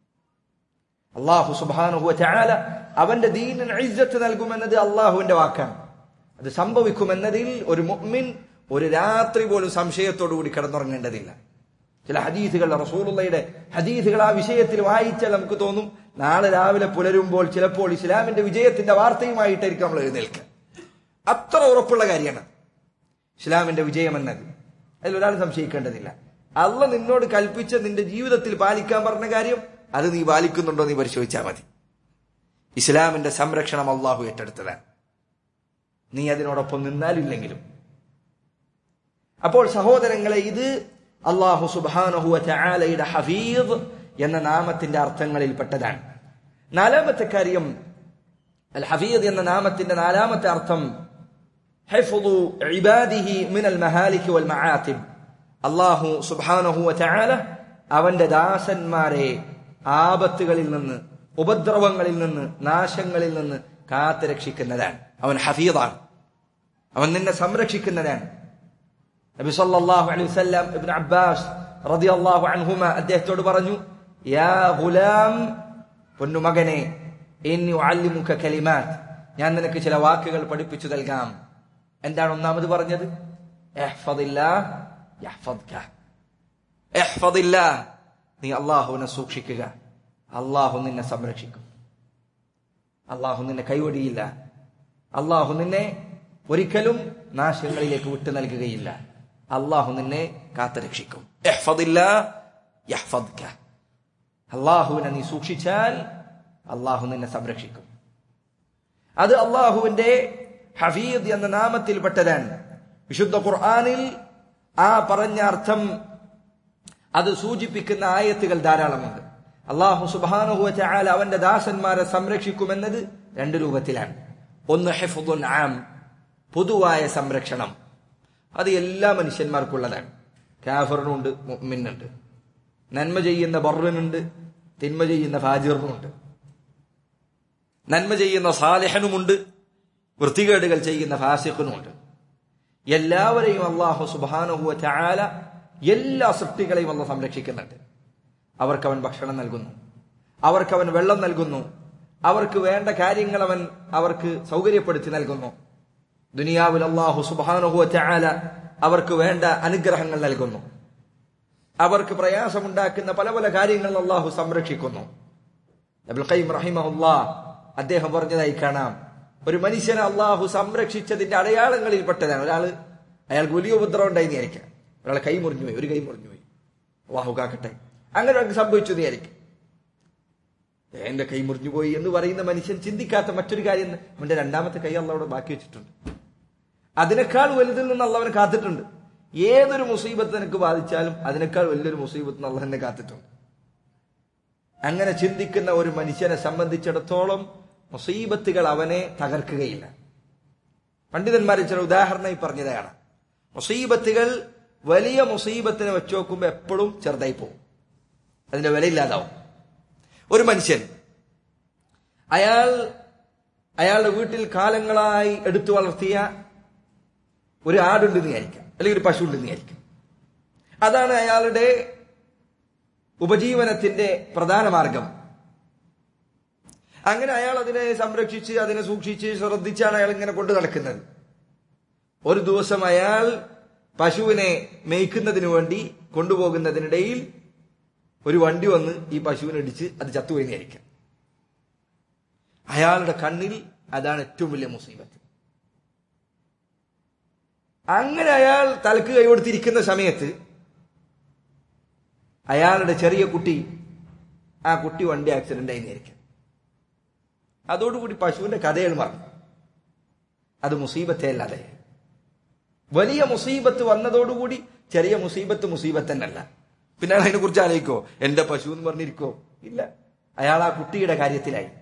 Speaker 2: അള്ളാഹു സുബാനുഹുവ ചാല അവന്റെ ദീനിന് ഇജ്ജത്ത് നൽകുമെന്നത് അള്ളാഹുവിന്റെ വാക്കാണ് അത് സംഭവിക്കുമെന്നതിൽ ഒരു മുഅ്മിൻ ഒരു രാത്രി പോലും സംശയത്തോടു കൂടി കിടന്നുറങ്ങേണ്ടതില്ല ചില ഹദീസുകൾ റസൂലുള്ളയുടെ ഹദീസുകൾ ആ വിഷയത്തിൽ വായിച്ചാൽ നമുക്ക് തോന്നും നാളെ രാവിലെ പുലരുമ്പോൾ ചിലപ്പോൾ ഇസ്ലാമിന്റെ വിജയത്തിന്റെ വാർത്തയുമായിട്ടായിരിക്കും നമ്മൾ എഴുന്നേൽക്കുക അത്ര ഉറപ്പുള്ള കാര്യമാണ് ഇസ്ലാമിന്റെ വിജയം എന്നത് അതിൽ ഒരാൾ സംശയിക്കേണ്ടതില്ല അള്ള നിന്നോട് കൽപ്പിച്ച നിന്റെ ജീവിതത്തിൽ പാലിക്കാൻ പറഞ്ഞ കാര്യം അത് നീ പാലിക്കുന്നുണ്ടോ നീ പരിശോധിച്ചാൽ മതി ഇസ്ലാമിന്റെ സംരക്ഷണം അള്ളാഹു ഏറ്റെടുത്തതാണ് നീ അതിനോടൊപ്പം നിന്നാലില്ലെങ്കിലും അപ്പോൾ സഹോദരങ്ങളെ ഇത് അള്ളാഹു സുബാനഹുവ ചാലയുടെ ഹഫീദ് എന്ന നാമത്തിന്റെ അർത്ഥങ്ങളിൽ പെട്ടതാണ് നാലാമത്തെ കാര്യം അൽ ഹഫീദ് എന്ന നാമത്തിന്റെ നാലാമത്തെ അർത്ഥം ഹെഫുദു ഇബാദിഹി മിനൽ മഹാലിക് വൽ മആതിബ് അള്ളാഹു സുബാനഹുവ ചാല അവന്റെ ദാസന്മാരെ ആപത്തുകളിൽ നിന്ന് ഉപദ്രവങ്ങളിൽ നിന്ന് നാശങ്ങളിൽ നിന്ന് കാത്തു രക്ഷിക്കുന്നതാണ് അവൻ ഹഫീദാണ് അവൻ നിന്നെ സംരക്ഷിക്കുന്നതാണ് നബി സല്ലല്ലാഹു അലൈഹി വസല്ലം ഇബ്നു അബ്ബാസ് റളിയല്ലാഹു അൻഹുമ അദ്ദേഹത്തോട് പറഞ്ഞു യാ ഗുലാം പൊന്നുമകനെ ഇന്നി ഉഅല്ലിമുക കലിമാത്ത് ഞാൻ നിനക്ക് ചില വാക്കുകൾ പഠിപ്പിച്ചു നൽകാം എന്താണ് ഒന്നാമത് പറഞ്ഞത് ഇഹ്ഫദില്ലാഹ് യഹ്ഫദ്ക ഇഹ്ഫദില്ലാഹ് നീ അള്ളാഹുവിനെ സൂക്ഷിക്കുക അള്ളാഹു നിന്നെ സംരക്ഷിക്കും അള്ളാഹു നിന്നെ കൈവടിയില്ല അള്ളാഹു നിന്നെ ഒരിക്കലും നാശങ്ങളിലേക്ക് വിട്ടു നൽകുകയില്ല അള്ളാഹു നിന്നെ കാത്തുരക്ഷിക്കും അള്ളാഹുവിനെ നീ സൂക്ഷിച്ചാൽ അള്ളാഹു നിന്നെ സംരക്ഷിക്കും അത് അള്ളാഹുവിന്റെ ഹഫീദ് എന്ന നാമത്തിൽപ്പെട്ടതാണ് വിശുദ്ധ ഖുർആാനിൽ ആ പറഞ്ഞ അർത്ഥം അത് സൂചിപ്പിക്കുന്ന ആയത്തുകൾ ധാരാളമുണ്ട് അള്ളാഹു സുബാനുഹുവ ചായാൽ അവന്റെ ദാസന്മാരെ സംരക്ഷിക്കുമെന്നത് രണ്ട് രൂപത്തിലാണ് ഒന്ന് ഹെഫുദുൻ ആം പൊതുവായ സംരക്ഷണം അത് എല്ലാ മനുഷ്യന്മാർക്കുള്ളതാണ് കാഫറിനുണ്ട് മുഅ്മിനുണ്ട് നന്മ ചെയ്യുന്ന ബർറിനുണ്ട് തിന്മ ചെയ്യുന്ന ഫാജിറിനുണ്ട് നന്മ ചെയ്യുന്ന സാലിഹനുമുണ്ട് വൃത്തികേടുകൾ ചെയ്യുന്ന ഫാസിഖിനുമുണ്ട് എല്ലാവരെയും അള്ളാഹു സുബാനുഹുവ ചായാല എല്ലാ സൃഷ്ടികളെയും അള്ള സംരക്ഷിക്കുന്നുണ്ട് അവർക്ക് അവൻ ഭക്ഷണം നൽകുന്നു അവർക്ക് അവൻ വെള്ളം നൽകുന്നു അവർക്ക് വേണ്ട കാര്യങ്ങൾ അവൻ അവർക്ക് സൗകര്യപ്പെടുത്തി നൽകുന്നു ദുനിയാവിൽ അള്ളാഹു സുബാനുഹുവ ചായാല അവർക്ക് വേണ്ട അനുഗ്രഹങ്ങൾ നൽകുന്നു അവർക്ക് പ്രയാസമുണ്ടാക്കുന്ന പല പല കാര്യങ്ങൾ അള്ളാഹു സംരക്ഷിക്കുന്നു അബുൽ ഖൈം റഹിമഹുല്ലാ അദ്ദേഹം പറഞ്ഞതായി കാണാം ഒരു മനുഷ്യനെ അള്ളാഹു സംരക്ഷിച്ചതിന്റെ അടയാളങ്ങളിൽപ്പെട്ടതാണ് ഒരാള് അയാൾക്ക് വലിയ ഉപദ്രവം ഉണ്ടായി വിചാരിക്കാം ഒരാളെ കൈ മുറിഞ്ഞു പോയി ഒരു കൈ മുറിഞ്ഞു പോയി അള്ളാഹു കാക്കട്ടെ അങ്ങനെ ഒരാൾക്ക് സംഭവിച്ചു വിചാരിക്കും എന്റെ കൈ മുറിഞ്ഞു പോയി എന്ന് പറയുന്ന മനുഷ്യൻ ചിന്തിക്കാത്ത മറ്റൊരു കാര്യം അവന്റെ രണ്ടാമത്തെ കൈ അള്ളാഹോട് ബാക്കി വെച്ചിട്ടുണ്ട് അതിനേക്കാൾ വലുതിൽ നിന്ന് അള്ളവനെ കാത്തിട്ടുണ്ട് ഏതൊരു മുസീബത്ത് നിനക്ക് ബാധിച്ചാലും അതിനേക്കാൾ വലിയൊരു മുസീബത്ത് അള്ളാഹ് എന്നെ കാത്തിട്ടുണ്ട് അങ്ങനെ ചിന്തിക്കുന്ന ഒരു മനുഷ്യനെ സംബന്ധിച്ചിടത്തോളം മുസീബത്തുകൾ അവനെ തകർക്കുകയില്ല പണ്ഡിതന്മാരെ ചില ഉദാഹരണമായി പറഞ്ഞതാണ് മുസീബത്തുകൾ വലിയ മുസീബത്തിനെ വെച്ച് നോക്കുമ്പോൾ എപ്പോഴും ചെറുതായി പോകും അതിന്റെ വിലയില്ലാതാവും ഒരു മനുഷ്യൻ അയാൾ അയാളുടെ വീട്ടിൽ കാലങ്ങളായി എടുത്തു വളർത്തിയ ഒരു ആടുണ്ടെന്ന് വിചാരിക്കാം അല്ലെങ്കിൽ ഒരു പശു ഉണ്ടെന്ന് വിചാരിക്കാം അതാണ് അയാളുടെ ഉപജീവനത്തിന്റെ പ്രധാന മാർഗം അങ്ങനെ അയാൾ അതിനെ സംരക്ഷിച്ച് അതിനെ സൂക്ഷിച്ച് ശ്രദ്ധിച്ചാണ് അയാൾ ഇങ്ങനെ കൊണ്ടു നടക്കുന്നത് ഒരു ദിവസം അയാൾ പശുവിനെ മേയ്ക്കുന്നതിന് വേണ്ടി കൊണ്ടുപോകുന്നതിനിടയിൽ ഒരു വണ്ടി വന്ന് ഈ പശുവിനെ ഇടിച്ച് അത് ചത്തുപോയി വിചാരിക്കാം അയാളുടെ കണ്ണിൽ അതാണ് ഏറ്റവും വലിയ മുസീബത്ത് അങ്ങനെ അയാൾ തലക്ക് കൈകൊടുത്തിരിക്കുന്ന സമയത്ത് അയാളുടെ ചെറിയ കുട്ടി ആ കുട്ടി വണ്ടി ആക്സിഡന്റ് ആയി നേരിക്കും അതോടുകൂടി പശുവിന്റെ കഥകൾ മറന്നു അത് മുസീബത്തെ അല്ലാതെ വലിയ മുസീബത്ത് വന്നതോടുകൂടി ചെറിയ മുസീബത്ത് മുസീബത്ത് തന്നെയല്ല പിന്നെ അയാൾ അതിനെ കുറിച്ച് ആലോചിക്കോ എന്റെ പശു എന്ന് പറഞ്ഞിരിക്കോ ഇല്ല അയാൾ ആ കുട്ടിയുടെ കാര്യത്തിലായി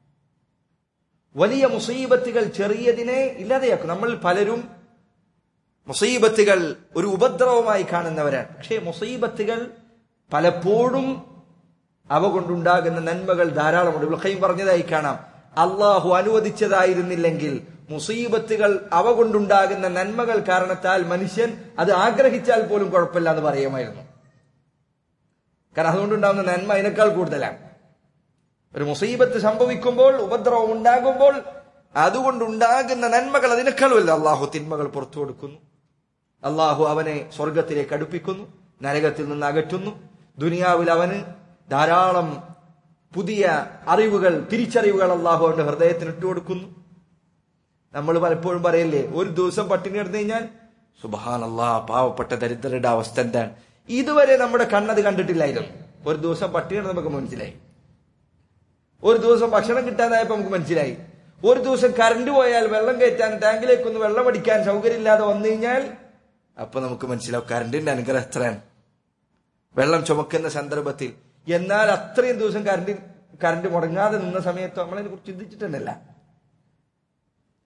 Speaker 2: വലിയ മുസീബത്തുകൾ ചെറിയതിനെ ഇല്ലാതെയാക്കും നമ്മൾ പലരും മുസീബത്തുകൾ ഒരു ഉപദ്രവമായി കാണുന്നവരാണ് പക്ഷേ മുസീബത്തുകൾ പലപ്പോഴും അവ കൊണ്ടുണ്ടാകുന്ന നന്മകൾ ധാരാളമുണ്ട് വിളക്കയും പറഞ്ഞതായി കാണാം അള്ളാഹു അനുവദിച്ചതായിരുന്നില്ലെങ്കിൽ മുസീബത്തുകൾ അവ കൊണ്ടുണ്ടാകുന്ന നന്മകൾ കാരണത്താൽ മനുഷ്യൻ അത് ആഗ്രഹിച്ചാൽ പോലും കുഴപ്പമില്ല എന്ന് പറയുമായിരുന്നു കാരണം അതുകൊണ്ടുണ്ടാകുന്ന നന്മ അതിനേക്കാൾ കൂടുതലാണ് ഒരു മുസീബത്ത് സംഭവിക്കുമ്പോൾ ഉപദ്രവം ഉണ്ടാകുമ്പോൾ അതുകൊണ്ടുണ്ടാകുന്ന നന്മകൾ അതിനേക്കാളുമല്ല അള്ളാഹു തിന്മകൾ പുറത്തു കൊടുക്കുന്നു അള്ളാഹു അവനെ സ്വർഗത്തിലേക്ക് അടുപ്പിക്കുന്നു നരകത്തിൽ നിന്ന് അകറ്റുന്നു ദുനിയാവിൽ അവന് ധാരാളം പുതിയ അറിവുകൾ തിരിച്ചറിവുകൾ അള്ളാഹു അവന്റെ ഹൃദയത്തിന് ഇട്ടുകൊടുക്കുന്നു നമ്മൾ പലപ്പോഴും പറയല്ലേ ഒരു ദിവസം പട്ടിണി കിടന്നു കഴിഞ്ഞാൽ സുബാൻ അള്ളാ പാവപ്പെട്ട ദരിദ്രരുടെ അവസ്ഥ എന്താണ് ഇതുവരെ നമ്മുടെ കണ്ണത് കണ്ടിട്ടില്ലായിരുന്നു ഒരു ദിവസം പട്ടിണി കിടന്ന് നമുക്ക് മനസ്സിലായി ഒരു ദിവസം ഭക്ഷണം കിട്ടാതായപ്പോ നമുക്ക് മനസ്സിലായി ഒരു ദിവസം കറണ്ട് പോയാൽ വെള്ളം കയറ്റാൻ ടാങ്കിലേക്കൊന്ന് വെള്ളം അടിക്കാൻ സൗകര്യമില്ലാതെ വന്നു കഴിഞ്ഞാൽ അപ്പൊ നമുക്ക് മനസ്സിലാവും കറണ്ടിന്റെ അനുഗ്രഹം എത്രയാണ് വെള്ളം ചുമക്കുന്ന സന്ദർഭത്തിൽ എന്നാൽ അത്രയും ദിവസം കറണ്ട് കറണ്ട് മുടങ്ങാതെ നിന്ന സമയത്ത് നമ്മളതിനെ കുറിച്ച് ചിന്തിച്ചിട്ടുണ്ടല്ല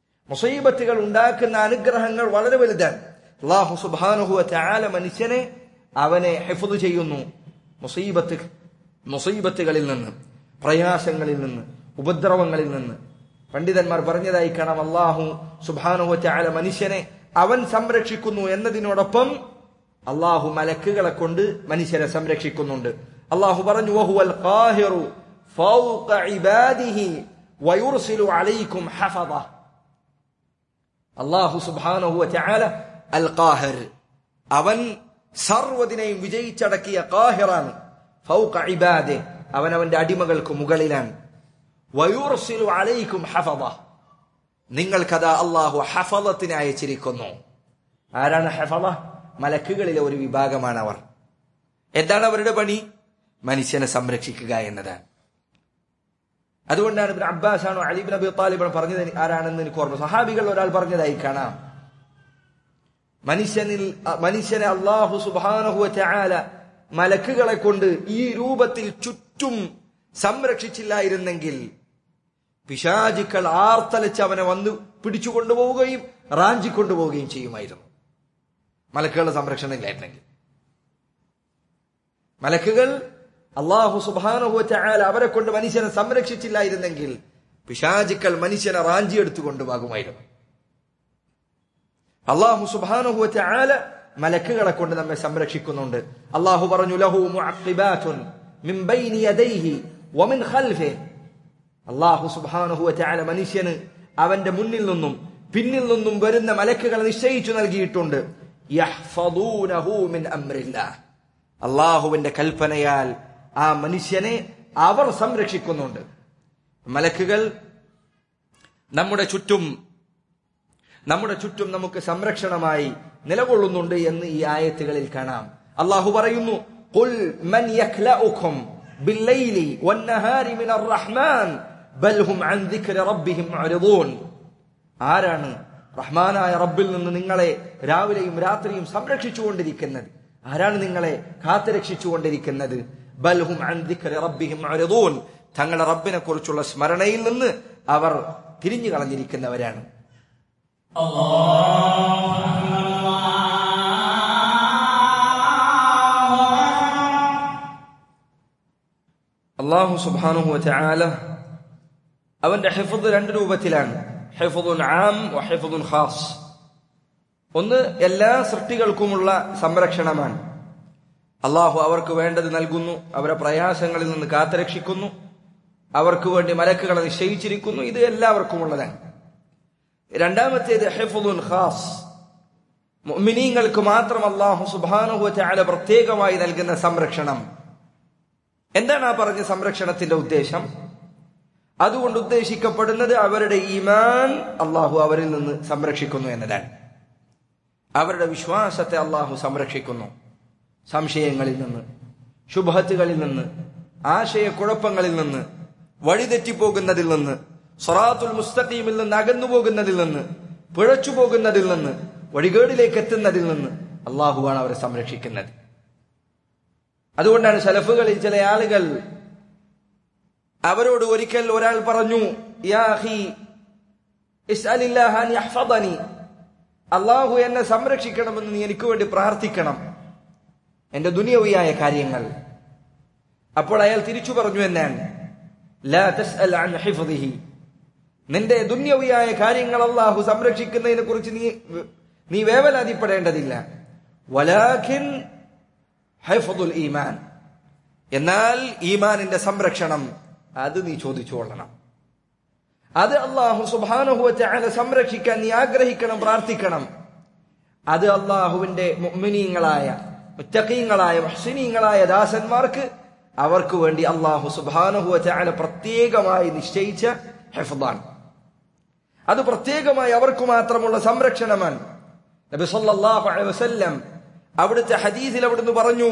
Speaker 2: മുസൈബത്തുകൾ ഉണ്ടാക്കുന്ന അനുഗ്രഹങ്ങൾ വളരെ വലുതാണ് അള്ളാഹു സുബാനുഹുവ ചാല മനുഷ്യനെ അവനെ ഹെഫുദ് ചെയ്യുന്നു മുസീബത്ത് മുസീബത്തുകളിൽ നിന്ന് പ്രയാസങ്ങളിൽ നിന്ന് ഉപദ്രവങ്ങളിൽ നിന്ന് പണ്ഡിതന്മാർ പറഞ്ഞതായി കാണാം അള്ളാഹു സുബാനുഹ ചാല മനുഷ്യനെ അവൻ സംരക്ഷിക്കുന്നു എന്നതിനോടൊപ്പം അള്ളാഹു മലക്കുകളെ കൊണ്ട് മനുഷ്യരെ സംരക്ഷിക്കുന്നുണ്ട് അള്ളാഹു പറഞ്ഞു വഹുവൽ ഖാഹിറു ഫൗഖ ഇബാദിഹി വയുർസിലു അലൈക്കും ഹഫദ അള്ളാഹു സുബ്ഹാനഹു വതആല അൽ ഖാഹിർ അവൻ സർവ്വതിനെയും വിജയിച്ചടക്കിയ ഖാഹിറാണ് ഫൗഖ ഇബാദി അവൻ അവന്റെ അടിമകൾക്ക് മുകളിലാണ് വയുർസിലു അലൈക്കും ഹഫദ നിങ്ങൾക്കതാ അള്ളാഹു ഹഫലത്തിനെ അയച്ചിരിക്കുന്നു ആരാണ് ഹഫല മലക്കുകളിലെ ഒരു വിഭാഗമാണ് അവർ എന്താണ് അവരുടെ പണി മനുഷ്യനെ സംരക്ഷിക്കുക എന്നതാണ് അതുകൊണ്ടാണ് ഇബ്നു അബ്ബാസ് ആണോ അലിബിൻ അബി താലിബ് പറഞ്ഞത് ആരാണെന്ന് എനിക്ക് ഓർമ്മ സഹാബികൾ ഒരാൾ പറഞ്ഞതായി കാണാം മനുഷ്യനിൽ മനുഷ്യനെ അള്ളാഹു സുബാനഹുവ ചാല മലക്കുകളെ കൊണ്ട് ഈ രൂപത്തിൽ ചുറ്റും സംരക്ഷിച്ചില്ലായിരുന്നെങ്കിൽ പിശാചുക്കൾ ആർത്തലച്ച് അവനെ വന്ന് പിടിച്ചു കൊണ്ടുപോവുകയും റാഞ്ചി കൊണ്ടുപോവുകയും ചെയ്യുമായിരുന്നു മലക്കുകളുടെ സംരക്ഷണം ഇല്ലായിരുന്നെങ്കിൽ മലക്കുകൾ അള്ളാഹു സുബാനുഹു ചായാൽ അവരെ കൊണ്ട് മനുഷ്യനെ സംരക്ഷിച്ചില്ലായിരുന്നെങ്കിൽ പിശാചുക്കൾ മനുഷ്യനെ റാഞ്ചിയെടുത്തു കൊണ്ടുപോകുമായിരുന്നു അള്ളാഹു സുബാനുഹു ചായാല മലക്കുകളെ കൊണ്ട് നമ്മെ സംരക്ഷിക്കുന്നുണ്ട് അള്ളാഹു പറഞ്ഞു ലഹു മുഅഖിബാതുൻ മിൻ ബൈനി യദൈഹി വമിൻ ഖൽഫിഹി അള്ളാഹു സുബാനുഹു ചായാല മനുഷ്യന് അവന്റെ മുന്നിൽ നിന്നും പിന്നിൽ നിന്നും വരുന്ന മലക്കുകളെ നിശ്ചയിച്ചു നൽകിയിട്ടുണ്ട് യഹ്ഫദൂനഹു മിൻ അംരില്ലാഹ് അള്ളാഹുവിന്റെ കൽപ്പനയാൽ ആ മനുഷ്യനെ അവർ സംരക്ഷിക്കുന്നുണ്ട് മലക്കുകൾ നമ്മുടെ ചുറ്റും നമ്മുടെ ചുറ്റും നമുക്ക് സംരക്ഷണമായി നിലകൊള്ളുന്നുണ്ട് എന്ന് ഈ ആയത്തുകളിൽ കാണാം അള്ളാഹു പറയുന്നു "ഖുൽ മൻ യഖ്ലഉകും ബില്ലൈലി വന്നഹാരി മിനർ റഹ്മാൻ ബൽ ഹും അൻ ദിക്രി റബ്ബിഹിം മുഅ്രിദൂൻ ആരാണ് റഹ്മാനായ റബ്ബിൽ നിന്ന് നിങ്ങളെ രാവിലെയും രാത്രിയും സംരക്ഷിച്ചുകൊണ്ടിരിക്കുന്നത് ആരാണ് നിങ്ങളെ കാത്തുരക്ഷിച്ചുകൊണ്ടിരിക്കുന്നത് ബൽഹും അൻ ദിക്രി റബ്ബിഹിം മുഅ്രിദൂൻ തങ്ങളുടെ റബ്ബിനെ കുറിച്ചുള്ള സ്മരണയിൽ നിന്ന് അവർ തിരിഞ്ഞു കളഞ്ഞിരിക്കുന്നവരാണ് അള്ളാഹു സുബ്ഹാനഹു വതആല അവന്റെ ഹിഫ്ദ് രണ്ട് രൂപത്തിലാണ് ഹിഫ്ദുൻ ആം വ ഹിഫ്ദുൻ ഖാസ് ഒന്ന് എല്ലാ സൃഷ്ടികൾക്കുമുള്ള സംരക്ഷണമാണ് അള്ളാഹു അവർക്ക് വേണ്ടത് നൽകുന്നു അവരെ പ്രയാസങ്ങളിൽ നിന്ന് കാത്തുരക്ഷിക്കുന്നു അവർക്ക് വേണ്ടി മലക്കുകളെ നിശ്ചയിച്ചിരിക്കുന്നു ഇത് എല്ലാവർക്കുമുള്ളതാണ് രണ്ടാമത്തേത് ഹിഫുദുൻ ഖാസ് മുഅ്മിനീങ്ങൾക്ക് മാത്രം അള്ളാഹു സുബ്ഹാനഹു വതആല പ്രത്യേകമായി നൽകുന്ന സംരക്ഷണം എന്താണ് ആ പറഞ്ഞ സംരക്ഷണത്തിന്റെ ഉദ്ദേശം അതുകൊണ്ട് ഉദ്ദേശിക്കപ്പെടുന്നത് അവരുടെ ഈമാൻ അള്ളാഹു അവരിൽ നിന്ന് സംരക്ഷിക്കുന്നു എന്നതാണ് അവരുടെ വിശ്വാസത്തെ അള്ളാഹു സംരക്ഷിക്കുന്നു സംശയങ്ങളിൽ നിന്ന് ശുഭത്തുകളിൽ നിന്ന് ആശയക്കുഴപ്പങ്ങളിൽ നിന്ന് വഴിതെറ്റിപ്പോകുന്നതിൽ നിന്ന് സൊറാത്തുൽ മുസ്തഖീമിൽ നിന്ന് അകന്നു പോകുന്നതിൽ നിന്ന് പിഴച്ചു പോകുന്നതിൽ നിന്ന് വഴികേടിലേക്ക് എത്തുന്നതിൽ നിന്ന് അള്ളാഹുവാണ് അവരെ സംരക്ഷിക്കുന്നത് അതുകൊണ്ടാണ് സലഫുകളിൽ ചില ആളുകൾ അവരോട് ഒരിക്കൽ ഒരാൾ പറഞ്ഞു യാ അഖി ഇസ്അലില്ലാഹ അൻ യഹ്ഫദനി അള്ളാഹു എന്നെ സംരക്ഷിക്കണമെന്ന് നീ എനിക്ക് വേണ്ടി പ്രാർത്ഥിക്കണം എന്റെ ദുനിയവിയായ കാര്യങ്ങൾ അപ്പോൾ അയാൾ തിരിച്ചു പറഞ്ഞു എന്നാണ് ലാ തസ്അൽ അൻ ഹിഫ്ദിഹി നിന്റെ ദുന്യവിയായ കാര്യങ്ങൾ അള്ളാഹു സംരക്ഷിക്കുന്നതിനെ കുറിച്ച് നീ നീ വേവലാതിപ്പെടേണ്ടതില്ല വലാഖിൻ ഹൈഫുൽ ഈമാൻ എന്നാൽ ഈമാനിന്റെ സംരക്ഷണം അത് നീ ചോദിച്ചു കൊള്ളണം അത് അള്ളാഹു സുബാനുഹുവ സംരക്ഷിക്കാൻ നീ ആഗ്രഹിക്കണം പ്രാർത്ഥിക്കണം അത് അള്ളാഹുവിന്റെ മുഅ്മിനീങ്ങളായ മുത്തഖീങ്ങളായ മുഹ്സിനീങ്ങളായ ദാസന്മാർക്ക് അവർക്ക് വേണ്ടി അള്ളാഹു സുബാനുഹുവ ചാല പ്രത്യേകമായി നിശ്ചയിച്ച ഹെഫദാണ് അത് പ്രത്യേകമായി അവർക്ക് മാത്രമുള്ള സംരക്ഷണമാണ് നബി സല്ലല്ലാഹു അലൈഹി വസല്ലം അവിടുത്തെ ഹദീസിൽ അവിടുന്ന് പറഞ്ഞു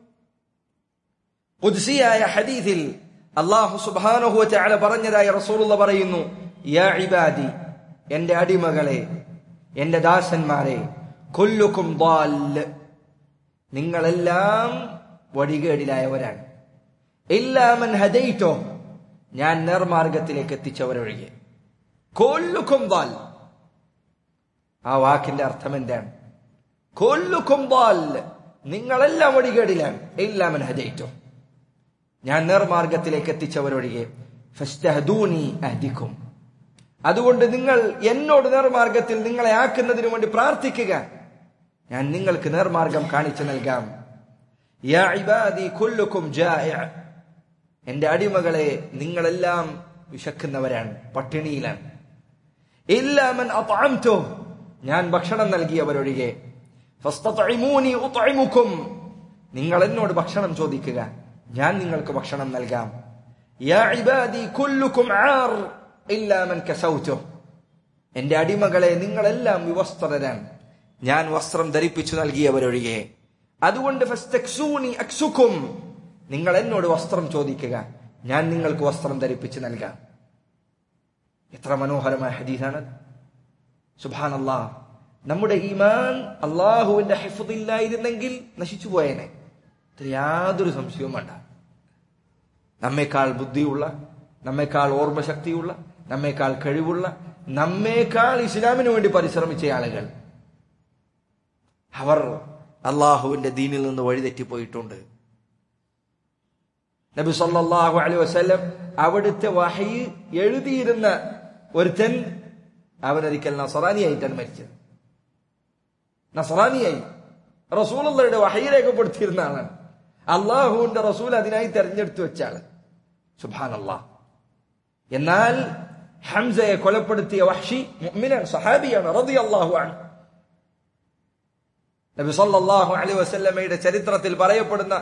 Speaker 2: ഖുദ്സിയായ ഹദീസിൽ അള്ളാഹു സുബ്ഹാനഹു വതആല പറഞ്ഞതായി റസൂലുള്ള പറയുന്നു യാ ഇബാദി എന്റെ അടിമകളെ എന്റെ ദാസന്മാരെ കൊല്ലുക്കും ضال നിങ്ങളെല്ലാം വഴികേടിലായവരാണ് ഇല്ലാമൻ ഹദൈറ്റോ ഞാൻ നേർമാർഗത്തിലേക്ക് എത്തിച്ചവരൊഴികെ കൊല്ലുക്കും ضال ആ വാക്കിന്റെ അർത്ഥം എന്താണ് കൊല്ലുക്കും ضال നിങ്ങളെല്ലാം വഴികേടിലാണ് എല്ലാമൻ ഹജയിറ്റോ ഞാൻ നേർമാർഗത്തിലേക്ക് എത്തിച്ചവരൊഴികെ ഫസ്തഹദൂനി അഹ്ദിക്കും അതുകൊണ്ട് നിങ്ങൾ എന്നോട് നേർമാർഗത്തിൽ നിങ്ങളെ ആക്കുന്നതിനു വേണ്ടി പ്രാർത്ഥിക്കുക ഞാൻ നിങ്ങൾക്ക് നേർമാർഗം കാണിച്ചു നൽകാം യാ ഇബാദി കുല്ലുക്കും ജാഇഅ. എന്റെ അടിമകളെ നിങ്ങളെല്ലാം വിശക്കുന്നവരാണ് പട്ടിണിയിലാണ് ഇല്ലാമൻ അത്അംതു ഞാൻ ഭക്ഷണം നൽകിയവരൊഴികെ ഫസ്തത്ഇമൂനി ഉത്ഇമുക്കും നിങ്ങൾ എന്നോട് ഭക്ഷണം ചോദിക്കുക ഞാൻ നിങ്ങൾക്ക് ഭക്ഷണം നൽകാം യാ ഇബാദി കുല്ലുക്കും ആർ ഇല്ലാമൻ കസൗതു എന്റെ അടിമകളെ നിങ്ങളെല്ലാം വിവസ്ത്രരാണ് ഞാൻ വസ്ത്രം ധരിപ്പിച്ചു നൽകിയവരൊഴികെ അതുകൊണ്ട് ഫസ്തക്സൂനി അക്സുക്കും നിങ്ങൾ എന്നോട് വസ്ത്രം ചോദിക്കുക ഞാൻ നിങ്ങൾക്ക് വസ്ത്രം ധരിപ്പിച്ചു നൽകാം എത്ര മനോഹരമായ ഹദീസാണ് സുബാനല്ലാ നമ്മുടെ ഈമാൻ അള്ളാഹുവിന്റെ ഹിഫദില്ലായിരുന്നെങ്കിൽ നശിച്ചു പോയേനെ ഇതിൽ യാതൊരു സംശയവും വേണ്ട നമ്മേക്കാൾ ബുദ്ധിയുള്ള നമ്മേക്കാൾ ഓർമ്മശക്തിയുള്ള നമ്മേക്കാൾ കഴിവുള്ള നമ്മേക്കാൾ ഇസ്ലാമിന് വേണ്ടി പരിശ്രമിച്ച ആളുകൾ അവർ അള്ളാഹുവിന്റെ ദീനിൽ നിന്ന് വഴിതെറ്റിപ്പോയിട്ടുണ്ട് നബി സല്ലല്ലാഹു അലൈഹി വസല്ലം അവിടുത്തെ വഹി എഴുതിയിരുന്ന ഒരുത്തൻ അവനൊരിക്കൽ നസറാനിയായിട്ടാണ് മരിച്ചത് നസറാനിയായി റസൂലുള്ളയുടെ വഹി രേഖപ്പെടുത്തിയിരുന്ന ആളാണ് അള്ളാഹുവിന്റെ റസൂൽ അതിനായി തെരഞ്ഞെടുത്തു വെച്ച ആള് സുബാനല്ലാ എന്നാൽ ഹംസയെ കൊലപ്പെടുത്തിയ വഹ്ഷി മുഅ്മിനാണ് സഹാബിയാണ് റളിയല്ലാഹു അൻഹു നബി സല്ലല്ലാഹു അലൈഹി വസല്ലമയുടെ ചരിത്രത്തിൽ പറയപ്പെടുന്ന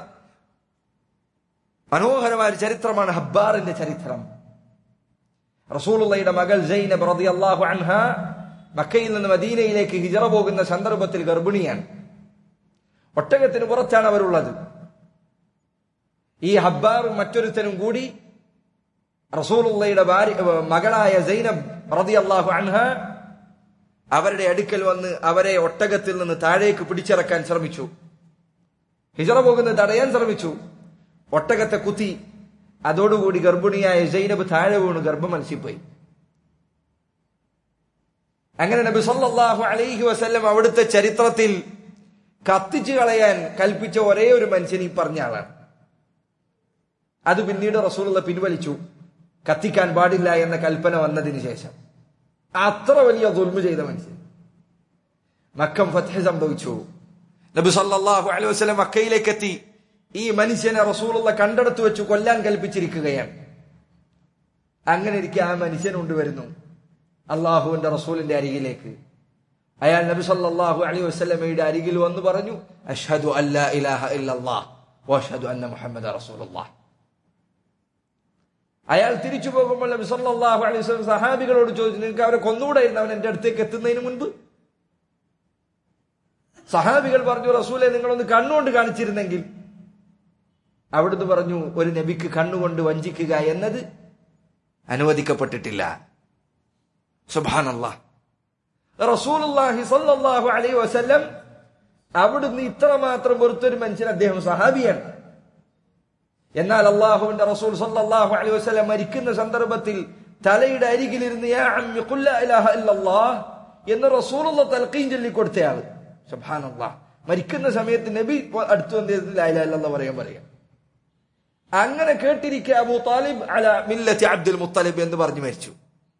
Speaker 2: മനോഹരമായ ഒരു ചരിത്രമാണ് ഹബ്ബാറിന്റെ ചരിത്രം റസൂലുള്ളയുടെ മകൾ സൈനബ് റളിയല്ലാഹു അൻഹ മക്കയിൽ നിന്ന് മദീനയിലേക്ക് ഹിജറ പോകുന്ന സന്ദർഭത്തിൽ ഗർഭിണിയാണ് ഒട്ടകത്തിന് പുറത്താണ് അവരുള്ളത് ഈ ഹബ്ബാറും മറ്റൊരുത്തനും കൂടി റസൂലുള്ളയുടെ ഭാര്യ മകളായ സൈനബ് റളിയല്ലാഹു അൻഹ അവരുടെ അടുക്കൽ വന്ന് അവരെ ഒട്ടകത്തിൽ നിന്ന് താഴേക്ക് പിടിച്ചിറക്കാൻ ശ്രമിച്ചു ഹിജറ പോകുന്നത് തടയാൻ ശ്രമിച്ചു ഒട്ടകത്തെ കുത്തി അതോടുകൂടി ഗർഭിണിയായ സൈനബ് താഴെ വീണു ഗർഭം മത്സ്യപ്പോയി അങ്ങനെ നബി സല്ലല്ലാഹു അലൈഹി വസല്ലം അവിടുത്തെ ചരിത്രത്തിൽ കത്തിച്ചു കളയാൻ കൽപ്പിച്ച ഒരേ ഒരു മനുഷ്യൻ ഈ പറഞ്ഞ ആളാണ് അത് പിന്നീട് റസൂലുള്ള പിൻവലിച്ചു കത്തിക്കാൻ പാടില്ല എന്ന കൽപ്പന വന്നതിന് ശേഷം അത്ര വലിയ ദുൽമ ചെയ്ത മനുഷ്യൻ മക്കം ഫത്ഹ സംഭവിച്ചു നബി സല്ലല്ലാഹു അലൈഹി വസല്ലം മക്കയിലേക്ക് എത്തി ഈ മനുഷ്യനെ റസൂലുള്ള കണ്ടെടുത്ത് വെച്ച് കൊല്ലാൻ കൽപ്പിച്ചിരിക്കുകയാണ് അങ്ങനെ ഇരിക്കെ ആ മനുഷ്യൻ കൊണ്ടുവരുന്നു അള്ളാഹുവിന്റെ റസൂലിന്റെ അരികിലേക്ക് അയാൾ നബി സല്ലല്ലാഹു അലൈഹി വസല്ലമയുടെ അരികിൽ വന്ന് പറഞ്ഞു അഷ്ഹദു അല്ലാ ഇലാഹ ഇല്ലല്ലാഹ് വഅഷ്ഹദു അന്ന മുഹമ്മദ റസൂലുള്ളാഹ് അയാൾ തിരിച്ചു പോകുമ്പോൾ നബി സല്ലല്ലാഹു അലൈഹി വസല്ലം സഹാബികളോട് ചോദിച്ചു നിങ്ങൾക്ക് അവരെ കൊന്നുകൂടായിരുന്നു അവൻ എന്റെ അടുത്തേക്ക് എത്തുന്നതിന് മുൻപ് സഹാബികൾ പറഞ്ഞു റസൂലെ നിങ്ങളൊന്ന് കണ്ണുകൊണ്ട് കാണിച്ചിരുന്നെങ്കിൽ അവിടുന്ന് പറഞ്ഞു ഒരു നബിക്ക് കണ്ണുകൊണ്ട് വഞ്ചിക്കുക എന്നത് അനുവദിക്കപ്പെട്ടിട്ടില്ല സുബാനല്ലാ റസൂലുള്ളാഹി സ്വല്ലല്ലാഹു അലൈഹി വസല്ലം അവിടുന്ന് ഇത്രമാത്രം വെറുത്തൊരു മനുഷ്യൻ അദ്ദേഹം സഹാബിയാണ് എന്നാൽ അള്ളാഹുവിന്റെ റസൂൽ സല്ലല്ലാഹു അലൈഹി വസല്ലം മരിക്കുന്ന സന്ദർഭത്തിൽ തലയുടെ അരികിലിരുന്ന് യാ അമ്മി ഖുൽ ലാ ഇലാഹ ഇല്ലല്ലാഹ് എന്ന് റസൂലുള്ള തൽഖീൻ ചൊല്ലി കൊടുത്തയാള് സുബ്ഹാനല്ലാഹ് മരിക്കുന്ന സമയത്ത് നബി അടുത്തു വന്നിരുന്ന് ലാ ഇലാഹ ഇല്ലല്ലാഹ് പറയാൻ പറയാം അങ്ങനെ കേട്ടിരിക്കെ അബൂ താലിബ് അല മില്ലത്തി അബ്ദുൽ മുത്തലിബ് എന്ന് പറഞ്ഞു മരിച്ചു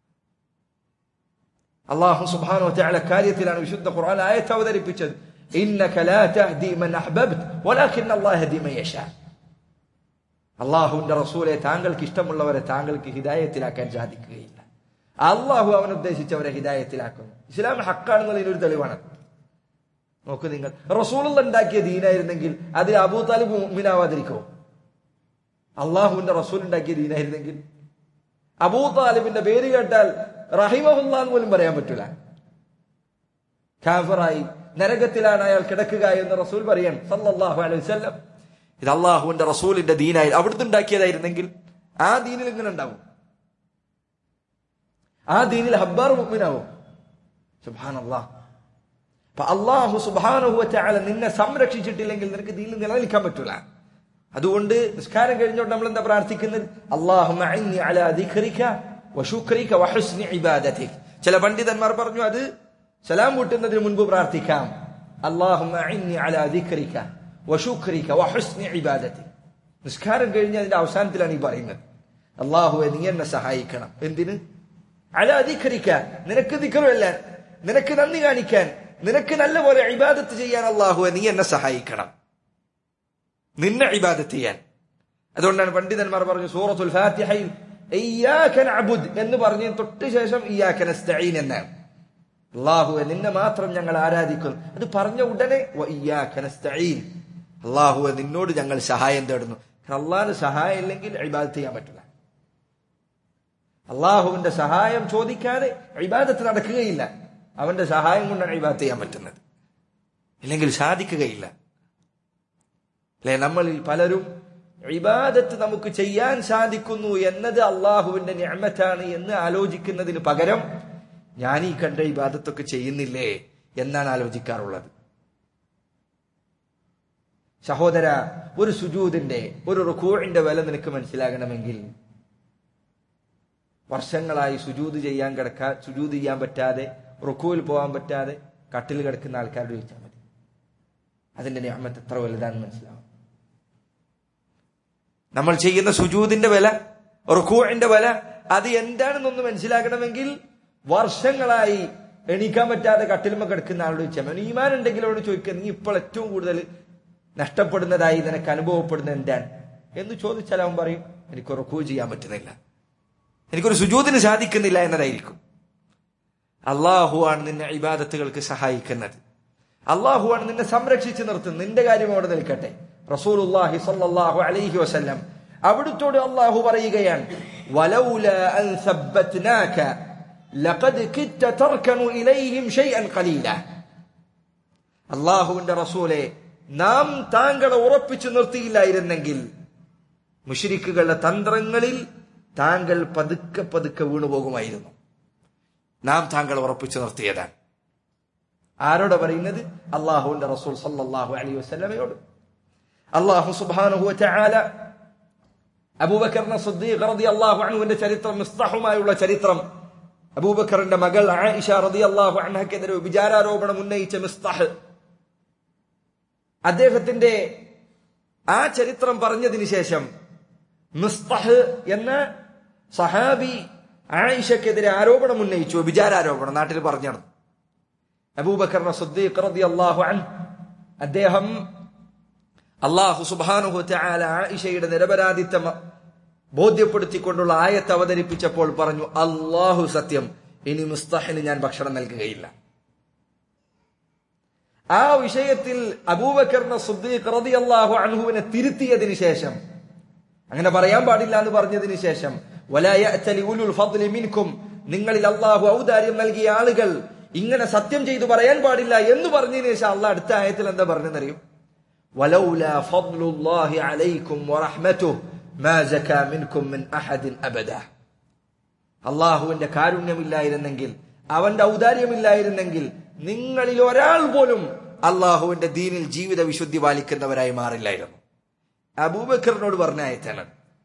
Speaker 2: അള്ളാഹു സുബ്ഹാനഹു വതആല കാര്യത്തിലാണ് വിശുദ്ധ ഖുർആൻ ആയത്ത് അവതരിപ്പിച്ചത് ഇന്നക ലാ തഹ്ദി മൻ അഹ്ബബ്ത വലാകിൻ അല്ലാഹു യഹ്ദി മൻ യശാ അള്ളാഹുവിന്റെ റസൂലെ താങ്കൾക്ക് ഇഷ്ടമുള്ളവരെ താങ്കൾക്ക് ഹിദായത്തിലാക്കാൻ സാധിക്കുകയില്ല അള്ളാഹു അവൻ ഉദ്ദേശിച്ചവരെ ഹിദായത്തിലാക്കുന്നു ഇസ്ലാം ഹക്കാണെന്നുള്ളതിന് ഒരു തെളിവാണ് നോക്ക് നിങ്ങൾ റസൂൾ ഉണ്ടാക്കിയ ദീനായിരുന്നെങ്കിൽ അതിൽ അബൂ താലിബ് മുഅ്മിനാവാതിരിക്കുമോ അള്ളാഹുവിന്റെ റസൂൽ ഉണ്ടാക്കിയ ദീനായിരുന്നെങ്കിൽ അബൂ താലിബിന്റെ പേര് കേട്ടാൽ റഹിമഹുല്ല എന്ന് പോലും പറയാൻ പറ്റൂല കാഫറായി നരകത്തിലാണ് അയാൾ കിടക്കുക എന്ന് റസൂൽ പറയണം സല്ലല്ലാഹു അലൈഹി വസല്ലം ഇത് അള്ളാഹുവിന്റെ റസൂലിന്റെ ദീനായി അവിടുന്ന് ഉണ്ടാക്കിയതായിരുന്നെങ്കിൽ ആ ദീനിൽ ഇങ്ങനെ ഉണ്ടാവും ആ ദീനിൽ ഹബ്ബാർ മുഅ്മിനാവും സുബ്ഹാനല്ലാഹ് അപ്പൊ അള്ളാഹു സുബ്ഹാനഹു വതആല നിന്നെ സംരക്ഷിച്ചിട്ടില്ലെങ്കിൽ നിനക്ക് ദീനിൽ നിലനിൽക്കാൻ പറ്റൂല അതുകൊണ്ട് നിസ്കാരം കഴിഞ്ഞോട്ട് നമ്മൾ എന്താ പ്രാർത്ഥിക്കുന്നത് അള്ളാഹുമ്മ അഇന്നി അലാ ദിക്രിക വശുക്രിക വഹുസ്നി ഇബാദതിക് ചില പണ്ഡിതന്മാർ പറഞ്ഞു അത് സലാം കൂട്ടുന്നതിന് മുൻപ് പ്രാർത്ഥിക്കാം അള്ളാഹുമ്മ അഇന്നി അലാ ദിക്രിക വശുഖരിക വഹുസ്നി ഇബാദത്തി നിസ്കാരം കഴിഞ്ഞ് അതിന്റെ അവസാനത്തിലാണ് ഈ പറയുന്നത് അള്ളാഹുവെ നീ എന്നെ സഹായിക്കണം എന്തിന് അല അധികരിക്ക നിനക്ക് ദിക്കറുമല്ല നിനക്ക് നന്ദി കാണിക്കാൻ നിനക്ക് നല്ലപോലെ ഇബാദത്ത് ചെയ്യാൻ അള്ളാഹുവെ നീ എന്നെ സഹായിക്കണം നിന്നെ ഇബാദത്ത് ചെയ്യാൻ അതുകൊണ്ടാണ് പണ്ഡിതന്മാർ പറഞ്ഞു സൂറത്തുൽ ഫാത്തിഹയിൽ ഇയ്യാക നഅബുദ് എന്ന് പറഞ്ഞ് തൊട്ട് ശേഷം ഇയ്യാക നസ്തഈൻ എന്നാണ് അള്ളാഹുവെ നിന്നെ മാത്രം ഞങ്ങൾ ആരാധിക്കുന്നു അത് പറഞ്ഞ ഉടനെ വ ഇയ്യാക നസ്തഈൻ അള്ളാഹുവെ നിന്നോട് ഞങ്ങൾ സഹായം തേടുന്നു അള്ളാഹിന് സഹായം ഇല്ലെങ്കിൽ ഇബാദത്ത് ചെയ്യാൻ പറ്റില്ല അള്ളാഹുവിന്റെ സഹായം ചോദിക്കാതെ ഇബാദത്ത് നടക്കുകയില്ല അവന്റെ സഹായം കൊണ്ടാണ് ഇബാദത്ത് ചെയ്യാൻ പറ്റുന്നത് ഇല്ലെങ്കിൽ സാധിക്കുകയില്ല അല്ലെ നമ്മളിൽ പലരും ഇബാദത്ത് നമുക്ക് ചെയ്യാൻ സാധിക്കുന്നു എന്നത് അള്ളാഹുവിന്റെ ഞാമത്താണ് എന്ന് ആലോചിക്കുന്നതിന് പകരം ഞാൻ ഈ കണ്ട ഇബാദത്തൊക്കെ ചെയ്യുന്നില്ലേ എന്നാണ് ആലോചിക്കാറുള്ളത് സഹോദര ഒരു സുജൂദിന്റെ ഒരു റുക്കൂഴിന്റെ വില നിനക്ക് മനസ്സിലാകണമെങ്കിൽ വർഷങ്ങളായി സുജൂത് ചെയ്യാൻ കിടക്കാ സുജൂത് ചെയ്യാൻ പറ്റാതെ റുക്കൂവിൽ പോകാൻ പറ്റാതെ കട്ടിൽ കിടക്കുന്ന ആൾക്കാരോട് ചോദിച്ചാൽ മതി അതിന്റെ ഞാമത്ത് എത്ര വലുതാണെന്ന് മനസ്സിലാവും നമ്മൾ ചെയ്യുന്ന സുജൂതിന്റെ വില റുക്കൂഴിന്റെ വില അത് എന്താണെന്നൊന്ന് മനസ്സിലാക്കണമെങ്കിൽ വർഷങ്ങളായി എണീക്കാൻ പറ്റാതെ കട്ടിലുമ കിടക്കുന്ന ആളോട് ചോദിച്ചാൽ ഈമാൻ ഉണ്ടെങ്കിൽ അവരോട് ചോദിക്കുക നീ ഇപ്പോൾ ഏറ്റവും കൂടുതൽ നഷ്ടപ്പെടുന്നതായി നിനക്ക് അനുഭവപ്പെടുന്നത് എന്താണ് എന്ന് ചോദിച്ചാൽ അവൻ പറയും എനിക്ക് റുക്കൂ ചെയ്യാൻ പറ്റുന്നില്ല എനിക്കൊരു സുജൂതിന് സാധിക്കുന്നില്ല എന്നതായിരിക്കും അള്ളാഹുവാണ് നിന്നെ ഇബാദത്തുകൾക്ക് സഹായിക്കുന്നത് അള്ളാഹുവാണ് നിന്നെ സംരക്ഷിച്ചു നിർത്തുന്നത് നിന്റെ കാര്യം അവിടെ നിൽക്കട്ടെ റസൂലുള്ളാഹി സ്വല്ലല്ലാഹു അലൈഹി വസല്ലം അവിടുത്തോട് അള്ളാഹു പറയുകയാണ് വലൗല അൻ സബ്ബത്നാക ലഖദ് കിത്ത തർക്കനു ഇലൈഹിം ഷൈഅൻ ഖലീല അള്ളാഹുവിന്റെ റസൂലെ നാം താങ്കളെ ഉറപ്പിച്ചു നിർത്തിയില്ലായിരുന്നെങ്കിൽ മുഷിരിക്കുകളുടെ തന്ത്രങ്ങളിൽ താങ്കൾ പതുക്കെ പതുക്കെ വീണുപോകുമായിരുന്നു നാം താങ്കളെ ഉറപ്പിച്ചു നിർത്തിയതാണ് ആരോടെ പറയുന്നത് അള്ളാഹുവിന്റെ റസൂൽ സല്ലല്ലാഹു അലൈഹി വസല്ലമയോട് അള്ളാഹു സുബ്ഹാനഹു വതആല അബൂബക്കറിന്റെ സിദ്ദീഖ് റളിയല്ലാഹു അൻഹുവിന്റെ ചരിത്രം മിസ്തഹുമായുള്ള ചരിത്രം അബൂബക്കറിന്റെ മകൾ ആയിഷ റളിയല്ലാഹു അൻഹക്കെതിരെ വിചാരാരോപണം ഉന്നയിച്ച മിസ്തഹ് അദ്ദേഹത്തിന്റെ ആ ചരിത്രം പറഞ്ഞതിന് ശേഷം മിസ്തഹ് എന്ന സഹാബി ആയിഷക്കെതിരെ ആരോപണം ഉന്നയിച്ചു വിചാരാരോപണം നാട്ടിൽ പറഞ്ഞു അബൂബക്കറിന്റെ സിദ്ദീഖ് റളിയല്ലാഹു അൻഹു അദ്ദേഹം അള്ളാഹു സുബാനുഹു തആല ആയിഷയുടെ നിരപരാധിത്വം ബോധ്യപ്പെടുത്തിക്കൊണ്ടുള്ള ആയത്ത് അവതരിപ്പിച്ചപ്പോൾ പറഞ്ഞു അള്ളാഹു സത്യം ഇനി മുസ്തഹിന് ഞാൻ ഭക്ഷണം നൽകുകയില്ല ആ വിഷയത്തിൽ അബൂബക്കറിന്റെ സുദ്ദീഖ് റളിയല്ലാഹു അൻഹുവിനെ തിരുത്തിയതിനു ശേഷം അങ്ങനെ പറയാൻ പാടില്ല എന്ന് പറഞ്ഞതിന് ശേഷം വലാ യഅ്തലി ഉലുൽ ഫദ്ലി മിൻകും നിങ്ങളിൽ അള്ളാഹു ഔദാര്യം നൽകിയ ആളുകൾ ഇങ്ങനെ സത്യം ചെയ്തു പറയാൻ പാടില്ല എന്ന് പറഞ്ഞതിന് ശേഷം അള്ളാഹ് അടുത്ത ആയത്തിൽ എന്താ പറഞ്ഞെന്നറിയും ولولا فضل الله عليكم ورحمته ما زكى منكم من أحد أبدا അള്ളാഹുവിന്റെ കാരുണ്യമില്ലായിരുന്നെങ്കിൽ അവന്റെ ഔദാര്യമില്ലായിരുന്നെങ്കിൽ നിങ്ങളിൽ ഒരാൾ പോലും അള്ളാഹുവിന്റെ ദീനിൽ ജീവിത വിശുദ്ധി പാലിക്കുന്നവരായി മാറില്ലായിരുന്നു അബൂബക്കറിനോട് പറഞ്ഞ ആയത്താണ്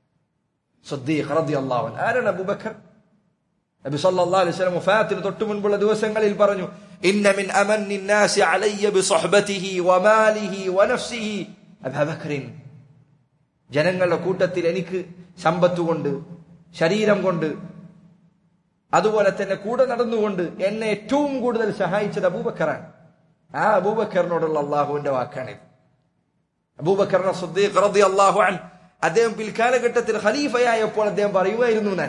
Speaker 2: ആരാണ് അബൂബക്കർ നബി സല്ലല്ലാഹു അലൈഹി വസല്ലം വഫാത്തിന് തൊട്ടു മുൻപുള്ള ദിവസങ്ങളിൽ പറഞ്ഞു ഇന്ന മിൻ അമന്നി الناس علي بصحبته وماله ونفسه അബൂ ബക്കറിൻ ജനങ്ങളുടെ കൂട്ടത്തിൽ എനിക്ക് സമ്പത്ത് കൊണ്ട് ശരീരം കൊണ്ട് അതുപോലെ തന്നെ കൂടെ നടന്നുകൊണ്ട് എന്നെ ഏറ്റവും കൂടുതൽ സഹായിച്ചത് അബൂബക്കറാണ് ആ അബൂബക്കറിനോടുള്ള അള്ളാഹുവിന്റെ വാക്കാണിത് അബൂബക്കറിനെ സുദ്ദീഖ് റളിയല്ലാഹു അൻ അദ്ദേഹം പിൽക്കാലഘട്ടത്തിൽ ഖലീഫയായപ്പോൾ അദ്ദേഹം പറയുമായിരുന്നു ഞാൻ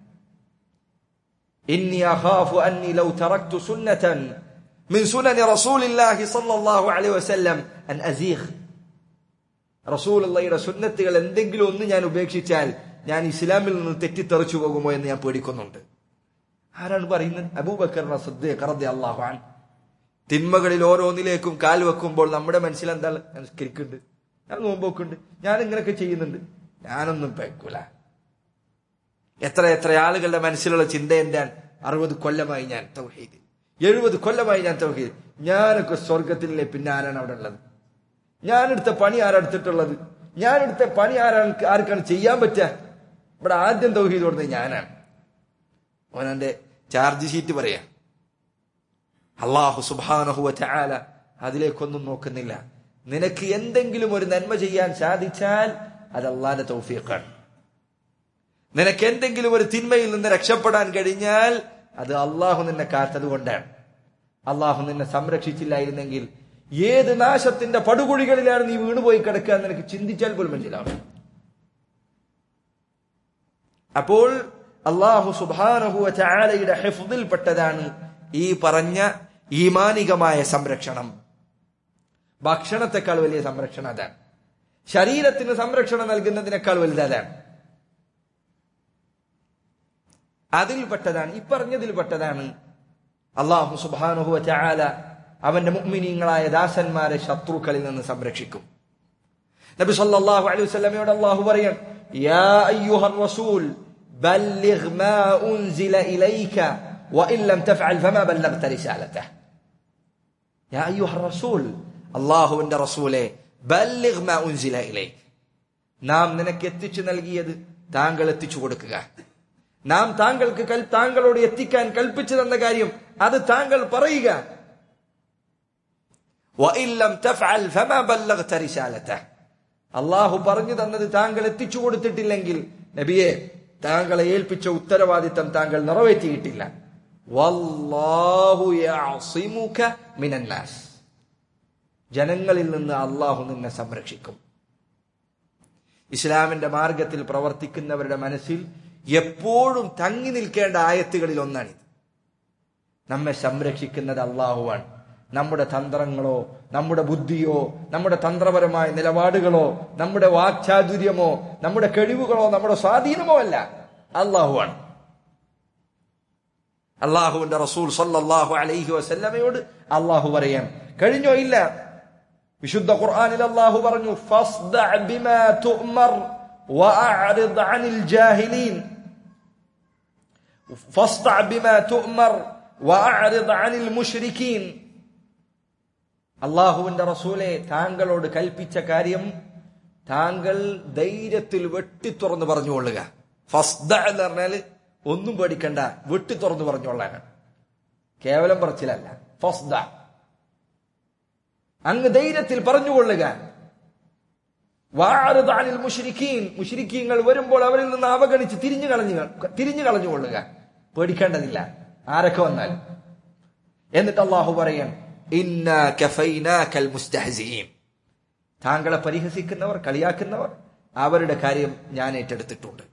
Speaker 2: إني أخاف أني لو تركت سنة من سنن رسول الله صلى الله عليه وسلم أن أزيغ റസൂൽ അള്ളയുടെ സുന്നത്തുകൾ എന്തെങ്കിലും ഒന്ന് ഞാൻ ഉപേക്ഷിച്ചാൽ ഞാൻ ഇസ്ലാമിൽ നിന്ന് തെറ്റിത്തെറിച്ചു പോകുമോ എന്ന് ഞാൻ പേടിക്കുന്നുണ്ട് ആരാണ് പറയുന്നത് അബൂബക്കർ അള്ളാഹുൻ തിന്മകളിൽ ഓരോന്നിലേക്കും കാൽ വെക്കുമ്പോൾ നമ്മുടെ മനസ്സിൽ എന്താ നിസ്കരിക്കുന്നുണ്ട് ഞാൻ നോമ്പോക്കുണ്ട് ഞാൻ ഇങ്ങനെയൊക്കെ ചെയ്യുന്നുണ്ട് ഞാനൊന്നും പേക്കൂല എത്ര എത്ര ആളുകളുടെ മനസ്സിലുള്ള ചിന്ത എന്താണ് അറുപത് കൊല്ലമായി ഞാൻ തൗഹീദ് എഴുപത് കൊല്ലമായി ഞാൻ തൗഹീദ് ഞാനൊക്കെ സ്വർഗത്തിലെ പിന്നെ ആരാണ് അവിടെ ഉള്ളത് ഞാനെടുത്ത പണി ആരെടുത്തിട്ടുള്ളത് ഞാനെടുത്ത പണി ആരാണ് ആർക്കാണ് ചെയ്യാൻ പറ്റുക ഇവിടെ ആദ്യം തൗഹീദ് കൊടുത്തത് ഞാനാണ് അവനെന്റെ ചാർജ് ഷീറ്റ് പറയാം അള്ളാഹു സുബാനഹുവ ചാല അതിലേക്കൊന്നും നോക്കുന്നില്ല നിനക്ക് എന്തെങ്കിലും ഒരു നന്മ ചെയ്യാൻ സാധിച്ചാൽ അത് അള്ളാന്റെ തൗഫീഖാണ് നിനക്ക് എന്തെങ്കിലും ഒരു തിന്മയിൽ നിന്ന് രക്ഷപ്പെടാൻ കഴിഞ്ഞാൽ അത് അള്ളാഹു നിന്നെ കാത്തത് കൊണ്ടാണ് അള്ളാഹു നിന്നെ സംരക്ഷിച്ചില്ലായിരുന്നെങ്കിൽ ഏത് നാശത്തിന്റെ പടുകുഴികളിലാണ് നീ വീണുപോയി കിടക്കുക എന്ന് നിനക്ക് ചിന്തിച്ചാൽ പോലും മനസ്സിലാവും അപ്പോൾ അള്ളാഹു സുബാനഹുവ ചാലയുടെ ഹെഫുദിൽപ്പെട്ടതാണ് ഈ പറഞ്ഞ ഈമാനികമായ സംരക്ഷണം ഭക്ഷണത്തെക്കാൾ വലിയ സംരക്ഷണം അതാണ് ശരീരത്തിന് സംരക്ഷണം നൽകുന്നതിനേക്കാൾ വലുതാണ് അതിൽപ്പെട്ടതാണ് ഈ പറഞ്ഞതിൽപ്പെട്ടതാണ് അള്ളാഹു സുബാനുഹുവ ചാല അവന്റെ മുഗ്മിനീങ്ങളായ ദാസന്മാരെ ശത്രുക്കളിൽ നിന്ന് സംരക്ഷിക്കും നബി സല്ലല്ലാഹു അലൈഹി വസല്ലമയോട് അള്ളാഹു പറയാൻ യാ അയ്യുഹർ റസൂൽ ബല്ലിഗ് മാ ഉൻസില ഇലൈക വഇൻ ലം തഫഅൽ ഫമാ ബല്ലഗ്ത റിസാലതഹ യാ അയ്യുഹർ റസൂൽ അള്ളാഹുവിന്റെ റസൂലെ ബല്ലിഗ് മാ ഉൻസില ഇലൈക നാം നിനക്ക് എത്തിച്ചു നൽകിയത് താങ്കൾ എത്തിച്ചു കൊടുക്കുക നാം താങ്കൾക്ക് കൽ താങ്കളോട് എത്തിക്കാൻ കൽപ്പിച്ചു തന്ന കാര്യം അത് താങ്കൾ പറയുക അള്ളാഹു പറഞ്ഞു തന്നത് താങ്കൾ എത്തിച്ചു കൊടുത്തിട്ടില്ലെങ്കിൽ നബിയെ താങ്കളെ ഏൽപ്പിച്ച ഉത്തരവാദിത്തം താങ്കൾ നിറവേറ്റിയിട്ടില്ല ജനങ്ങളിൽ നിന്ന് അള്ളാഹു നിന്നെ സംരക്ഷിക്കും ഇസ്ലാമിന്റെ മാർഗത്തിൽ പ്രവർത്തിക്കുന്നവരുടെ മനസ്സിൽ എപ്പോഴും തങ്ങി നിൽക്കേണ്ട ആയത്തുകളിൽ ഒന്നാണിത് നമ്മെ സംരക്ഷിക്കുന്നത് അള്ളാഹുവാണ് നമ്മുടെ തന്ത്രങ്ങളോ നമ്മുടെ ബുദ്ധിയോ നമ്മുടെ തന്ത്രപരമായ നിലപാടുകളോ നമ്മുടെ വാക്ചാതുര്യമോ നമ്മുടെ കഴിവുകളോ നമ്മുടെ സ്വാധീനമോ അല്ല അള്ളാഹുവാണ് അള്ളാഹുവിന്റെ റസൂൽ സല്ലല്ലാഹു അലൈഹി വസല്ലമയോട് അള്ളാഹു പറയാൻ കഴിഞ്ഞോ ഇല്ല വിശുദ്ധ ഖുർആനിൽ അള്ളാഹു പറഞ്ഞു ഫസ്ദഅ ബിമാ തുഅ്മർ വഅഅറിദ് അനിൽ ജാഹിലീൻ ഫസ്ദഅ ബിമാ തുഅ്മർ വഅഅറിദ് അനിൽ മുശ്രിക്കീൻ അള്ളാഹുവിന്റെ റസൂലെ താങ്കളോട് കൽപ്പിച്ച കാര്യം താങ്കൾ ധൈര്യത്തിൽ വെട്ടി തുറന്ന് പറഞ്ഞുകൊള്ളുക ഫസ്ദ എന്ന് പറഞ്ഞാൽ ഒന്നും പേടിക്കണ്ട വെട്ടി തുറന്ന് പറഞ്ഞുകൊള്ളാനാണ് കേവലം പറച്ചിലല്ല ഫസ്ദ അങ്ങ് ധൈര്യത്തിൽ പറഞ്ഞുകൊള്ളുക വാറുദാനിൽ മുഷിരിക്കീൻ മുഷിരിക്കീങ്ങൾ വരുമ്പോൾ അവരിൽ നിന്ന് അവഗണിച്ച് തിരിഞ്ഞു കളഞ്ഞു തിരിഞ്ഞു കളഞ്ഞുകൊള്ളുക പേടിക്കേണ്ടതില്ല ആരൊക്കെ വന്നാൽ എന്നിട്ട് അള്ളാഹു പറയാൻ താങ്കളെ പരിഹസിക്കുന്നവർ കളിയാക്കുന്നവർ അവരുടെ കാര്യം ഞാൻ ഏറ്റെടുത്തിട്ടുണ്ട്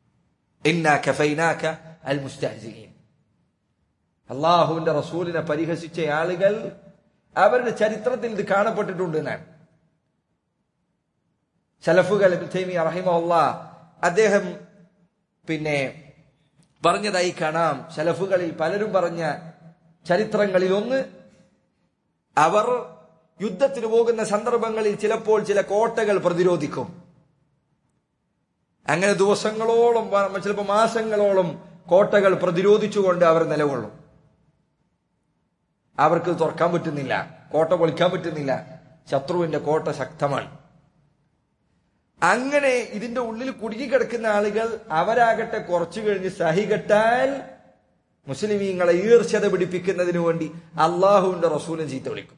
Speaker 2: അള്ളാഹുവിന്റെ റസൂലിനെ പരിഹസിച്ച ആളുകൾ അവരുടെ ചരിത്രത്തിൽ ഇത് കാണപ്പെട്ടിട്ടുണ്ട് എന്നാണ് സലഫുകൾ റഹിമല്ല അദ്ദേഹം പിന്നെ പറഞ്ഞതായി കാണാം സലഫുകളിൽ പലരും പറഞ്ഞ ചരിത്രങ്ങളിൽ ഒന്ന് അവർ യുദ്ധത്തിന് പോകുന്ന സന്ദർഭങ്ങളിൽ ചിലപ്പോൾ ചില കോട്ടകൾ പ്രതിരോധിക്കും അങ്ങനെ ദിവസങ്ങളോളം ചിലപ്പോൾ മാസങ്ങളോളം കോട്ടകൾ പ്രതിരോധിച്ചുകൊണ്ട് അവർ നിലകൊള്ളും അവർക്ക് തുറക്കാൻ പറ്റുന്നില്ല കോട്ട പൊളിക്കാൻ പറ്റുന്നില്ല ശത്രുവിന്റെ കോട്ട ശക്തമാണ് അങ്ങനെ ഇതിന്റെ ഉള്ളിൽ കുടുങ്ങിക്കിടക്കുന്ന ആളുകൾ അവരാകട്ടെ കുറച്ചു കഴിഞ്ഞ് സഹികെട്ടാൽ മുസ്ലിമീങ്ങളെ ഈർഷ്യത പിടിപ്പിക്കുന്നതിന് വേണ്ടി അള്ളാഹുവിന്റെ റസൂലും ചീത്ത വിളിക്കും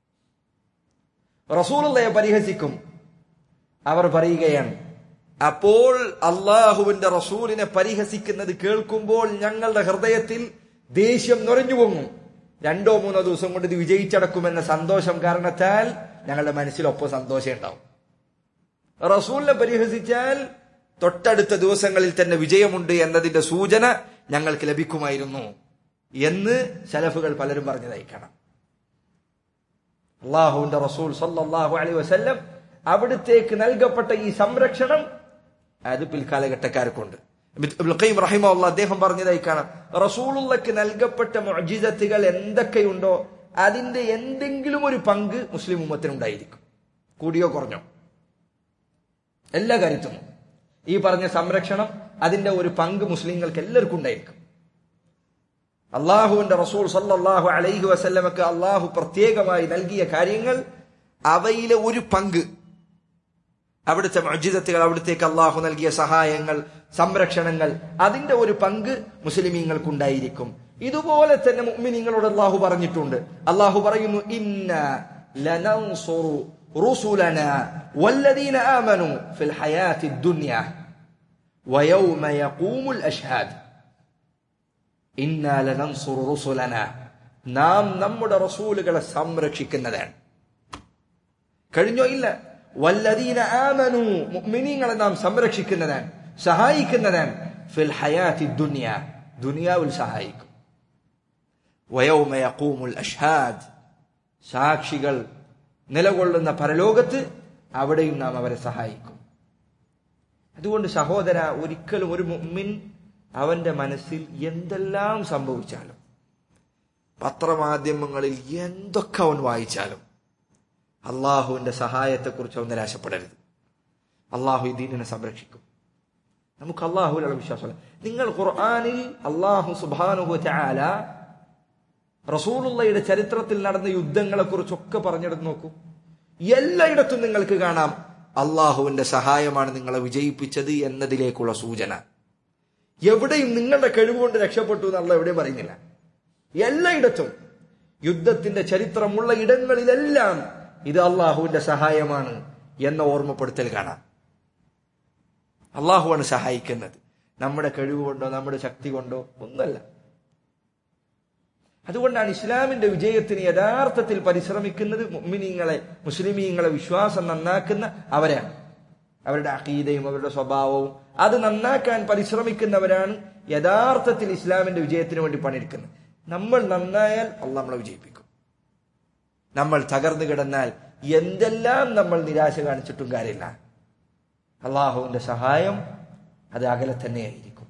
Speaker 2: റസൂലയെ പരിഹസിക്കും അവർ പറയുകയാണ് അപ്പോൾ അള്ളാഹുവിന്റെ റസൂലിനെ പരിഹസിക്കുന്നത് കേൾക്കുമ്പോൾ ഞങ്ങളുടെ ഹൃദയത്തിൽ ദേഷ്യം നുരഞ്ഞു പൊങ്ങും രണ്ടോ മൂന്നോ ദിവസം കൊണ്ട് ഇത് വിജയിച്ചടക്കുമെന്ന സന്തോഷം കാരണത്താൽ ഞങ്ങളുടെ മനസ്സിലൊപ്പം സന്തോഷം ഉണ്ടാവും റസൂലിനെ പരിഹസിച്ചാൽ തൊട്ടടുത്ത ദിവസങ്ങളിൽ തന്നെ വിജയമുണ്ട് എന്നതിന്റെ സൂചന ഞങ്ങൾക്ക് ലഭിക്കുമായിരുന്നു എന്ന് ശലഫുകൾ പലരും പറഞ്ഞതായി കാണാം അള്ളാഹുവിന്റെ റസൂൽ സല്ലാഹു അലൈ വസല്ലം അവിടുത്തേക്ക് നൽകപ്പെട്ട ഈ സംരക്ഷണം അത് പിൽക്കാലഘട്ടക്കാർക്കുണ്ട് റഹിമുള്ള അദ്ദേഹം പറഞ്ഞതായി കാണാം റസൂലുള്ളക്ക് നൽകപ്പെട്ട മൊജിസത്തുകൾ എന്തൊക്കെയുണ്ടോ അതിന്റെ എന്തെങ്കിലും ഒരു പങ്ക് മുസ്ലിം ഉമ്മത്തിനുണ്ടായിരിക്കും കൂടിയോ കുറഞ്ഞോ എല്ലാ കാര്യത്തും ഈ പറഞ്ഞ സംരക്ഷണം അതിന്റെ ഒരു പങ്ക് മുസ്ലിങ്ങൾക്ക് എല്ലാവർക്കും ഉണ്ടായിരിക്കും അള്ളാഹുവിന്റെ റസൂൽ സല്ലാഹു അലൈഹി വസല്ലമക്ക് അള്ളാഹു പ്രത്യേകമായി നൽകിയ കാര്യങ്ങൾ അവയിലെ ഒരു പങ്ക് അവിടുത്തെ മജിതത്തുകൾ അവിടുത്തേക്ക് അള്ളാഹു നൽകിയ സഹായങ്ങൾ സംരക്ഷണങ്ങൾ അതിന്റെ ഒരു പങ്ക് മുസ്ലിമീങ്ങൾക്കുണ്ടായിരിക്കും ഇതുപോലെ തന്നെ മുഅ്മിനീങ്ങളോട് അള്ളാഹു പറഞ്ഞിട്ടുണ്ട് അള്ളാഹു പറയുന്നു ഇന്ന ലനൻസുറു رسلنا والذين آمنوا في الحياة الدنيا ويوم يقوم الأشهاد إنا لننصر رسلنا നാം നമ്മുടെ റസൂലുകളെ സംരക്ഷിക്കുന്നതാണ് കഴിഞ്ഞോ ഇല്ല വല്ലദീന ആമനു മുഅ്മിനീങ്ങളെ നാം സംരക്ഷിക്കുന്നതാണ് സഹായിക്കുന്നതാണ് ഫിൽ ഹയാത്തി ദുനിയ ദുനിയാവിൽ സഹായിക്കും വയൗമ യഖൂമുൽ അഷ്ഹാദ് സാക്ഷികൾ നിലകൊള്ളുന്ന പരലോകത്ത് അവിടെയും നാം അവരെ സഹായിക്കും അതുകൊണ്ട് സഹോദര ഒരിക്കലും ഒരു മുഅ്മിൻ അവന്റെ മനസ്സിൽ എന്തെല്ലാം സംഭവിച്ചാലും പത്രമാധ്യമങ്ങളിൽ എന്തൊക്കെ അവൻ വായിച്ചാലും അള്ളാഹുവിന്റെ സഹായത്തെക്കുറിച്ച് അവൻ നിരാശപ്പെടരുത് അള്ളാഹു ഈ ദീനിനെ സംരക്ഷിക്കും നമുക്ക് അള്ളാഹുവിലുള്ള വിശ്വാസമല്ല നിങ്ങൾ ഖുർആാനിൽ അള്ളാഹു സുബാനുഹു ചാല റസൂലുള്ളയുടെ ചരിത്രത്തിൽ നടന്ന യുദ്ധങ്ങളെ കുറിച്ചൊക്കെ പറഞ്ഞെടുത്ത് നോക്കൂ എല്ലായിടത്തും നിങ്ങൾക്ക് കാണാം അള്ളാഹുവിന്റെ സഹായമാണ് നിങ്ങളെ വിജയിപ്പിച്ചത് എന്നതിലേക്കുള്ള സൂചന എവിടെയും നിങ്ങളുടെ കഴിവുകൊണ്ട് രക്ഷപ്പെട്ടു എന്നുള്ള എവിടെയും പറയുന്നില്ല എല്ലായിടത്തും യുദ്ധത്തിന്റെ ചരിത്രമുള്ള ഇടങ്ങളിലെല്ലാം ഇത് അള്ളാഹുവിന്റെ സഹായമാണ് എന്ന ഓർമ്മപ്പെടുത്തൽ കാണാം അള്ളാഹുവാണ് സഹായിക്കുന്നത് നമ്മുടെ കഴിവ് കൊണ്ടോ നമ്മുടെ ശക്തി കൊണ്ടോ ഒന്നല്ല അതുകൊണ്ടാണ് ഇസ്ലാമിന്റെ വിജയത്തിന് യഥാർത്ഥത്തിൽ പരിശ്രമിക്കുന്നത് മുഅ്മിനീങ്ങളെ മുസ്ലിമീങ്ങളെ വിശ്വാസം നന്നാക്കുന്ന അവരാണ് അവരുടെ അഖീദയും അവരുടെ സ്വഭാവവും അത് നന്നാക്കാൻ പരിശ്രമിക്കുന്നവരാണ് യഥാർത്ഥത്തിൽ ഇസ്ലാമിന്റെ വിജയത്തിന് വേണ്ടി പണിയെടുക്കുന്നത് നമ്മൾ നന്നായാൽ അള്ളാഹ് നമ്മളെ വിജയിപ്പിക്കും നമ്മൾ തകർന്നു കിടന്നാൽ എന്തെല്ലാം നമ്മൾ നിരാശ കാണിച്ചിട്ടും കാര്യമില്ല അള്ളാഹുവിന്റെ സഹായം അത് അകലെ തന്നെയായിരിക്കും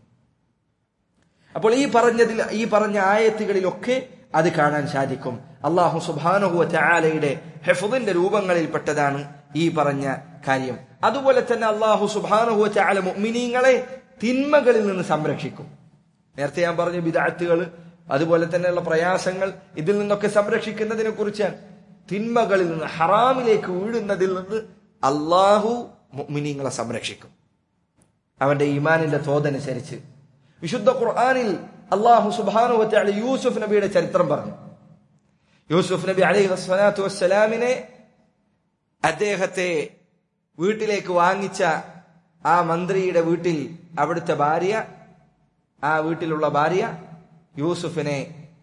Speaker 2: അപ്പോൾ ഈ പറഞ്ഞതിൽ ഈ പറഞ്ഞ ആയത്തുകളിലൊക്കെ അത് കാണാൻ സാധിക്കും അള്ളാഹു സുബാനുഹുവ ചാലയുടെ ഹെഫുദിന്റെ രൂപങ്ങളിൽപ്പെട്ടതാണ് ഈ പറഞ്ഞ കാര്യം അതുപോലെ തന്നെ അള്ളാഹു സുബാനുഹുവ ചാല മുഅ്മിനീങ്ങളെ തിന്മകളിൽ നിന്ന് സംരക്ഷിക്കും നേരത്തെ ഞാൻ പറഞ്ഞു വിദാത്തുകൾ അതുപോലെ തന്നെയുള്ള പ്രയാസങ്ങൾ ഇതിൽ നിന്നൊക്കെ സംരക്ഷിക്കുന്നതിനെ കുറിച്ചാണ് തിന്മകളിൽ നിന്ന് ഹറാമിലേക്ക് വീഴുന്നതിൽ നിന്ന് അള്ളാഹു മുഅ്മിനീങ്ങളെ സംരക്ഷിക്കും അവന്റെ ഈമാനിന്റെ തോതനുസരിച്ച് വിശുദ്ധ ഖുർആാനിൽ അള്ളാഹു സുബാനു വറ്റാളി യൂസുഫ് നബിയുടെ ചരിത്രം പറഞ്ഞു യൂസുഫ് നബി അലൈഹി വസ്സലാത്തു വസ്സലാമിനെ അദ്ദേഹത്തെ വീട്ടിലേക്ക് വാങ്ങിച്ച ആ മന്ത്രിയുടെ വീട്ടിൽ അവിടുത്തെ ഭാര്യ ആ വീട്ടിലുള്ള ഭാര്യ യൂസുഫിനെ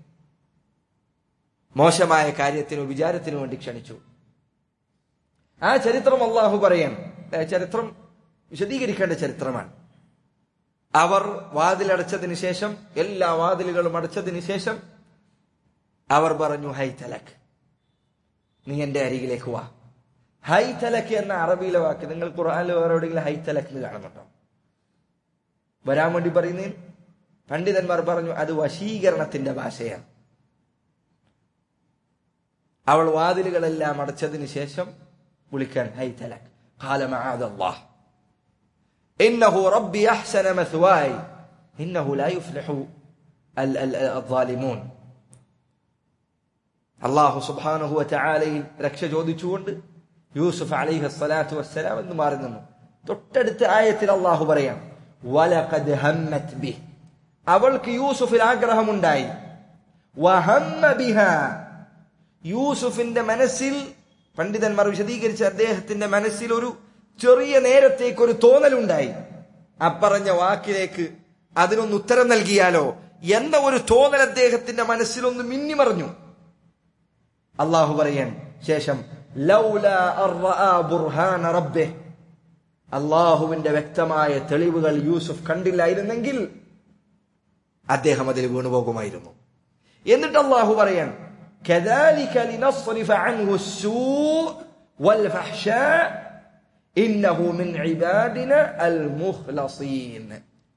Speaker 2: മോശമായ കാര്യത്തിനു വിചാരത്തിനു വേണ്ടി ക്ഷണിച്ചു ആ ചരിത്രം അള്ളാഹു പറയാൻ ചരിത്രം വിശദീകരിക്കേണ്ട ചരിത്രമാണ് അവർ വാതിലടച്ചതിന് ശേഷം എല്ലാ വാതിലുകളും അടച്ചതിന് ശേഷം അവർ പറഞ്ഞു ഹൈ തലക് നീ എന്റെ അരികിലേക്ക് വാ ഹൈ തലക്ക് എന്ന അറബിയിലെ വാക്ക് നിങ്ങൾ ഖുർആാനിൽ വേറെ എവിടെയെങ്കിലും ഹൈ തലക്ക് എന്ന് കാണുന്നുണ്ടോ വരാൻ വേണ്ടി പറയുന്നതിന് പണ്ഡിതന്മാർ പറഞ്ഞു അത് വശീകരണത്തിന്റെ ഭാഷയാണ് അവൾ വാതിലുകളെല്ലാം അടച്ചതിന് ശേഷം വിളിക്കാൻ ഹൈ തലക് കാലമാതല്ലാഹ് إنه ربي أحسن مثواي إنه لا يفلح الظالمون അള്ളാഹു സുബാനുഹു ചാലയിൽ രക്ഷ ചോദിച്ചുകൊണ്ട് യൂസുഫ് അലൈഹി സ്വലാത്തു വസ്സലാം എന്ന് മാറി നിന്നു തൊട്ടടുത്ത ആയത്തിൽ അള്ളാഹു പറയാം വലഖദ് ഹമ്മത് ബി അവൾക്ക് യൂസുഫിൽ ആഗ്രഹമുണ്ടായി വഹമ്മ ബിഹ യൂസുഫിന്റെ മനസ്സിൽ പണ്ഡിതന്മാർ വിശദീകരിച്ച അദ്ദേഹത്തിന്റെ മനസ്സിൽ ഒരു ചെറിയ നേരത്തേക്ക് ഒരു തോന്നലുണ്ടായി അപ്പറഞ്ഞ വാക്കിലേക്ക് അതിനൊന്ന് ഉത്തരം നൽകിയാലോ എന്ന ഒരു തോന്നൽ അദ്ദേഹത്തിന്റെ മനസ്സിലൊന്ന് മിന്നിമറിഞ്ഞു അള്ളാഹു പറയാൻ ശേഷം അള്ളാഹുവിന്റെ വ്യക്തമായ തെളിവുകൾ യൂസുഫ് കണ്ടില്ലായിരുന്നെങ്കിൽ അദ്ദേഹം അതിൽ വീണുപോകുമായിരുന്നു എന്നിട്ട് അള്ളാഹു പറയാൻ كذلك لنصرف عنه السوء والفحشاء إنه من عبادنا المخلصين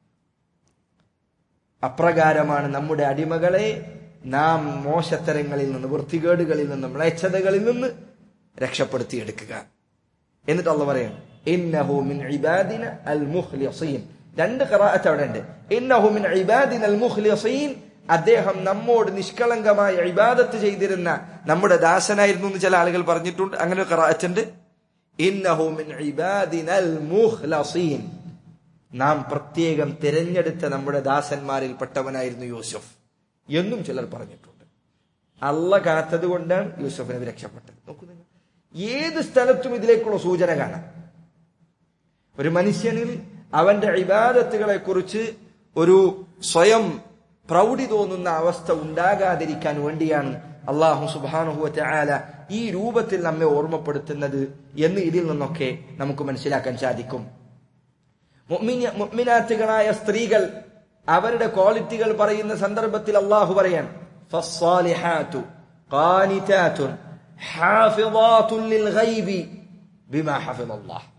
Speaker 2: അപ്രകാരമാണ് നമ്മുടെ അടിമകളെ നാം മോശത്തരങ്ങളിൽ നിന്ന് വൃത്തികേടുകളിൽ നിന്ന് മ്ലേച്ഛതകളിൽ നിന്ന് രക്ഷപ്പെടുത്തിയെടുക്കുക എന്നിട്ട് അള്ള പറയാം ഇന്നഹു മിൻ ഇബാദിന അൽ മുഖ്ലിസീൻ രണ്ട് ഖറാഅത്ത് അവിടെ ഉണ്ട് ഇന്നഹു മിൻ ഇബാദിന അൽ മുഖ്ലിസീൻ അദ്ദേഹം നമ്മോട് നിഷ്കളങ്കമായ ഇബാദത്ത് ചെയ്തിരുന്ന നമ്മുടെ ദാസനായിരുന്നു എന്ന് ചില ആളുകൾ പറഞ്ഞിട്ടുണ്ട് അങ്ങനെ ഒരു ഖറാഅത്ത് ഇന്നഹു മിൻ ഇബാദിന അൽ മുഖ്ലസീൻ നാം പ്രത്യേകം തിരഞ്ഞെടുത്ത നമ്മുടെ ദാസന്മാരിൽ പെട്ടവനായിരുന്നു യൂസുഫ് എന്നും ചിലർ പറഞ്ഞിട്ടുണ്ട് അല്ല കാത്തത് കൊണ്ടാണ് യൂസുഫ് നബി രക്ഷപ്പെട്ടത് നോക്കൂ നിങ്ങൾ ഏത് സ്ഥലത്തും ഇതിലേക്കുള്ള സൂചന കാണാം ഒരു മനുഷ്യനിൽ അവന്റെ ഇബാദത്തുകളെ കുറിച്ച് ഒരു സ്വയം പ്രൗഢി തോന്നുന്ന അവസ്ഥ ഉണ്ടാകാതിരിക്കാൻ വേണ്ടിയാണ് അള്ളാഹു സുബാനുഹുവറ്റ ആല ഈ രൂപത്തിൽ നമ്മെ ഓർമ്മപ്പെടുത്തുന്നത് എന്ന് ഇതിൽ നിന്നൊക്കെ നമുക്ക് മനസ്സിലാക്കാൻ സാധിക്കും മുഅ്മിന- മുഅ്മിനാത്തുകളായ സ്ത്രീകൾ അവരുടെ ക്വാളിറ്റികൾ പറയുന്ന സന്ദർഭത്തിൽ അള്ളാഹു പറയാൻ ഫസ്സാലിഹാത്തു ഖാനിതാത്തുൻ ഹാഫിളാത്തുൻ ലിൽഗൈബി ബിമാ ഹഫിളല്ലാഹ്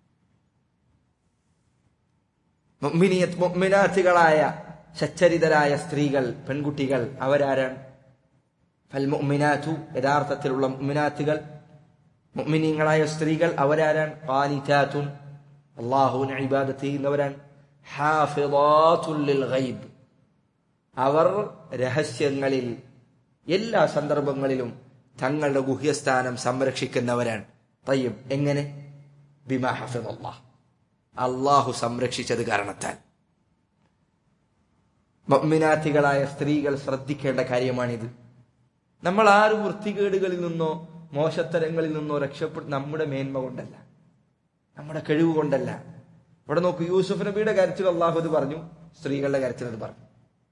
Speaker 2: മുഅ്മിനിയത്ത് മുഅ്മിനാത്തുകളായ സച്ചരിതരായ സ്ത്രീകൾ പെൺകുട്ടികൾ അവരാരാണ് ഫൽ മുഅ്മിനാത്തു യഥാർത്ഥത്തിലുള്ള മുഅ്മിനാത്തുകൾ മുഅ്മിനീങ്ങളായ സ്ത്രീകൾ അവരാരാണ് ഖാനിതാത്തുൻ അള്ളാഹുവിന് ഇബാദത്ത് ചെയ്യുന്നവരാണ് ഹാഫിളാത്തുൻ ലിൽ ഗൈബ് അവർ രഹസ്യങ്ങളിൽ എല്ലാ സന്ദർഭങ്ങളിലും തങ്ങളുടെ ഗുഹ്യസ്ഥാനം സംരക്ഷിക്കുന്നവരാണ് തയ്യം എങ്ങനെ ബിമാ ഹഫിളല്ലാഹ് അള്ളാഹു സംരക്ഷിച്ചത് കാരണത്താൽ മമ്മിനാത്തികളായ സ്ത്രീകൾ ശ്രദ്ധിക്കേണ്ട കാര്യമാണിത് നമ്മൾ ആരും വൃത്തികേടുകളിൽ നിന്നോ മോശത്തരങ്ങളിൽ നിന്നോ രക്ഷപ്പെടും നമ്മുടെ മേന്മ കൊണ്ടല്ല നമ്മുടെ കഴിവ് കൊണ്ടല്ല ഇവിടെ നോക്കൂ യൂസുഫ് നബിയുടെ കാര്യത്തിൽ അള്ളാഹു ഇത് പറഞ്ഞു സ്ത്രീകളുടെ കാര്യത്തിൽ അത് പറഞ്ഞു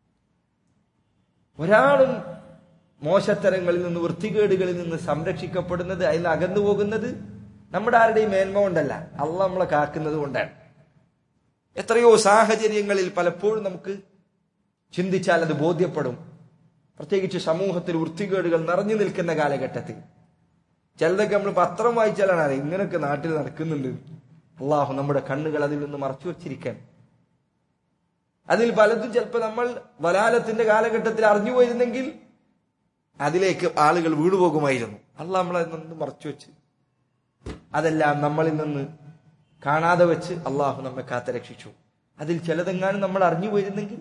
Speaker 2: ഒരാളും മോശത്തരങ്ങളിൽ നിന്ന് വൃത്തികേടുകളിൽ നിന്ന് സംരക്ഷിക്കപ്പെടുന്നത് അതിൽ അകന്നു പോകുന്നത് നമ്മുടെ ആരുടെയും മേന്മ കൊണ്ടല്ല അള്ള നമ്മളെ കാക്കുന്നത് കൊണ്ടാണ് എത്രയോ സാഹചര്യങ്ങളിൽ പലപ്പോഴും നമുക്ക് ചിന്തിച്ചാൽ അത് ബോധ്യപ്പെടും പ്രത്യേകിച്ച് സമൂഹത്തിൽ വൃത്തികേടുകൾ നിറഞ്ഞു നിൽക്കുന്ന കാലഘട്ടത്തിൽ ചിലതൊക്കെ നമ്മൾ പത്രം വായിച്ചാലാണ് അറിയാം ഇങ്ങനെയൊക്കെ നാട്ടിൽ നടക്കുന്നുണ്ട് അള്ളാഹു നമ്മുടെ കണ്ണുകൾ അതിൽ നിന്ന് മറച്ചു വച്ചിരിക്കാൻ അതിൽ പലതും ചിലപ്പോൾ നമ്മൾ വലാലത്തിന്റെ കാലഘട്ടത്തിൽ അറിഞ്ഞു പോയിരുന്നെങ്കിൽ അതിലേക്ക് ആളുകൾ വീണുപോകുമായിരുന്നു അള്ളാഹ് നമ്മളെ നിന്ന് മറച്ചു വെച്ച് അതെല്ലാം നമ്മളിൽ നിന്ന് കാണാതെ വെച്ച് അള്ളാഹു നമ്മെ കാത്തുരക്ഷിച്ചു അതിൽ ചിലതെങ്ങാനും നമ്മൾ അറിഞ്ഞു പോയിരുന്നെങ്കിൽ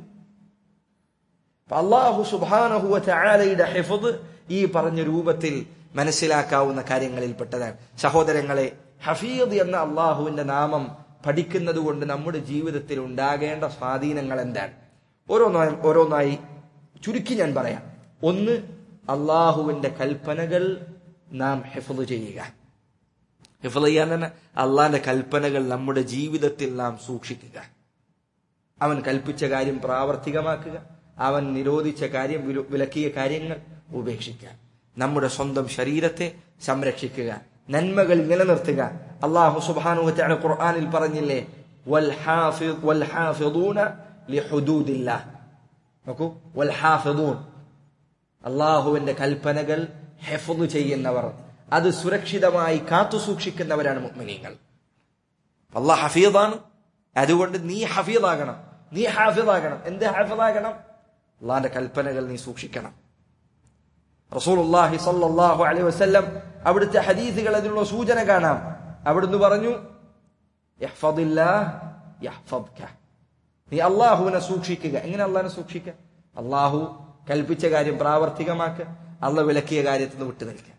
Speaker 2: അപ്പൊ അള്ളാഹു സുബാനഹുവ ചായാലയുടെ ഹെഫദ് ഈ പറഞ്ഞ രൂപത്തിൽ മനസ്സിലാക്കാവുന്ന കാര്യങ്ങളിൽപ്പെട്ടതാണ് സഹോദരങ്ങളെ ഹഫീദ് എന്ന അള്ളാഹുവിന്റെ നാമം പഠിക്കുന്നത് കൊണ്ട് നമ്മുടെ ജീവിതത്തിൽ ഉണ്ടാകേണ്ട സ്വാധീനങ്ങൾ എന്താണ് ഓരോന്നായി ഓരോന്നായി ചുരുക്കി ഞാൻ പറയാം ഒന്ന് അള്ളാഹുവിന്റെ കൽപ്പനകൾ നാം ഹെഫദ് ചെയ്യുക ഹിഫ്ള് ചെയ്യാൻ തന്നെ അള്ളാന്റെ കൽപ്പനകൾ നമ്മുടെ ജീവിതത്തിൽ നാം സൂക്ഷിക്കുക അവൻ കൽപ്പിച്ച കാര്യം പ്രാവർത്തികമാക്കുക അവൻ നിരോധിച്ച കാര്യം വിലു- വിലക്കിയ കാര്യങ്ങൾ ഉപേക്ഷിക്കുക നമ്മുടെ സ്വന്തം ശരീരത്തെ സംരക്ഷിക്കുക നന്മകൾ നിലനിർത്തുക അള്ളാഹു സുബാനുഹത്താണ് ഖുർആാനിൽ പറഞ്ഞില്ലേ വൽ ഹാഫി- വൽ ഹാഫിദൂന ലിഹുദൂദില്ലാഹ്. നോക്കൂ വൽ ഹാഫിദൂൻ അള്ളാഹുവിന്റെ കൽപ്പനകൾ ഹെഫുദ് ചെയ്യുന്നവർ അത് സുരക്ഷിതമായി കാത്തു സൂക്ഷിക്കുന്നവരാണ് മുഅ്മിനീങ്ങൾ അള്ളാഹ് ഹഫീദാണ് അതുകൊണ്ട് നീ ഹഫീദാകണം നീ ഹാഫിദാകണം എന്ത് ഹാഫിദാകണം അള്ളാന്റെ കൽപ്പനകൾ നീ സൂക്ഷിക്കണം റസൂലുള്ളാഹി സല്ലല്ലാഹു അലൈഹി വസല്ലം അവിടുത്തെ ഹദീസുകൾ അതിനുള്ള സൂചന കാണാം അവിടുന്ന് പറഞ്ഞു യഹ്ഫദില്ലാഹ് യഹ്ഫദ്ക നീ അള്ളാഹുവിനെ സൂക്ഷിക്കുക എങ്ങനെ അള്ളാഹിനെ സൂക്ഷിക്കുക അള്ളാഹു കൽപ്പിച്ച കാര്യം പ്രാവർത്തികമാക്കുക അള്ള വിലക്കിയ കാര്യത്തിൽ നിന്ന് വിട്ടു നിൽക്കുക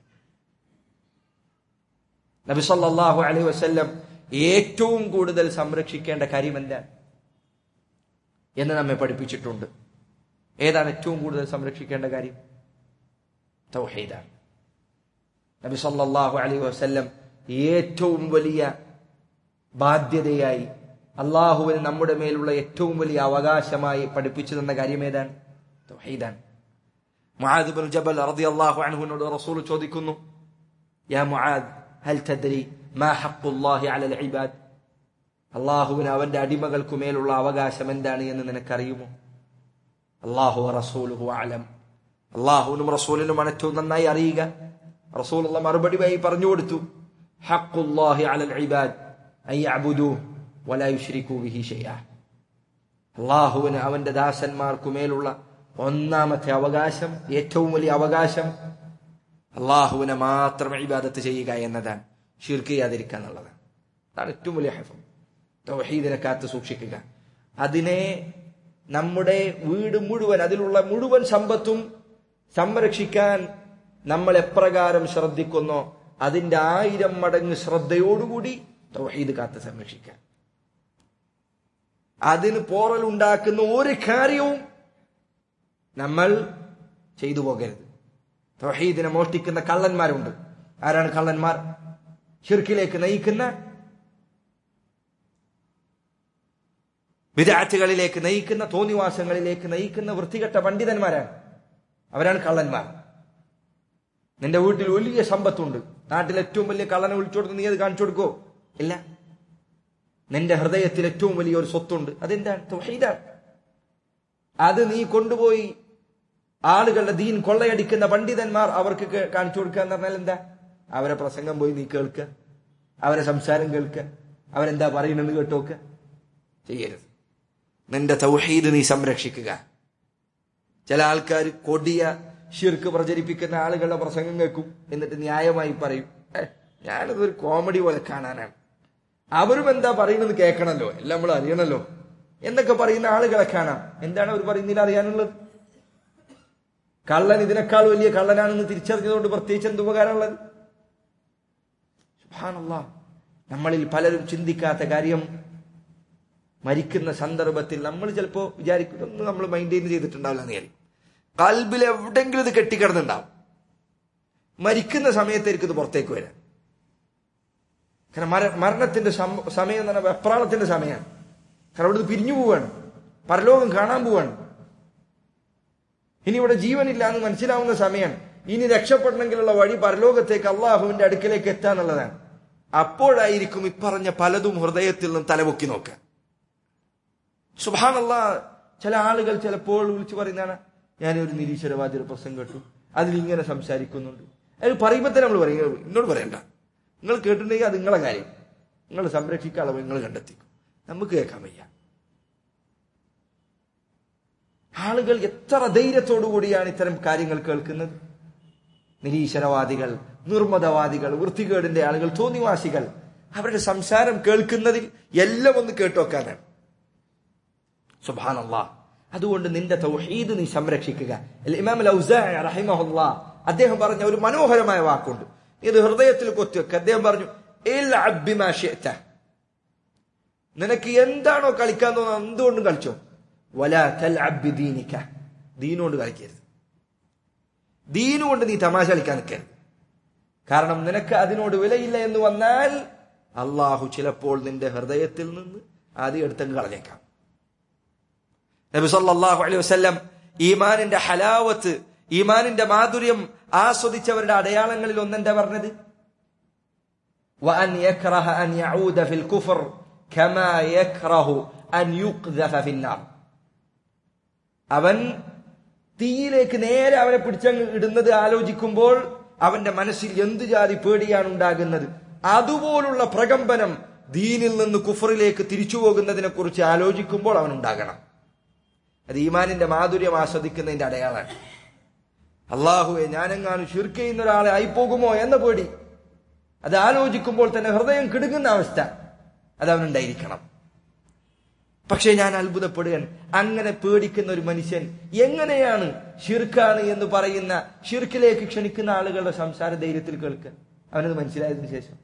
Speaker 2: നബി സല്ലല്ലാഹു അലൈഹി വസല്ലം ഏറ്റവും കൂടുതൽ സംരക്ഷിക്കേണ്ട കാര്യം എന്താണ് എന്ന് നമ്മെ പഠിപ്പിച്ചിട്ടുണ്ട് ഏതാണ് ഏറ്റവും കൂടുതൽ സംരക്ഷിക്കേണ്ട കാര്യം തൗഹീദാണ് നബി സല്ലല്ലാഹു അലൈഹി വസല്ലം ഏറ്റവും വലിയ ബാധ്യതയായി അള്ളാഹുവിന് നമ്മുടെ മേലുള്ള ഏറ്റവും വലിയ അവകാശമായി പഠിപ്പിച്ചു തന്ന കാര്യം ഏതാണ് തൗഹീദാണ് മുആദ് ബിൻ ജബൽ റളിയല്ലാഹു അൻഹുവിനോട് റസൂൽ ചോദിക്കുന്നു യാ മുആദ് ഹൽ തദ്രി മാ ഹഖ്ഖുല്ലാഹി അലൽ ഇബാദ് അള്ളാഹുവിന് അവന്റെ അടിമകൾക്കു മേലുള്ള അവകാശം എന്താണ് എന്ന് നിനക്കറിയുമോ അള്ളാഹു റസൂലുഹു അലം അള്ളാഹുവിനും റസൂലിനും ഏറ്റവും നന്നായി അറിയുക റസൂലുള്ള മറുപടിയായി പറഞ്ഞു കൊടുത്തു ഹഖുല്ലാഹി അലൽ ഇബാദ് അൻ യഅ്ബുദൂഹു വലാ യുശ്രികൂ ബിഹി ഷൈഅ അള്ളാഹുവിന് അവന്റെ ദാസന്മാർക്കു മേലുള്ള ഒന്നാമത്തെ അവകാശം ഏറ്റവും വലിയ അവകാശം അള്ളാഹുവിനെ മാത്രം ഇബാദത്ത് ചെയ്യുക എന്നതാണ് ഷിർക്ക് ചെയ്യാതിരിക്കുക എന്നുള്ളതാണ് അതാണ് ഏറ്റവും വലിയ ഹെഫം തൗഹീദിനെ കാത്ത് സൂക്ഷിക്കുക അതിനെ നമ്മുടെ വീട് മുഴുവൻ അതിലുള്ള മുഴുവൻ സമ്പത്തും സംരക്ഷിക്കാൻ നമ്മൾ എപ്രകാരം ശ്രദ്ധിക്കുന്നോ അതിന്റെ ആയിരം മടങ്ങ് ശ്രദ്ധയോടുകൂടി തൗഹീദ് കാത്ത് സംരക്ഷിക്കാൻ അതിന് പോറലുണ്ടാക്കുന്ന ഒരു കാര്യവും നമ്മൾ ചെയ്തു പോകരുത് തൗഹീദിനെ മോഷ്ടിക്കുന്ന കള്ളന്മാരുണ്ട് ആരാണ് കള്ളന്മാർ ഷിർക്കിലേക്ക് നയിക്കുന്ന വിദാറ്റുകളിലേക്ക് നയിക്കുന്ന തോന്നിവാസങ്ങളിലേക്ക് നയിക്കുന്ന വൃത്തികെട്ട പണ്ഡിതന്മാരാണ് അവരാണ് കള്ളന്മാർ നിന്റെ വീട്ടിൽ വലിയ സമ്പത്തുണ്ട് നാട്ടിൽ ഏറ്റവും വലിയ കള്ളനെ വിളിച്ചു കൊടുത്ത് നീ അത് കാണിച്ചു കൊടുക്കോ ഇല്ല നിന്റെ ഹൃദയത്തിൽ ഏറ്റവും വലിയ ഒരു സ്വത്തുണ്ട് അതെന്താണ് തൗഹീദാണ് അത് നീ കൊണ്ടുപോയി ആളുകളുടെ ദീൻ കൊള്ളയടിക്കുന്ന പണ്ഡിതന്മാർ അവർക്ക് കേ- കാണിച്ചു കൊടുക്കുക എന്ന് പറഞ്ഞാൽ എന്താ അവരെ പ്രസംഗം പോയി നീ കേൾക്കുക അവരെ സംസാരം കേൾക്കുക അവരെന്താ പറയുന്നത് കേട്ടോക്കുക ചെയ്യരുത് നിന്റെ തൗഹീദ് നീ സംരക്ഷിക്കുക ചില ആൾക്കാർ കൊടിയ ഷിർക്ക് പ്രചരിപ്പിക്കുന്ന ആളുകളുടെ പ്രസംഗം കേൾക്കും എന്നിട്ട് ന്യായമായി പറയും "ഏ, ഞാനത് ഒരു കോമഡി പോലെ കാണാനാണ് അവരും എന്താ പറയുന്നത് കേൾക്കണമല്ലോ എല്ലാം നമ്മൾ അറിയണമല്ലോ എന്നൊക്കെ പറയുന്ന ആളുകളെ കാണാം എന്താണ് അവർ പറയുന്നതിൽ അറിയാനുള്ളത് കള്ളൻ ഇതിനേക്കാൾ വലിയ കള്ളനാണെന്ന് തിരിച്ചറിഞ്ഞതുകൊണ്ട് പ്രത്യേകിച്ച് എന്ത് ഉപകാരമുള്ളത് സുബ്ഹാനല്ലാ നമ്മളിൽ പലരും ചിന്തിക്കാത്ത കാര്യം മരിക്കുന്ന സന്ദർഭത്തിൽ നമ്മൾ ചിലപ്പോ വിചാരിക്കും ഇതൊന്നും നമ്മൾ മൈൻറ്റെയിൻ ചെയ്തിട്ടുണ്ടാവില്ല എന്ന് വിചാരിക്കും കൽബിൽ എവിടെങ്കിലും ഇത് കെട്ടിക്കിടന്നുണ്ടാവും മരിക്കുന്ന സമയത്തായിരിക്കും ഇത് പുറത്തേക്ക് വരാൻ കാരണം മര മരണത്തിന്റെ സം- സമയം എന്ന് പറഞ്ഞാൽ വെപ്രാളത്തിന്റെ സമയമാണ് കാരണം അവിടുന്ന് പിരിഞ്ഞു പോവാണ് പരലോകം കാണാൻ പോവാണ് ഇനി ഇവിടെ ജീവനില്ല എന്ന് മനസ്സിലാവുന്ന സമയമാണ് ഇനി രക്ഷപ്പെടണമെങ്കിലുള്ള വഴി പരലോകത്തേക്ക് അള്ളാഹുവിന്റെ അടുക്കലേക്ക് എത്താന്നുള്ളതാണ് അപ്പോഴായിരിക്കും ഇപ്പറഞ്ഞ പലതും ഹൃദയത്തിൽ നിന്ന് തലപൊക്കി നോക്കുക സുബാനല്ല ചില ആളുകൾ ചിലപ്പോൾ വിളിച്ചു പറയുന്നതാണ് ഞാനൊരു നിരീശ്വരവാദിയുടെ പ്രസംഗം കേട്ടു അതിൽ ഇങ്ങനെ സംസാരിക്കുന്നുണ്ട് അത് പറയുമ്പോൾ തന്നെ നമ്മൾ പറയും എന്നോട് പറയണ്ട നിങ്ങൾ കേട്ടിട്ടുണ്ടെങ്കിൽ അത് നിങ്ങളെ കാര്യം നിങ്ങൾ സംരക്ഷിക്കാനുള്ള നിങ്ങൾ കണ്ടെത്തിക്കും നമുക്ക് കേൾക്കാൻ വയ്യ ആളുകൾ എത്ര ധൈര്യത്തോടു കൂടിയാണ് ഇത്തരം കാര്യങ്ങൾ കേൾക്കുന്നത് നിരീശ്വരവാദികൾ നിർമ്മതവാദികൾ വൃത്തികേടിന്റെ ആളുകൾ തോന്നിവാസികൾ അവരുടെ സംസാരം കേൾക്കുന്നതിൽ എല്ലാം ഒന്ന് കേട്ടുവെക്കാനാണ് സുബാനല്ലാ അതുകൊണ്ട് നിന്റെ തൗഹീദ് നീ സംരക്ഷിക്കുക അൽ ഇമാം അൽ ഔസാഇ റഹിമഹുല്ലാ അദ്ദേഹം പറഞ്ഞ ഒരു മനോഹരമായ വാക്കുണ്ട് ഇത് ഹൃദയത്തിൽ കൊത്തിവെക്കുക അദ്ദേഹം പറഞ്ഞു "ഇൽഅബ് ബിമാ ശിഅ്ത." നിനക്ക് എന്താണോ കളിക്കാൻ തോന്നുന്നത് എന്തുകൊണ്ടും കളിച്ചോ വലാ തൽഅബ് ബിദീനിക ദീനുകൊണ്ട് കളിക്കരുത് ദീനുകൊണ്ട് നീ തമാശ കളിക്കാൻ നിൽക്കരുത് കാരണം നിനക്ക് അതിനോട് വിലയില്ല എന്ന് വന്നാൽ അള്ളാഹു ചിലപ്പോൾ നിന്റെ ഹൃദയത്തിൽ നിന്ന് ആദ്യം എടുത്തങ്ങ് കളഞ്ഞേക്കാം നബി സല്ലല്ലാഹു അലൈഹി വസല്ലം ഈമാനിന്റെ ഹലാവത്ത് ഈമാനിന്റെ മാധുര്യം ആസ്വദിച്ചവരുടെ അടയാളങ്ങളിൽ ഒന്നെന്താ പറഞ്ഞത് وأن يكره أن يعود في الكفر كما يكره أن يقذف في النار അവൻ തീയിലേക്ക് നേരെ അവനെ പിടിച്ചങ്ങ് ഇടുന്നത് ആലോചിക്കുമ്പോൾ അവന്റെ മനസ്സിൽ എന്ത് ജാതി പേടിയാണ് ഉണ്ടാകുന്നത് അതുപോലുള്ള പ്രകമ്പനം ദീനിൽ നിന്ന് കുഫറിലേക്ക് തിരിച്ചു പോകുന്നതിനെ കുറിച്ച് ആലോചിക്കുമ്പോൾ അവൻ ഉണ്ടാകണം അത് ഈമാനിന്റെ മാധുര്യം ആസ്വദിക്കുന്നതിന്റെ അടയാളാണ് അള്ളാഹുവെ ഞാനെങ്ങാനും ഷിർക്ക് ചെയ്യുന്ന ഒരാളെ ആയിപ്പോകുമോ എന്ന പേടി അത് ആലോചിക്കുമ്പോൾ തന്നെ ഹൃദയം കിടുങ്ങുന്ന അവസ്ഥ അത് അവനുണ്ടായിരിക്കണം പക്ഷേ ഞാൻ അത്ഭുതപ്പെടുകയാണ് അങ്ങനെ പേടിക്കുന്ന ഒരു മനുഷ്യൻ എങ്ങനെയാണ് ഷിർക്കാണ് എന്ന് പറയുന്ന ഷിർക്കിലേക്ക് ക്ഷണിക്കുന്ന ആളുകളുടെ സംസാര ധൈര്യത്തിൽ കേൾക്കുക അവനത് മനസ്സിലായതിനു ശേഷം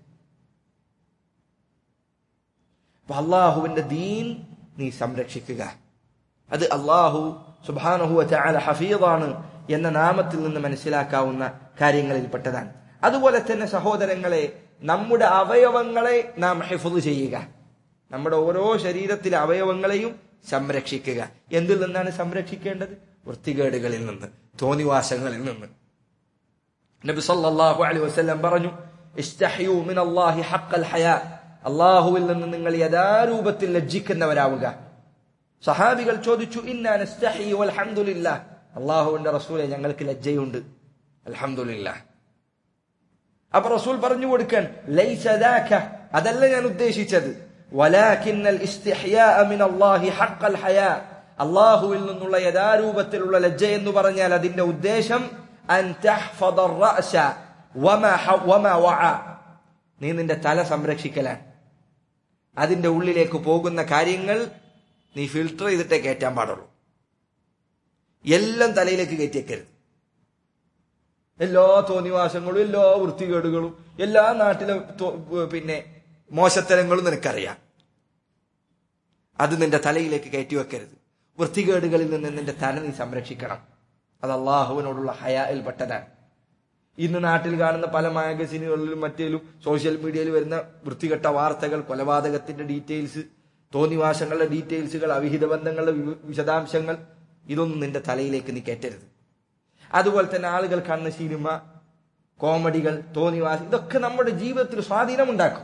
Speaker 2: അപ്പൊ അള്ളാഹുവിന്റെ ദീൻ നീ സംരക്ഷിക്കുക അത് അള്ളാഹു സുബാനഹു ചാല ഹഫീദാണ് എന്ന നാമത്തിൽ നിന്ന് മനസ്സിലാക്കാവുന്ന കാര്യങ്ങളിൽപ്പെട്ടതാണ് അതുപോലെ തന്നെ സഹോദരങ്ങളെ നമ്മുടെ അവയവങ്ങളെ നാം ഹിഫുദ് ചെയ്യുക നമ്മുടെ ഓരോ ശരീരത്തിലെ അവയവങ്ങളെയും സംരക്ഷിക്കുക എന്തിൽ നിന്നാണ് സംരക്ഷിക്കേണ്ടത് വൃത്തികേടുകളിൽ നിന്ന് തോന്നിവാസങ്ങളിൽ നിന്ന് നബി സല്ലല്ലാഹു അലൈഹി വസല്ലം പറഞ്ഞു ഇസ്തഹ്യൂ മിൻ അല്ലാഹി ഹഖൽ ഹയാ അള്ളാഹുവിൽ നിന്ന് നിങ്ങൾ യഥാരൂപത്തിൽ ലജ്ജിക്കുന്നവരാവുക സഹാബികൾ ചോദിച്ചു ഇന്നാ നസ്തഹി വൽഹംദുലില്ലാ അള്ളാഹുവിന്റെ റസൂലെ ഞങ്ങൾക്ക് ലജ്ജയുണ്ട് അൽഹംദുലില്ലാ അപ്പൊ റസൂൽ പറഞ്ഞു കൊടുക്കാൻ ലൈസ ദാക അതല്ല ഞാൻ ഉദ്ദേശിച്ചത് ولكن الاستحياء من الله حق الحياء അള്ളാഹുവിൽ നിന്നുള്ള യഥാരൂപത്തിലുള്ള ലജ്ജ എന്ന് പറഞ്ഞാൽ അതിന്റെ ഉദ്ദേശം അൻ തഹ്ഫദ الرأس وما ح- وما وعى നീ നിന്റെ തല സംരക്ഷിക്കലാണ് അതിന്റെ ഉള്ളിലേക്ക് പോകുന്ന കാര്യങ്ങൾ നീ ഫിൽട്ടർ ചെയ്തിട്ടേ കയറ്റാൻ പാടുള്ളൂ എല്ലാം തലയിലേക്ക് കയറ്റിയേക്കരുത് എല്ലാ തോന്നിവാസങ്ങളും എല്ലാ വൃത്തികേടുകളും എല്ലാ നാട്ടിലെ തോ- പിന്നെ മോശത്തരങ്ങളും നിനക്കറിയാം അത് നിന്റെ തലയിലേക്ക് കയറ്റി വെക്കരുത് വൃത്തികേടുകളിൽ നിന്ന് നിന്റെ തല നീ സംരക്ഷിക്കണം അത് അള്ളാഹുവിനോടുള്ള ഹയായിൽ പെട്ടതാണ് ഇന്ന് നാട്ടിൽ കാണുന്ന പല മാഗസിനുകളിലും മറ്റേലും സോഷ്യൽ മീഡിയയിൽ വരുന്ന വൃത്തികെട്ട വാർത്തകൾ കൊലപാതകത്തിന്റെ ഡീറ്റെയിൽസ് തോന്നിവാസങ്ങളുടെ ഡീറ്റെയിൽസുകൾ അവിഹിത ബന്ധങ്ങളുടെ വി- വിശദാംശങ്ങൾ ഇതൊന്നും നിന്റെ തലയിലേക്ക് നീ കയറ്റരുത് അതുപോലെ തന്നെ ആളുകൾ കാണുന്ന സിനിമ കോമഡികൾ തോന്നിവാസം ഇതൊക്കെ നമ്മുടെ ജീവിതത്തിൽ സ്വാധീനമുണ്ടാക്കും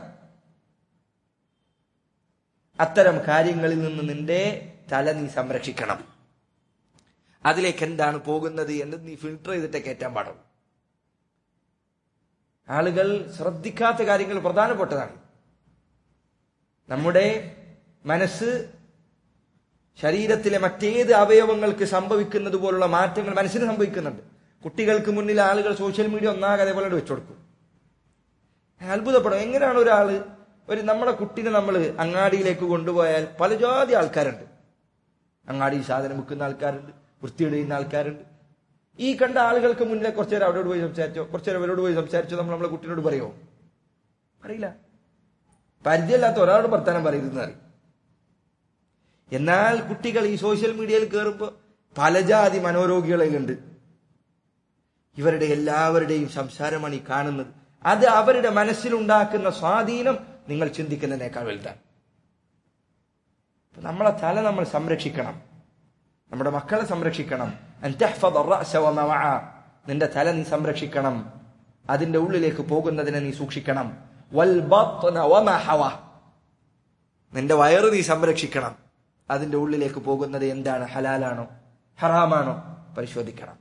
Speaker 2: അത്തരം കാര്യങ്ങളിൽ നിന്ന് നിന്റെ തല നീ സംരക്ഷിക്കണം അതിലേക്ക് എന്താണ് പോകുന്നത് എന്ന് നീ ഫിൽട്ടർ ചെയ്തിട്ട് കയറ്റാൻ പാടുള്ളൂ ആളുകൾ ശ്രദ്ധിക്കാത്ത കാര്യങ്ങൾ പ്രധാനപ്പെട്ടതാണ് നമ്മുടെ മനസ്സ് ശരീരത്തിലെ മറ്റേത് അവയവങ്ങൾക്ക് സംഭവിക്കുന്നത് പോലുള്ള മാറ്റങ്ങൾ മനസ്സിന് സംഭവിക്കുന്നുണ്ട് കുട്ടികൾക്ക് മുന്നിൽ ആളുകൾ സോഷ്യൽ മീഡിയ ഒന്നാകെ അതേപോലെ വെച്ചു കൊടുക്കും ഞാൻ അത്ഭുതപ്പെടും എങ്ങനെയാണ് ഒരാള് ഒരു നമ്മുടെ കുട്ടീനെ നമ്മൾ അങ്ങാടിയിലേക്ക് കൊണ്ടുപോയാൽ പല ജാതി ആൾക്കാരുണ്ട് അങ്ങാടിയിൽ സാധനം വിൽക്കുന്ന ആൾക്കാരുണ്ട് വൃത്തിയിടുന്ന ആൾക്കാരുണ്ട് ഈ കണ്ട ആളുകൾക്ക് മുന്നിലെ കുറച്ചു നേരം അവരോട് പോയി സംസാരിച്ചോ കുറച്ചു നേരം അവരോട് പോയി സംസാരിച്ചോ നമ്മൾ നമ്മളെ കുട്ടീനോട് പറയുമോ അറിയില്ല പരിചയമില്ലാത്ത ഒരാളോട് വർത്താനം പറയരുതെന്ന് അറിയും എന്നാൽ കുട്ടികൾ ഈ സോഷ്യൽ മീഡിയയിൽ കയറുമ്പോൾ പല ജാതി മനോരോഗികളെയുണ്ട് ഇവരുടെ എല്ലാവരുടെയും സംസാരമാണ് ഈ കാണുന്നത് അത് അവരുടെ മനസ്സിലുണ്ടാക്കുന്ന സ്വാധീനം നിങ്ങൾ ചിന്തിക്കുന്നതിനേക്കാൾ വലുതാണ് അപ്പൊ നമ്മളെ തല നമ്മൾ സംരക്ഷിക്കണം നമ്മുടെ മക്കളെ സംരക്ഷിക്കണം അൻ തഹ്ഫദ الرأس وما وعى. നിന്റെ തല നീ സംരക്ഷിക്കണം അതിന്റെ ഉള്ളിലേക്ക് പോകുന്നതിനെ നീ സൂക്ഷിക്കണം വൽബത്ന വമാ ഹവى. നിന്റെ വയറ് നീ സംരക്ഷിക്കണം അതിന്റെ ഉള്ളിലേക്ക് പോകുന്നത് എന്താണ് ഹലാലാണോ ഹറാമാണോ പരിശോധിക്കണം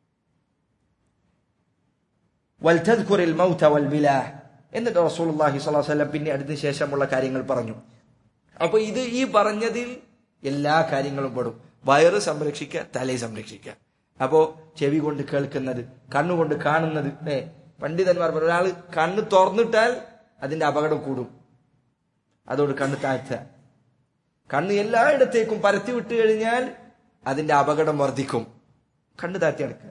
Speaker 2: വൽതദ്കുറിൽ മൗത വൽബിലാ എന്നിട്ട് റസൂലുള്ളാഹി സ്വല്ലല്ലാഹു അലൈഹി വസല്ലം പിന്നെ അതിന് ശേഷമുള്ള കാര്യങ്ങൾ പറഞ്ഞു അപ്പൊ ഇത് ഈ പറഞ്ഞതിൽ എല്ലാ കാര്യങ്ങളും പെടും വയറ് സംരക്ഷിക്കുക തലയെ സംരക്ഷിക്കുക അപ്പോ ചെവി കൊണ്ട് കേൾക്കുന്നത് കണ്ണുകൊണ്ട് കാണുന്നത് ഏ പണ്ഡിതന്മാർ പറഞ്ഞു ഒരാൾ കണ്ണ് തുറന്നിട്ടാൽ അതിന്റെ അപകടം കൂടും അതോട് കണ്ണ് താഴ്ത്തുക കണ്ണ് എല്ലായിടത്തേക്കും പരത്തി വിട്ടു കഴിഞ്ഞാൽ അതിന്റെ അപകടം വർദ്ധിക്കും കണ്ണ് താഴ്ത്തി അടക്കുക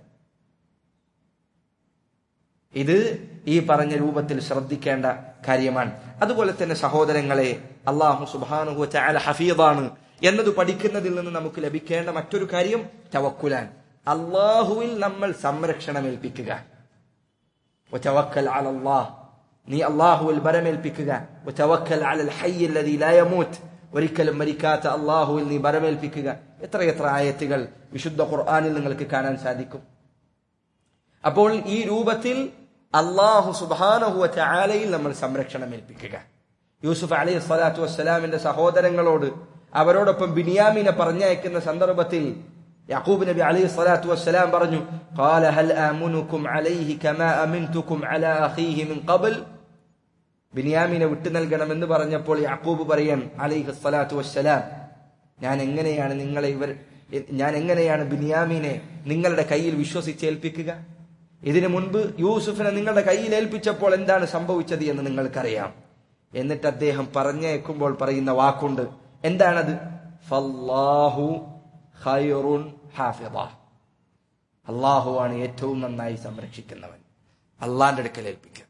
Speaker 2: ഇത് ഈ പറഞ്ഞ രൂപത്തിൽ ശ്രദ്ധിക്കേണ്ട കാര്യമാണ് അതുപോലെ തന്നെ സഹോദരങ്ങളെ അള്ളാഹു സുബാനുഹു ചാല ഹഫീദാണ് എന്നത് പഠിക്കുന്നതിൽ നിന്ന് നമുക്ക് ലഭിക്കേണ്ട മറ്റൊരു കാര്യം തവക്കുലാൻ അള്ളാഹുവിൽ നമ്മൾ സംരക്ഷണം ഏൽപ്പിക്കുക وتوكل على الله നീ അള്ളാഹുവിൽ ബരമേൽപ്പിക്കുക وتوكل على الحي الذي لا يموت ഒരിക്കലും മരിക്കാത്ത അള്ളാഹുവിൽ നീ ബരമേൽപ്പിക്കുക എത്രയെത്ര ആയത്തുകൾ വിശുദ്ധ ഖുർആനിൽ നിങ്ങൾക്ക് കാണാൻ സാധിക്കും അപ്പോൾ ഈ രൂപത്തിൽ അള്ളാഹു സുബാനഹുവ ചാലയിൽ നമ്മൾ സംരക്ഷണം ഏൽപ്പിക്കുക യൂസുഫ് അലൈഹി സ്വലാത്തു വസ്സലാമിന്റെ സഹോദരങ്ങളോട് അവരോടൊപ്പം ബിനിയാമിനെ പറഞ്ഞയക്കുന്ന സന്ദർഭത്തിൽ യാക്കൂബ് നബി അലൈഹി സ്വലാത്തു വസ്സലാം പറഞ്ഞു قال هل آمنكم عليه كما أمنتكم على أخيه من قبل ബിനിയാമിനെ വിട്ടു നൽകണമെന്ന് പറഞ്ഞപ്പോൾ യാക്കൂബ് പറയാൻ അലൈഹി സ്വലാത്തു വസ്സലാം ഞാൻ എങ്ങനെയാണ് നിങ്ങളെ ഇവർ ഞാൻ എങ്ങനെയാണ് ബിനിയാമിനെ നിങ്ങളുടെ കയ്യിൽ വിശ്വസിച്ചേൽപ്പിക്കുക ഇതിനു മുൻപ് യൂസുഫിനെ നിങ്ങളുടെ കയ്യിൽ ഏൽപ്പിച്ചപ്പോൾ എന്താണ് സംഭവിച്ചത് എന്ന് നിങ്ങൾക്കറിയാം എന്നിട്ട് അദ്ദേഹം പറഞ്ഞേക്കുമ്പോൾ പറയുന്ന വാക്കുണ്ട് എന്താണത് ഫല്ലാഹു ഖൈറുൻ ഹാഫിദ അള്ളാഹുവാണ് ഏറ്റവും നന്നായി സംരക്ഷിക്കുന്നവൻ അള്ളാന്റെ അടുക്കൽ ഏൽപ്പിക്കുക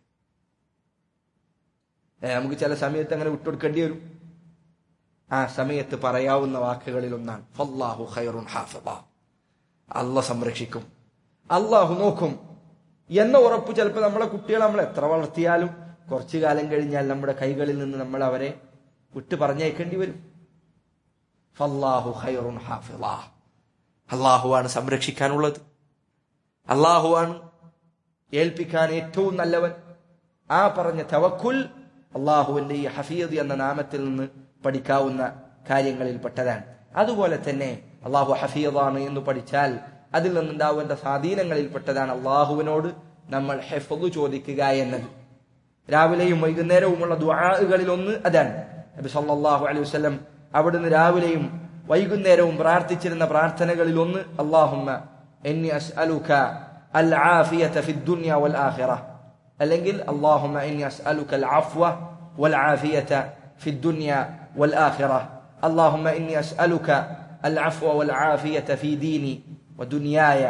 Speaker 2: ഏ, നമുക്ക് ചില സമയത്ത് അങ്ങനെ വിട്ടുകൊടുക്കേണ്ടി വരും ആ സമയത്ത് പറയാവുന്ന വാക്കുകളിൽ ഒന്നാണ് ഫല്ലാഹു ഖൈറുൻ ഹാഫിദ അല്ല സംരക്ഷിക്കും അള്ളാഹു നോക്കും എന്ന ഉറപ്പ് ചിലപ്പോൾ നമ്മളെ കുട്ടികളെ നമ്മൾ എത്ര വളർത്തിയാലും കുറച്ചു കാലം കഴിഞ്ഞാൽ നമ്മുടെ കൈകളിൽ നിന്ന് നമ്മൾ അവരെ വിട്ട് പറഞ്ഞയക്കേണ്ടി വരും ഫല്ലാഹു ഖൈറുൻ ഹാഫിള അള്ളാഹുവാണ് സംരക്ഷിക്കാനുള്ളത് അള്ളാഹുവാണ് ഏൽപ്പിക്കാൻ ഏറ്റവും നല്ലവൻ ആ പറഞ്ഞ തവക്കുൽ അള്ളാഹുവിന്റെ ഈ ഹഫീദ് എന്ന നാമത്തിൽ നിന്ന് പഠിക്കാവുന്ന കാര്യങ്ങളിൽപ്പെട്ടതാണ് അതുപോലെ തന്നെ അള്ളാഹു ഹഫീദാണ് എന്ന് പഠിച്ചാൽ അതിൽ നിന്നുണ്ടാവേണ്ട സ്വാധീനങ്ങളിൽപ്പെട്ടതാണ് അള്ളാഹുവിനോട് നമ്മൾ ഹെഫദ് ചോദിക്കുക എന്നത് രാവിലെയും വൈകുന്നേരവുമുള്ള ദുആകളിൽ ഒന്ന് അതാണ് നബി സല്ലല്ലാഹു അലൈഹി വസല്ലം അവിടുന്ന് രാവിലെയും വൈകുന്നേരവും പ്രാർത്ഥിച്ചിരുന്ന പ്രാർത്ഥനകളിൽ ഒന്ന് അല്ലാഹുമ്മ എന്നി അസ്അലുക അൽ ആഫിയത ഫി ദുനിയ വൽ ആഖിറ അല്ലെങ്കിൽ അല്ലാഹുമ്മ എന്നി അസ്അലുക അൽ അഫ്വ വൽ ആഫിയത ഫി ദുനിയ വൽ ആഖിറ اللهم إني أسألك العفو والعافية في ديني ودنياي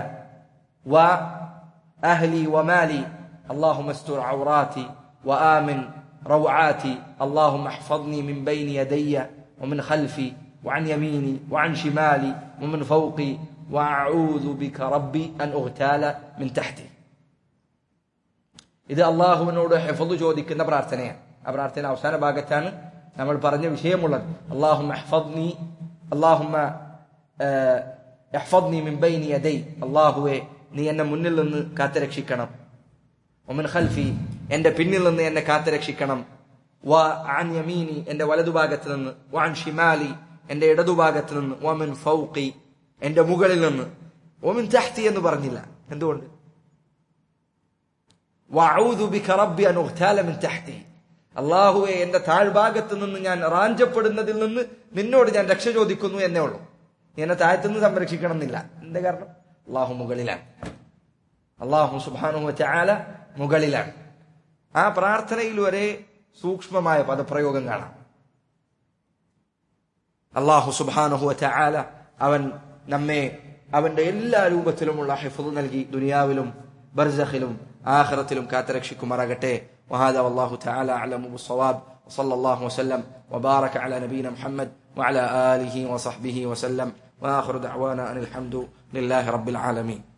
Speaker 2: وأهلي ومالي اللهم استر عوراتي وآمن روعاتي اللهم احفظني من بين يدي ومن خلفي وعن يميني وعن شمالي ومن فوقي وأعوذ بك ربي أن أغتال من تحتي ഇത് അള്ളാഹുവിനോട് ഹെഫദ് ചോദിക്കുന്ന പ്രാർത്ഥനയാണ് ആ പ്രാർത്ഥന അവസാന ഭാഗത്താണ് നമ്മൾ പറഞ്ഞ വിഷയമുള്ളത് അള്ളാഹു അഹ്ഫദ്നി അള്ളാഹുമ്മ അഹ്ഫദ്നി മിൻ ബൈനി യദൈ അള്ളാഹുവെ നീ എന്നെ മുന്നിൽ നിന്ന് കാത്തുരക്ഷിക്കണം ഒമൻ ഖൽഫി എന്റെ പിന്നിൽ നിന്ന് എന്നെ കാത്തുരക്ഷിക്കണം വ അൻ യമീനി എന്റെ വലതുഭാഗത്ത് നിന്ന് വ അൻ ഷിമാലി എന്റെ ഇടതുഭാഗത്ത് നിന്ന് വമിൻ ഫൗഖി എന്റെ മുകളിൽ നിന്ന് ഒമിൻ തഹ്തി എന്ന് പറഞ്ഞില്ല എന്തുകൊണ്ട് വഅഊദു ബിക റബ്ബി അൻ ഉഗ്താല മിൻ തഹ്തി അള്ളാഹുവെ എന്റെ താഴ്ഭാഗത്ത് നിന്ന് ഞാൻ റാഞ്ചപ്പെടുന്നതിൽ നിന്ന് നിന്നോട് ഞാൻ രക്ഷ ചോദിക്കുന്നു എന്നേ ഉള്ളൂ നീ എന്നെ താഴത്തുനിന്ന് സംരക്ഷിക്കണം എന്നില്ല എന്താ കാരണം അള്ളാഹു മുകളിലാണ് അള്ളാഹു സുബാനു ചാല മുകളിലാണ് ആ പ്രാർത്ഥനയിൽ വരെ സൂക്ഷ്മമായ പദപ്രയോഗം കാണാം അള്ളാഹു സുബാനുഹു ചാല അവൻ നമ്മെ അവന്റെ എല്ലാ രൂപത്തിലുമുള്ള ഹിഫുദ് നൽകി ദുനിയാവിലും ബർസഖിലും ആഖിറത്തിലും കാത്തരക്ഷിക്കുമാറാകട്ടെ وهذا والله تعالى أعلم بالصواب وصلى الله وسلم وبارك على نبينا محمد وعلى آله وصحبه وسلم وآخر دعوانا أن الحمد لله رب العالمين